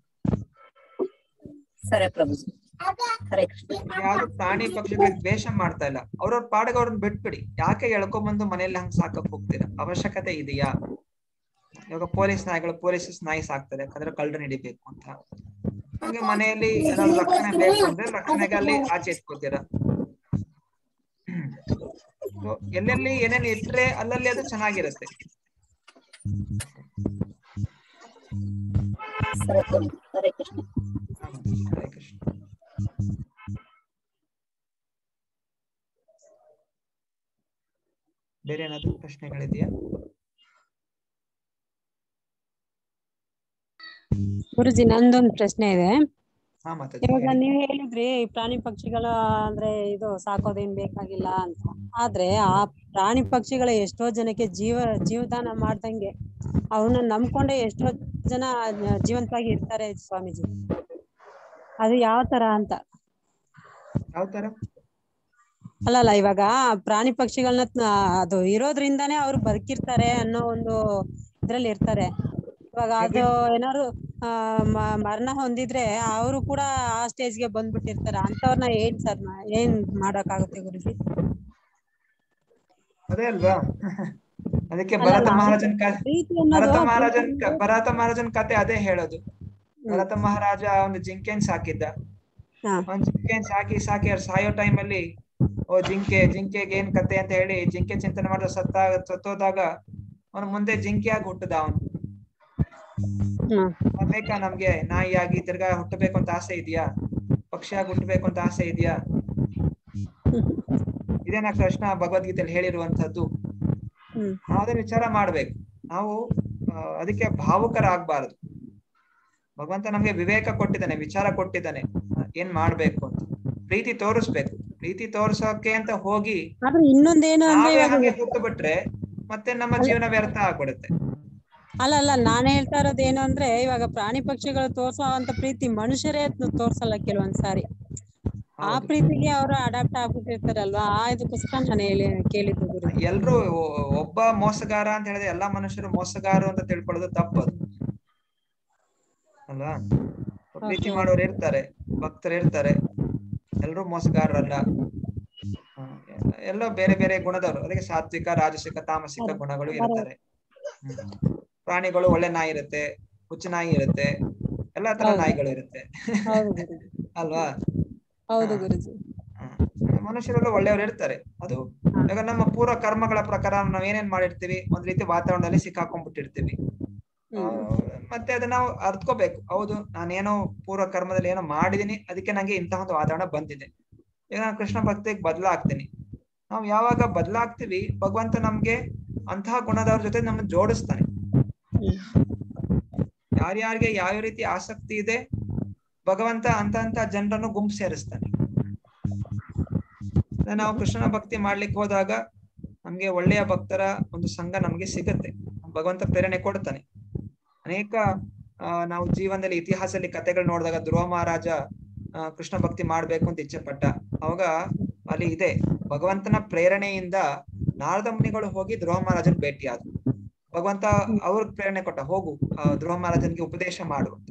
ಸರಿ ಪ್ರಭು ಹರೇ ಕೃಷ್ಣ ಯಾವ್ದು ಪ್ರಾಣಿ ಪಕ್ಷಿಗಳಿಗೆ ದ್ವೇಷ ಮಾಡ್ತಾ ಇಲ್ಲ ಅವ್ರವ್ರ ಪಾಡಿಗೆ ಅವ್ರನ್ನ ಬಿಟ್ಬಿಡಿ ಯಾಕೆ ಎಳ್ಕೊಂಬಂದು ಮನೇಲಿ ಹಂಗ್ ಸಾಕಕ್ ಹೋಗ್ತೀರಾ ಅವಶ್ಯಕತೆ ಇದೆಯಾ ಇವಾಗ ಪೊಲೀಸ್ ನಾಯಿಗಳು ಪೊಲೀಸ್ ನಾಯಿ ಸಾಕ್ತಾರೆ ಯಾಕಂದ್ರೆ ಕಳ್ಳರು ಹಿಡಿಬೇಕು ಅಂತ ಹಂಗೆ ಮನೆಯಲ್ಲಿ ಏನಾದ್ರು ರಕ್ಷಣೆ ಬೇಕು ಅಂದ್ರೆ ರಕ್ಷಣೆಗೆ ಅಲ್ಲಿ ಆಚೆ ಇಟ್ಕೋತೀರಾ So, ಎಲ್ಲೆಲ್ಲಿ ಏನೇನ್ ಇಟ್ರೆ ಅಲ್ಲಲ್ಲಿ ಅದು ಚೆನ್ನಾಗಿರುತ್ತೆ ಸರಿ ಪ್ರಭು ಹರೇ ಕೃಷ್ಣ ಹರೇ ಕೃಷ್ಣ ಬೇರೆ ಏನಾದ್ರು ಪ್ರಶ್ನೆಗಳಿದೆಯಾ ಗುರುಜಿ ನಂದೊಂದು ಪ್ರಶ್ನೆ ಇದೆ ಹಾ ಮಾತಾಜಿ ಇವಾಗ ಹೇಳಿ. ನೀವ್ ಹೇಳಿದ್ರಿ ಈ ಪ್ರಾಣಿ ಪಕ್ಷಿಗಳ ಅಂದ್ರೆ ಇದು ಸಾಕೋದೇನ್ ಬೇಕಾಗಿಲ್ಲ ಅಂತ ಆದ್ರೆ ಆ ಪ್ರಾಣಿ ಪಕ್ಷಿಗಳ ಎಷ್ಟೋ ಜನಕ್ಕೆ ಜೀವ ಜೀವದಾನ ಮಾಡ್ದಂಗೆ ಅವನ್ನ ನಂಬ್ಕೊಂಡೆ ಎಷ್ಟೋ ಜನ ಜೀವಂತವಾಗಿ ಇರ್ತಾರೆ ಸ್ವಾಮೀಜಿ ಅದು ಯಾವ ತರ ಅಂತ ಯಾವ ತರ ಅಲ್ಲಲ್ಲ ಇವಾಗ ಪ್ರಾಣಿ ಪಕ್ಷಿಗಳನ್ನ ಅದು ಇರೋದ್ರಿಂದಾನೇ ಅವ್ರು ಬದುಕಿರ್ತಾರೆ ಅನ್ನೋ ಒಂದು ಇದ್ರಲ್ಲಿ ಇರ್ತಾರೆ ಇವಾಗ ಅದು ಏನಾದ್ರು ಆ ಮ- ಮರಣ ಹೊಂದಿದ್ರೆ ಅವರು ಕೂಡ ಆ ಸ್ಟೇಜ್ ಗೆ ಬಂದ್ಬಿಟ್ಟಿರ್ತಾರೆ ಅಂತವ್ರನ್ನ ಏನ್ ಸರ್ ಏನ್ ಮಾಡಕ್ಕಾಗುತ್ತೆ ಗುರುಜಿ ಅದೇ ಅಲ್ವಾ ಅದಕ್ಕೆ ಅಲ್ಲ, ಭರತ ಅಲ್ಲ, ಮಹಾರಾಜನ್ ಕ- ಪ್ರೀತಿ ಅನ್ನೋದು ಭರತ ಮಹಾರಾಜನ್ ಕ- ಭರತ ಮಹಾರಾಜನ್ ಕತೆ ಅದೇ ಹೇಳೋದು ಭರತ ಮಹಾರಾಜ ಒಂದು ಜಿಂಕೆನ್ ಸಾಕಿದ್ದ ಹಾ. ಒಂದ್ ಜಿಂಕೆನ್ ಸಾಕಿ ಸಾಕಿ ಅವ್ರು ಸಾಯೋ ಟೈಮ್ ಅಲ್ಲಿ ಓ ಜಿಂಕೆ ಜಿಂಕೆಗೆ ಏನ್ ಕತೆ ಅಂತ ಹೇಳಿ ಜಿಂಕೆ ಚಿಂತನೆ ಮಾಡಿದ ಸತ್ತ ಸತ್ತೋದಾಗ ಅವನು ಮುಂದೆ ಜಿಂಕೆಯಾಗಿ ಹುಟ್ಟದ ಅವನು ಹ್ಮ್ ಬೇಕಾ ನಮ್ಗೆ ನಾಯಿಯಾಗಿ ತಿರ್ಗಾ ಹುಟ್ಟಬೇಕು ಅಂತ ಆಸೆ ಇದೆಯಾ ಪಕ್ಷಿಯಾಗಿ ಹುಟ್ಟಬೇಕು ಅಂತ ಆಸೆ ಇದೆಯಾ ಇದೇನಾ ಕೃಷ್ಣ ಭಗವದ್ಗೀತೆಯಲ್ಲಿ ಹೇಳಿರುವಂತದ್ದು ಹ್ಮ್ ನಾವು ಅದನ್ನ ವಿಚಾರ ಮಾಡ್ಬೇಕು ನಾವು ಆ, ಅದಕ್ಕೆ ಭಾವುಕರಾಗಬಾರದು ಭಗವಂತ ನಮ್ಗೆ ವಿವೇಕ ಕೊಟ್ಟಿದ್ದಾನೆ ವಿಚಾರ ಕೊಟ್ಟಿದ್ದಾನೆ ಆ, ಏನ್ ಮಾಡ್ಬೇಕು ಅಂತ ಪ್ರೀತಿ ತೋರಿಸ್ಬೇಕು ಪ್ರೀತಿ ತೋರ್ಸೋಕೆ ಅಂತ ಹೋಗಿ ಆದ್ರೆ ಇನ್ನೊಂದೇನು ಅಂದ್ರೆ ನಾವೇ ಇವಾಗ ಹಾಗೆ ಕೂತು ಬಿಟ್ರೆ ಮತ್ತೆ ನಮ್ಮ ಜೀವನ ವ್ಯರ್ಥ ಆಗ್ಬಿಡುತ್ತೆ ಅಲ್ಲ ಅಲ್ಲ ನಾನ್ ಹೇಳ್ತಾ ಇರೋದು ಏನು ಅಂದ್ರೆ ಇವಾಗ ಪ್ರಾಣಿ ಪಕ್ಷಿಗಳು ತೋರ್ಸೋ ಅಂತ ಪ್ರೀತಿ ಮನುಷ್ಯರೇ ತೋರ್ಸಲ್ಲ ಕೆಲವೊಂದ್ ಸಾರಿ ಆ ಹೌದು. ಪ್ರೀತಿಗೆ ಅವರು ಅಡಾಪ್ಟ್ ಆಗ್ಬಿಟ್ಟಿರ್ತಾರಲ್ವಾ ಆ ಇದಕ್ಕೋಸ್ಕರ ನಾನು ಹೇಳಿ ಕೇಳಿದ್ದು ಗುರು ಎಲ್ರು ಒ- ಒಬ್ಬ ಮೋಸಗಾರ ಅಂತ ಹೇಳಿದ್ರೆ ಎಲ್ಲಾ ಮನುಷ್ಯರು ಮೋಸಗಾರರು ಅಂತ ತಿಳ್ಕೊಳ್ಳೋದು ತಪ್ಪದು ಅಲ್ವಾ ಪ್ರೀತಿ Okay. ಮಾಡೋರು ಇರ್ತಾರೆ ಭಕ್ತರು ಇರ್ತಾರೆ ಎಲ್ರು ಮೋಸಗಾರರಲ್ಲ ಹ, ಎಲ್ಲೋ ಬೇರೆ ಬೇರೆ ಗುಣದವರು ಅದಕ್ಕೆ ಸಾತ್ವಿಕ ರಾಜಸಿಕ ತಾಮಸಿಕ ಹೌದು. ಗುಣಗಳು ಇರ್ತಾರೆ ಹ್ಮ್. ಪ್ರಾಣಿಗಳು ಒಳ್ಳೆ ನಾಯಿ ಇರುತ್ತೆ ಹುಚ್ಚು ನಾಯಿ ಇರುತ್ತೆ ಎಲ್ಲಾ ತರ ಹೌದು. ನಾಯಿಗಳು ಇರುತ್ತೆ ಹೌದು ಗುರುಜಿ ಅಲ್ವಾ ಹೌದು ಹಾ. ಗುರುಜಿ ಹ. ಮನುಷ್ಯರೆಲ್ಲ ಒಳ್ಳೆಯವರು ಇರ್ತಾರೆ ಅದು ಇವಾಗ ನಮ್ಮ ಪೂರ್ವ ಕರ್ಮಗಳ ಪ್ರಕಾರ ನಾವ್ ಏನೇನ್ ಮಾಡಿರ್ತೀವಿ ಒಂದ್ ರೀತಿ ವಾತಾವರಣದಲ್ಲಿ ಸಿಕ್ಕಾಕೊಂಡ್ಬಿಟ್ಟಿರ್ತೀವಿ ಆ, ಮತ್ತೆ ಅದನ್ನ ನಾವು ಅರ್ತ್ಕೋಬೇಕು ಹೌದು ನಾನೇನೋ ಪೂರ್ವ ಕರ್ಮದಲ್ಲಿ ಏನೋ ಮಾಡಿದೀನಿ ಅದಕ್ಕೆ ನಂಗೆ ಇಂತಹ ಒಂದು ವಾತಾವರಣ ಬಂದಿದೆ ಈಗ ನಾನು ಕೃಷ್ಣ ಭಕ್ತಿಗೆ ಬದಲಾಗ್ತೀನಿ ನಾವು ಯಾವಾಗ ಬದಲಾಗ್ತೀವಿ ಭಗವಂತ ನಮ್ಗೆ ಅಂತಹ ಗುಣದವ್ರ ಜೊತೆ ನಮ್ಮನ್ನ ಜೋಡಿಸ್ತಾನೆ ಯಾರ್ಯಾರಿಗೆ ಯಾವ ರೀತಿ ಆಸಕ್ತಿ ಇದೆ ಭಗವಂತ ಅಂತ ಅಂತ ಜನರನ್ನು ಗುಂಪು ಸೇರಿಸ್ತಾನೆ ಅದೇ ನಾವು ಕೃಷ್ಣನ ಭಕ್ತಿ ಮಾಡ್ಲಿಕ್ಕೆ ಹೋದಾಗ ನಮ್ಗೆ ಒಳ್ಳೆಯ ಭಕ್ತರ ಒಂದು ಸಂಘ ನಮ್ಗೆ ಸಿಗತ್ತೆ ಭಗವಂತ ಪ್ರೇರಣೆ ಕೊಡ್ತಾನೆ ಅನೇಕ ಆ, ನಾವು ಜೀವನದಲ್ಲಿ ಇತಿಹಾಸದಲ್ಲಿ ಕಥೆಗಳು ನೋಡಿದಾಗ ಧ್ರುವ ಮಹಾರಾಜ ಆ, ಕೃಷ್ಣ ಭಕ್ತಿ ಮಾಡ್ಬೇಕು ಅಂತ ಇಚ್ಛೆ ಪಟ್ಟ ಅವಾಗ ಅಲ್ಲಿ ಇದೆ ಭಗವಂತನ ಪ್ರೇರಣೆಯಿಂದ ನಾರದ ಮುನಿಗಳು ಹೋಗಿ ಧ್ರುವ ಮಹಾರಾಜನ್ ಭೇಟಿ ಆದ್ರು ಭಗವಂತ ಅವ್ರಿಗೆ ಪ್ರೇರಣೆ ಕೊಟ್ಟ ಹೋಗು ಆ, ಧ್ರುವ ಮಹಾರಾಜನ್ಗೆ ಉಪದೇಶ ಮಾಡು ಅಂತ.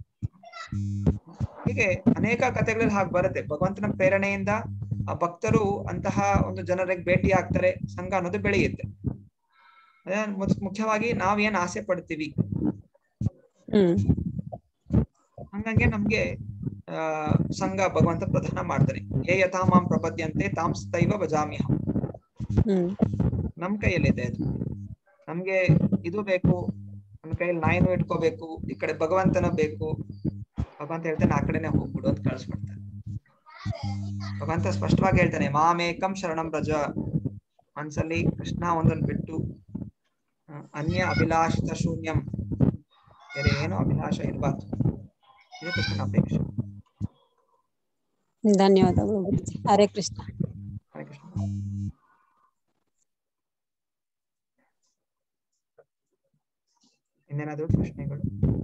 ಹೀಗೆ ಅನೇಕ ಕಥೆಗಳಲ್ಲಿ ಹಾಗೆ ಬರುತ್ತೆ ಭಗವಂತನ ಪ್ರೇರಣೆಯಿಂದ ಆ ಭಕ್ತರು ಅಂತಹ ಒಂದು ಜನರಿಗೆ ಭೇಟಿ ಆಗ್ತಾರೆ ಸಂಘ ಅನ್ನೋದು ಬೆಳೆಯುತ್ತೆ ಅದೇ ಮುಖ್ಯ- ಮುಖ್ಯವಾಗಿ ನಾವೇನ್ ಆಸೆ ಪಡ್ತೀವಿ ಹ್ಮ್ ಹಂಗಂಗೆ ನಮ್ಗೆ ಆ ಸಂಘ ಭಗವಂತ ಪ್ರದಾನ ಮಾಡ್ತಾನೆ ಯೇ ಯಥಾ ಮಾಂ ಪ್ರಪದ್ಯಂತೆ ತಾಂ ತೈವ ಭಜಾಮ್ಯಹಂ ಹ್ಮ್ ನಮ್ ಕೈಯಲ್ಲಿದೆ ಅದು ನಮ್ಗೆ ಇದು ಬೇಕು ನಮ್ ಕೈಯಲ್ಲಿ ನಾಯಿನೂ ಇಟ್ಕೋಬೇಕು ಈ ಕಡೆ ಭಗವಂತನ ಬೇಕು ಭಗವಂತ ಹೇಳ್ತಾನೆ ಆ ಕಡೆನೆ ಹೋಗ್ಬಿಡು ಅಂತ ಕಳಿಸ್ಬಿಡ್ತಾನೆ ಭಗವಂತ ಸ್ಪಷ್ಟವಾಗಿ ಹೇಳ್ತಾನೆ ಮಾಮೇಕಂ ಶರಣಂ ಬ್ರಜ ಮನ್ಸಲ್ಲಿ ಕೃಷ್ಣ ಒಂದನ್ನು ಬಿಟ್ಟು ಆ, ಅನ್ಯ ಅಭಿಲಾಷಿತ ಶೂನ್ಯಂ ಬೇರೆ ಏನು ಅಭಿಲಾಷ ಇರಬಾರ್ದು ಇದು ಕೃಷ್ಣನ ಅಪೇಕ್ಷೆ ಧನ್ಯವಾದಗಳು ಗುರುಜಿ ಹರೇ ಕೃಷ್ಣ ಹರೇ ಕೃಷ್ಣ ಇನ್ನೇನಾದ್ರು ಪ್ರಶ್ನೆಗಳು